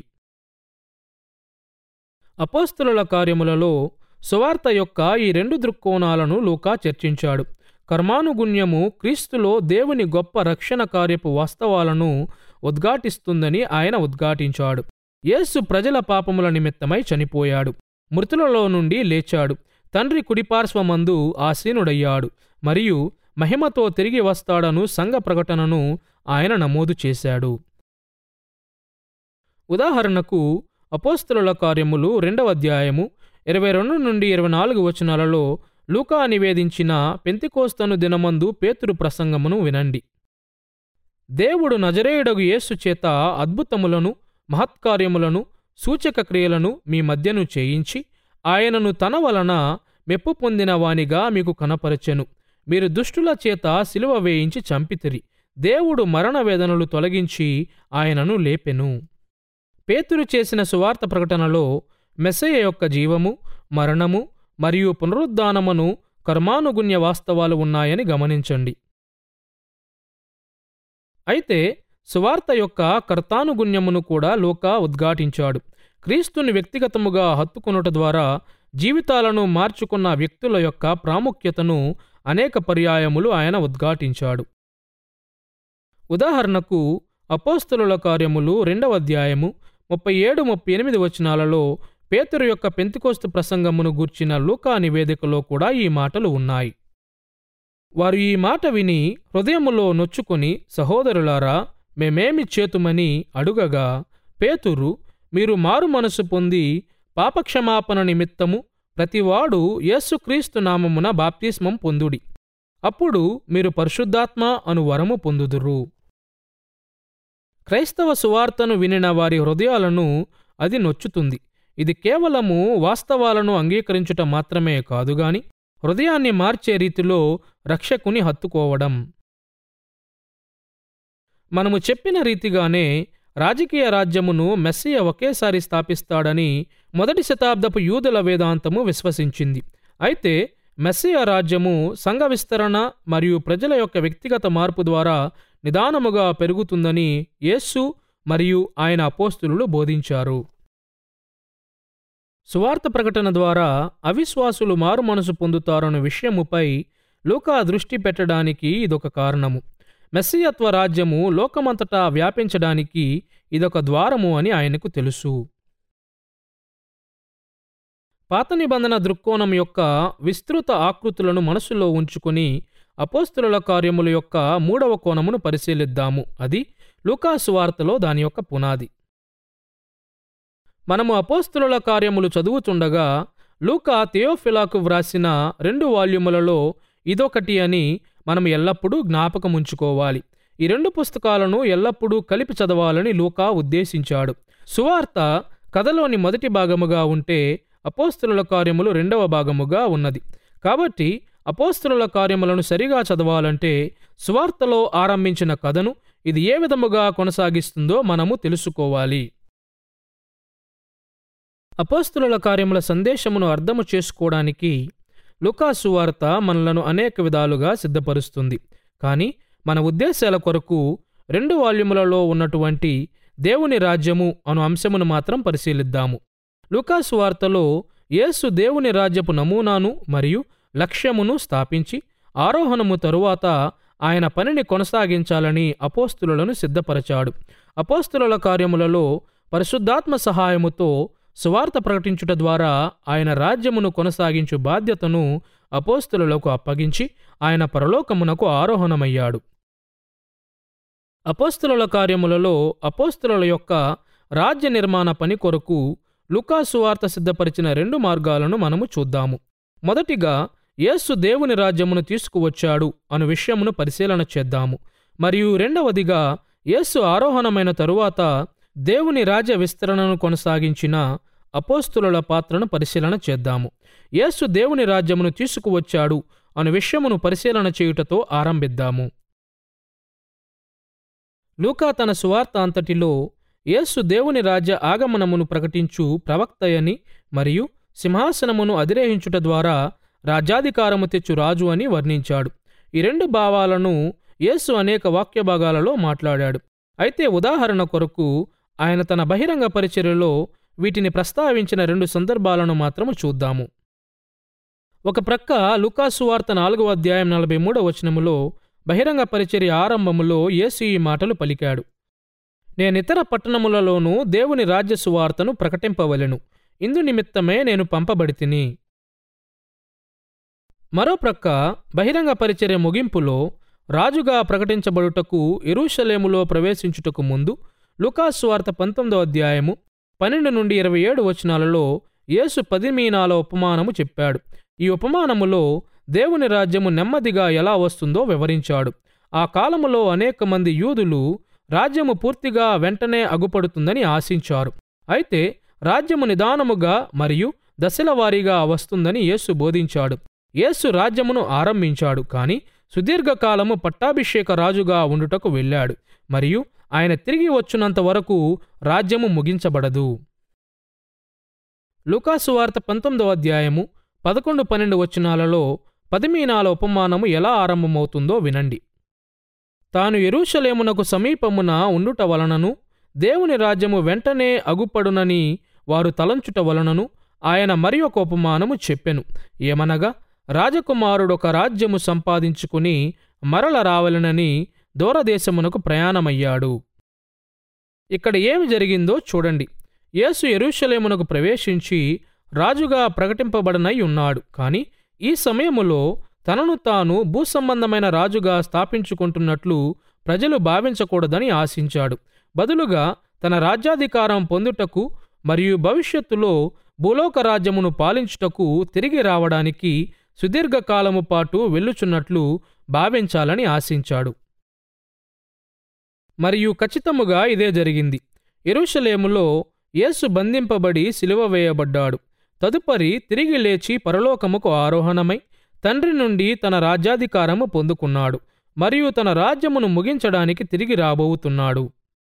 అపోస్తుల కార్యములలో సువార్త యొక్క ఈ రెండు దృక్కోణాలను లూకా చర్చించాడు కర్మానుగుణ్యము క్రీస్తులో దేవుని గొప్ప రక్షణ కార్యపు వాస్తవాలను ఉద్ఘాటిస్తుందని ఆయన ఉద్ఘాటించాడు యేసు ప్రజల పాపముల నిమిత్తమై చనిపోయాడు మృతులలో నుండి లేచాడు తండ్రి కుడిపార్శ్వమందు ఆసీనుడయ్యాడు మరియు మహిమతో తిరిగి వస్తాడను సంఘ ప్రకటనను ఆయన నమోదు చేశాడు ఉదాహరణకు అపోస్తుల కార్యములు రెండవ అధ్యాయము ఇరవై రెండు నుండి ఇరవై నాలుగు వచనాలలో లూకా నివేదించిన పెంతికోస్తను దినమందు పేతురు ప్రసంగమును వినండి దేవుడు నజరేయుడగు యేసు చేత అద్భుతములను మహత్కార్యములను సూచక క్రియలను మీ మధ్యను చేయించి ఆయనను తన వలన మెప్పు పొందిన వానిగా మీకు కనపరచెను మీరు దుష్టుల చేత సిలువ వేయించి చంపితిరి దేవుడు మరణ వేదనలు తొలగించి ఆయనను లేపెను పేతురు చేసిన సువార్త ప్రకటనలో మెస్సయ్య యొక్క జీవము మరణము మరియు పునరుద్ధానమును కర్మానుగుణ్య వాస్తవాలు ఉన్నాయని గమనించండి అయితే సువార్త యొక్క కర్తానుగుణ్యమును కూడా లోకా ఉద్ఘాటించాడు క్రీస్తుని వ్యక్తిగతముగా హత్తుకొనుట ద్వారా జీవితాలను మార్చుకున్న వ్యక్తుల యొక్క ప్రాముఖ్యతను అనేక పర్యాయములు ఆయన ఉద్ఘాటించాడు ఉదాహరణకు అపోస్తలుల కార్యములు రెండవ అధ్యాయము ముప్పై ఏడు ముప్పై ఎనిమిది వచనాలలో పేతురు యొక్క పెంతికోస్తు ప్రసంగమును గూర్చిన లూకా నివేదికలో కూడా ఈ మాటలు ఉన్నాయి వారు ఈ మాట విని హృదయములో నొచ్చుకొని సహోదరులారా మేమేమి చేతుమని అడుగగా పేతురు మీరు మారు మనసు పొంది పాపక్షమాపణ నిమిత్తము ప్రతివాడు యేసుక్రీస్తు నామమున బాప్తిస్మం పొందుడి అప్పుడు మీరు పరిశుద్ధాత్మ అను వరము పొందుదురు క్రైస్తవ సువార్తను వినిన వారి హృదయాలను అది నొచ్చుతుంది ఇది కేవలము వాస్తవాలను అంగీకరించుట మాత్రమే కాదుగాని హృదయాన్ని మార్చే రీతిలో రక్షకుని హత్తుకోవడం మనము చెప్పిన రీతిగానే రాజకీయ రాజ్యమును మెస్సియ ఒకేసారి స్థాపిస్తాడని మొదటి శతాబ్దపు యూదుల వేదాంతము విశ్వసించింది అయితే మెస్సియ రాజ్యము సంఘ విస్తరణ మరియు ప్రజల యొక్క వ్యక్తిగత మార్పు ద్వారా నిదానముగా పెరుగుతుందని యేస్సు మరియు ఆయన అపోస్తులు బోధించారు సువార్త ప్రకటన ద్వారా అవిశ్వాసులు మారు మనసు పొందుతారన్న విషయముపై లూకా దృష్టి పెట్టడానికి ఇదొక కారణము మెస్సియత్వ రాజ్యము లోకమంతటా వ్యాపించడానికి ఇదొక ద్వారము అని ఆయనకు తెలుసు పాత నిబంధన దృక్కోణం యొక్క విస్తృత ఆకృతులను మనసులో ఉంచుకుని అపోస్తుల కార్యముల యొక్క మూడవ కోణమును పరిశీలిద్దాము అది లూకాసు వార్తలో దాని యొక్క పునాది మనము అపోస్తుల కార్యములు చదువుతుండగా లూకా థియోఫిలాకు వ్రాసిన రెండు వాల్యూములలో ఇదొకటి అని మనం ఎల్లప్పుడూ జ్ఞాపకముంచుకోవాలి ఈ రెండు పుస్తకాలను ఎల్లప్పుడూ కలిపి చదవాలని లూకా ఉద్దేశించాడు సువార్త కథలోని మొదటి భాగముగా ఉంటే అపోస్తుల కార్యములు రెండవ భాగముగా ఉన్నది కాబట్టి అపోస్తుల కార్యములను సరిగా చదవాలంటే సువార్తలో ఆరంభించిన కథను ఇది ఏ విధముగా కొనసాగిస్తుందో మనము తెలుసుకోవాలి అపోస్తుల కార్యముల సందేశమును అర్థము చేసుకోవడానికి లుకాసు వార్త మనలను అనేక విధాలుగా సిద్ధపరుస్తుంది కానీ మన ఉద్దేశాల కొరకు రెండు వాల్యూములలో ఉన్నటువంటి దేవుని రాజ్యము అను అంశమును మాత్రం పరిశీలిద్దాము లుకాసు వార్తలో యేసు దేవుని రాజ్యపు నమూనాను మరియు లక్ష్యమును స్థాపించి ఆరోహణము తరువాత ఆయన పనిని కొనసాగించాలని అపోస్తులను సిద్ధపరచాడు అపోస్తుల కార్యములలో పరిశుద్ధాత్మ సహాయముతో సువార్త ప్రకటించుట ద్వారా ఆయన రాజ్యమును కొనసాగించు బాధ్యతను అపోస్తులకు అప్పగించి ఆయన పరలోకమునకు ఆరోహణమయ్యాడు అపోస్తుల కార్యములలో అపోస్తుల యొక్క రాజ్య నిర్మాణ పని కొరకు లుకాసు వార్త సిద్ధపరిచిన రెండు మార్గాలను మనము చూద్దాము మొదటిగా యేసు దేవుని రాజ్యమును తీసుకువచ్చాడు అను విషయమును పరిశీలన చేద్దాము మరియు రెండవదిగా యేసు ఆరోహణమైన తరువాత దేవుని రాజ్య విస్తరణను కొనసాగించిన అపోస్తుల పాత్రను పరిశీలన చేద్దాము యేసు దేవుని రాజ్యమును తీసుకువచ్చాడు అను విషయమును పరిశీలన చేయుటతో ఆరంభిద్దాము లూకా తన సువార్త అంతటిలో యేసు దేవుని రాజ్య ఆగమనమును ప్రకటించు ప్రవక్తయని మరియు సింహాసనమును అధిరేహించుట ద్వారా రాజ్యాధికారము తెచ్చు రాజు అని వర్ణించాడు ఈ రెండు భావాలను యేసు అనేక వాక్య భాగాలలో మాట్లాడాడు అయితే ఉదాహరణ కొరకు ఆయన తన బహిరంగ పరిచర్యలో వీటిని ప్రస్తావించిన రెండు సందర్భాలను మాత్రము చూద్దాము ఒక ప్రక్క లుకాసు వార్త నాలుగవ అధ్యాయం నలభై మూడవ వచనములో బహిరంగ పరిచర్య ఆరంభములో యేసు ఈ మాటలు పలికాడు నేనితర పట్టణములలోనూ దేవుని రాజ్య సువార్తను ప్రకటింపవలెను ఇందు నిమిత్తమే నేను పంపబడితిని మరో ప్రక్క బహిరంగ పరిచర్య ముగింపులో రాజుగా ప్రకటించబడుటకు ఎరూషలేములో ప్రవేశించుటకు ముందు లుకాసు వార్త పంతొమ్మిదో అధ్యాయము పన్నెండు నుండి ఇరవై ఏడు వచనాలలో యేసు పది మీనాల ఉపమానము చెప్పాడు ఈ ఉపమానములో దేవుని రాజ్యము నెమ్మదిగా ఎలా వస్తుందో వివరించాడు ఆ కాలములో అనేక మంది యూదులు రాజ్యము పూర్తిగా వెంటనే అగుపడుతుందని ఆశించారు అయితే రాజ్యము నిదానముగా మరియు దశలవారీగా వస్తుందని యేసు బోధించాడు యేసు రాజ్యమును ఆరంభించాడు కాని సుదీర్ఘకాలము పట్టాభిషేక రాజుగా ఉండుటకు వెళ్ళాడు మరియు ఆయన తిరిగి వచ్చునంత వరకు రాజ్యము ముగించబడదు లూకాసు వార్త పంతొమ్మిదవ అధ్యాయము పదకొండు పన్నెండు వచనాలలో పదిమీనాల ఉపమానము ఎలా ఆరంభమవుతుందో వినండి తాను ఎరూషలేమునకు సమీపమున ఉండుట వలనను దేవుని రాజ్యము వెంటనే అగుపడునని వారు తలంచుట వలనను ఆయన మరి ఒక ఉపమానము చెప్పెను ఏమనగా రాజకుమారుడొక రాజ్యము సంపాదించుకుని మరల రావలనని దూరదేశమునకు ప్రయాణమయ్యాడు ఇక్కడ ఏమి జరిగిందో చూడండి యేసు ఎరుషలేమునకు ప్రవేశించి రాజుగా ప్రకటింపబడనై ఉన్నాడు కాని ఈ సమయములో తనను తాను భూసంబంధమైన రాజుగా స్థాపించుకుంటున్నట్లు ప్రజలు భావించకూడదని ఆశించాడు బదులుగా తన రాజ్యాధికారం పొందుటకు మరియు భవిష్యత్తులో భూలోక రాజ్యమును పాలించుటకు తిరిగి రావడానికి సుదీర్ఘకాలము పాటు వెళ్ళుచున్నట్లు భావించాలని ఆశించాడు మరియు ఖచ్చితముగా ఇదే జరిగింది ఎరుషలేములో యేసు బంధింపబడి సిలువ వేయబడ్డాడు తదుపరి తిరిగి లేచి పరలోకముకు ఆరోహణమై తండ్రి నుండి తన రాజ్యాధికారము పొందుకున్నాడు మరియు తన రాజ్యమును ముగించడానికి తిరిగి రాబోతున్నాడు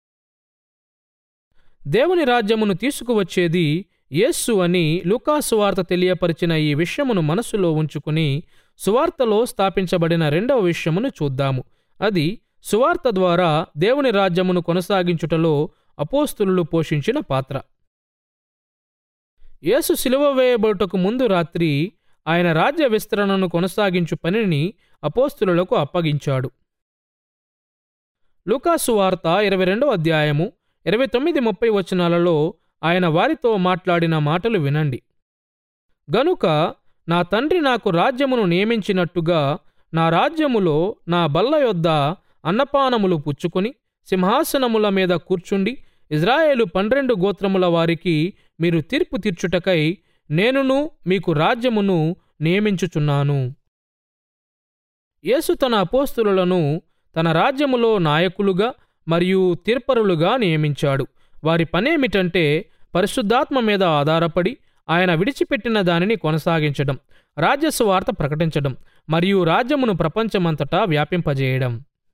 దేవుని రాజ్యమును తీసుకువచ్చేది యేస్సు అని లూకాసు వార్త తెలియపరిచిన ఈ విషయమును మనసులో ఉంచుకుని సువార్తలో స్థాపించబడిన రెండవ విషయమును చూద్దాము అది సువార్త ద్వారా దేవుని రాజ్యమును కొనసాగించుటలో అపోస్తులు పోషించిన పాత్ర యేసు సిలువ వేయబడుటకు ముందు రాత్రి ఆయన రాజ్య విస్తరణను కొనసాగించు పనిని అపోస్తులకు అప్పగించాడు లూకాసు వార్త ఇరవై రెండవ అధ్యాయము ఇరవై తొమ్మిది ముప్పై వచనాలలో ఆయన వారితో మాట్లాడిన మాటలు వినండి గనుక నా తండ్రి నాకు రాజ్యమును నియమించినట్టుగా నా రాజ్యములో నా బల్ల యొద్ద అన్నపానములు పుచ్చుకొని సింహాసనముల మీద కూర్చుండి ఇజ్రాయేలు పన్నెండు గోత్రముల వారికి మీరు తీర్పు తీర్చుటకై నేనును మీకు రాజ్యమును నియమించుచున్నాను యేసు తన అపోస్తులను తన రాజ్యములో నాయకులుగా మరియు తీర్పరులుగా నియమించాడు వారి పనేమిటంటే పరిశుద్ధాత్మ మీద ఆధారపడి ఆయన విడిచిపెట్టిన దానిని కొనసాగించడం రాజ్యస్వార్త ప్రకటించడం మరియు రాజ్యమును ప్రపంచమంతటా వ్యాపింపజేయడం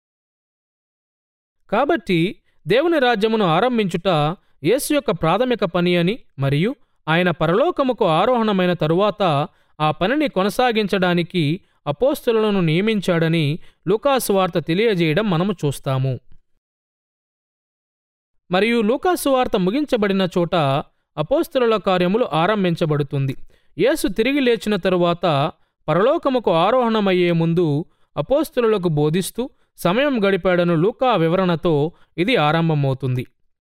కాబట్టి దేవుని రాజ్యమును ఆరంభించుట యేసు యొక్క ప్రాథమిక పని అని మరియు ఆయన పరలోకముకు ఆరోహణమైన తరువాత ఆ పనిని కొనసాగించడానికి అపోస్తులను నియమించాడని లూకాసు వార్త తెలియజేయడం మనము చూస్తాము మరియు లూకాసు వార్త ముగించబడిన చోట అపోస్తుల కార్యములు ఆరంభించబడుతుంది యేసు తిరిగి లేచిన తరువాత పరలోకముకు ఆరోహణమయ్యే ముందు అపోస్తులకు బోధిస్తూ సమయం గడిపాడను లూకా వివరణతో ఇది ఆరంభమవుతుంది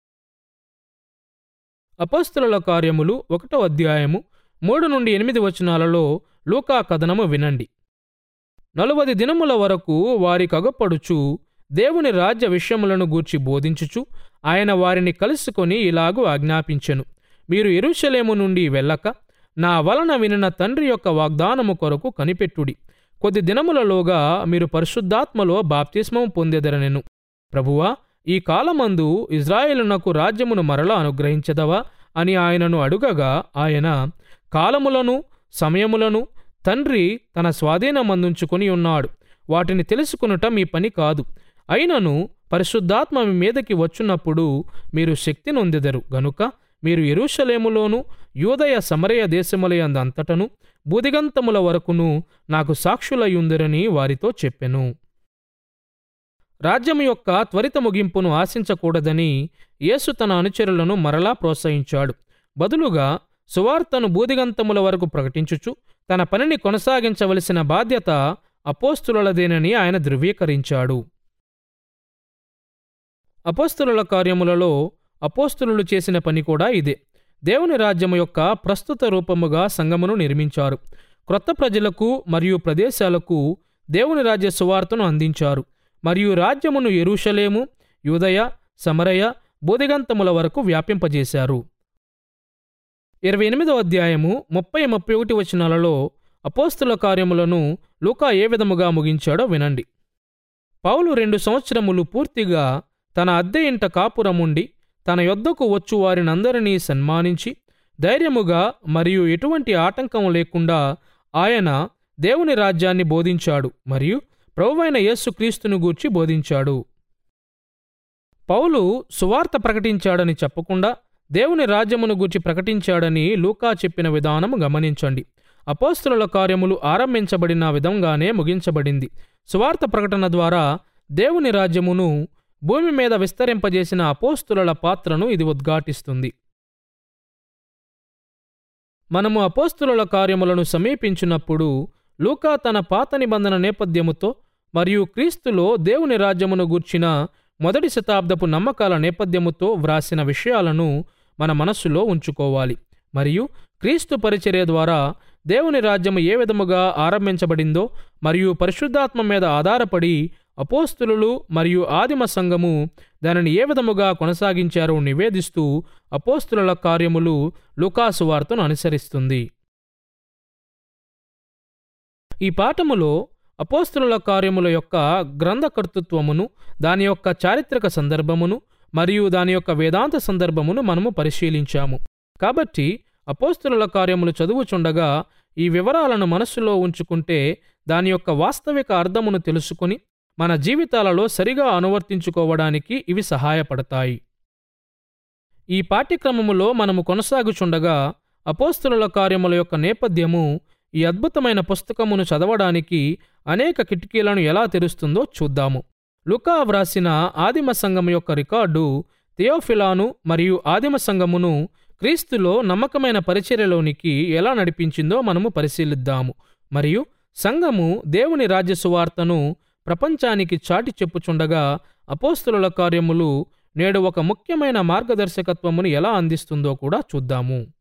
అపోస్తుల కార్యములు ఒకటో అధ్యాయము మూడు నుండి ఎనిమిది వచనాలలో లూకా కథనము వినండి నలువది దినముల వరకు వారి కగపడుచు దేవుని రాజ్య విషయములను గూర్చి బోధించుచు ఆయన వారిని కలుసుకొని ఇలాగు ఆజ్ఞాపించెను మీరు ఎరుషలేము నుండి వెళ్ళక నా వలన వినిన తండ్రి యొక్క వాగ్దానము కొరకు కనిపెట్టుడి కొద్ది దినములలోగా మీరు పరిశుద్ధాత్మలో బాప్తిస్మము పొందెదరనెను ప్రభువా ఈ కాలమందు ఇజ్రాయేలునకు రాజ్యమును మరలా అనుగ్రహించదవా అని ఆయనను అడుగగా ఆయన కాలములను సమయములను తండ్రి తన స్వాధీనమందుంచుకొని ఉన్నాడు వాటిని తెలుసుకునుట మీ పని కాదు అయినను పరిశుద్ధాత్మ మీ మీదకి వచ్చున్నప్పుడు మీరు శక్తి నొందెదరు గనుక మీరు ఎరుషలేములోను యూదయ సమరయ దేశములయందంతటను బూదిగంతముల వరకును నాకు సాక్షులయ్యుందరని వారితో చెప్పెను రాజ్యం యొక్క త్వరిత ముగింపును ఆశించకూడదని యేసు తన అనుచరులను మరలా ప్రోత్సహించాడు బదులుగా సువార్తను బూదిగంతముల వరకు ప్రకటించుచు తన పనిని కొనసాగించవలసిన బాధ్యత అపోస్తులదేనని ఆయన ధృవీకరించాడు అపోస్తుల కార్యములలో అపోస్తులు చేసిన పని కూడా ఇదే దేవుని రాజ్యము యొక్క ప్రస్తుత రూపముగా సంఘమును నిర్మించారు క్రొత్త ప్రజలకు మరియు ప్రదేశాలకు దేవుని రాజ్య సువార్తను అందించారు మరియు రాజ్యమును ఎరుషలేము యూదయ సమరయ బోధిగంతముల వరకు వ్యాపింపజేశారు ఇరవై ఎనిమిదవ అధ్యాయము ముప్పై ముప్పై ఒకటి వచనాలలో అపోస్తుల కార్యములను లూకా ఏ విధముగా ముగించాడో వినండి పౌలు రెండు సంవత్సరములు పూర్తిగా తన అద్దె ఇంట కాపురముండి తన యొద్దకు వచ్చు వారినందరినీ సన్మానించి ధైర్యముగా మరియు ఎటువంటి ఆటంకం లేకుండా ఆయన దేవుని రాజ్యాన్ని బోధించాడు మరియు ప్రభువైన యేసుక్రీస్తును గూర్చి బోధించాడు పౌలు సువార్త ప్రకటించాడని చెప్పకుండా దేవుని రాజ్యమును గూర్చి ప్రకటించాడని లూకా చెప్పిన విధానం గమనించండి అపోస్తుల కార్యములు ఆరంభించబడిన విధంగానే ముగించబడింది సువార్త ప్రకటన ద్వారా దేవుని రాజ్యమును భూమి మీద విస్తరింపజేసిన అపోస్తుల పాత్రను ఇది ఉద్ఘాటిస్తుంది మనము అపోస్తుల కార్యములను సమీపించినప్పుడు లూకా తన పాత నిబంధన నేపథ్యముతో మరియు క్రీస్తులో దేవుని రాజ్యమును గూర్చిన మొదటి శతాబ్దపు నమ్మకాల నేపథ్యముతో వ్రాసిన విషయాలను మన మనస్సులో ఉంచుకోవాలి మరియు క్రీస్తు పరిచర్య ద్వారా దేవుని రాజ్యము ఏ విధముగా ఆరంభించబడిందో మరియు పరిశుద్ధాత్మ మీద ఆధారపడి అపోస్తులు మరియు ఆదిమ సంఘము దానిని ఏ విధముగా కొనసాగించారో నివేదిస్తూ అపోస్తుల కార్యములు లుకాసు వార్తను అనుసరిస్తుంది ఈ పాఠములో అపోస్తుల కార్యముల యొక్క గ్రంథకర్తృత్వమును దాని యొక్క చారిత్రక సందర్భమును మరియు దాని యొక్క వేదాంత సందర్భమును మనము పరిశీలించాము కాబట్టి అపోస్తుల కార్యములు చదువుచుండగా ఈ వివరాలను మనస్సులో ఉంచుకుంటే దాని యొక్క వాస్తవిక అర్థమును తెలుసుకుని మన జీవితాలలో సరిగా అనువర్తించుకోవడానికి ఇవి సహాయపడతాయి ఈ పాఠ్యక్రమములో మనము కొనసాగుచుండగా అపోస్తుల కార్యముల యొక్క నేపథ్యము ఈ అద్భుతమైన పుస్తకమును చదవడానికి అనేక కిటికీలను ఎలా తెరుస్తుందో చూద్దాము లుకా వ్రాసిన ఆదిమ సంఘం యొక్క రికార్డు థియోఫిలాను మరియు ఆదిమ సంఘమును క్రీస్తులో నమ్మకమైన పరిచర్యలోనికి ఎలా నడిపించిందో మనము పరిశీలిద్దాము మరియు సంఘము దేవుని రాజ్య సువార్తను ప్రపంచానికి చాటి చెప్పుచుండగా అపోస్తుల కార్యములు నేడు ఒక ముఖ్యమైన మార్గదర్శకత్వమును ఎలా అందిస్తుందో కూడా చూద్దాము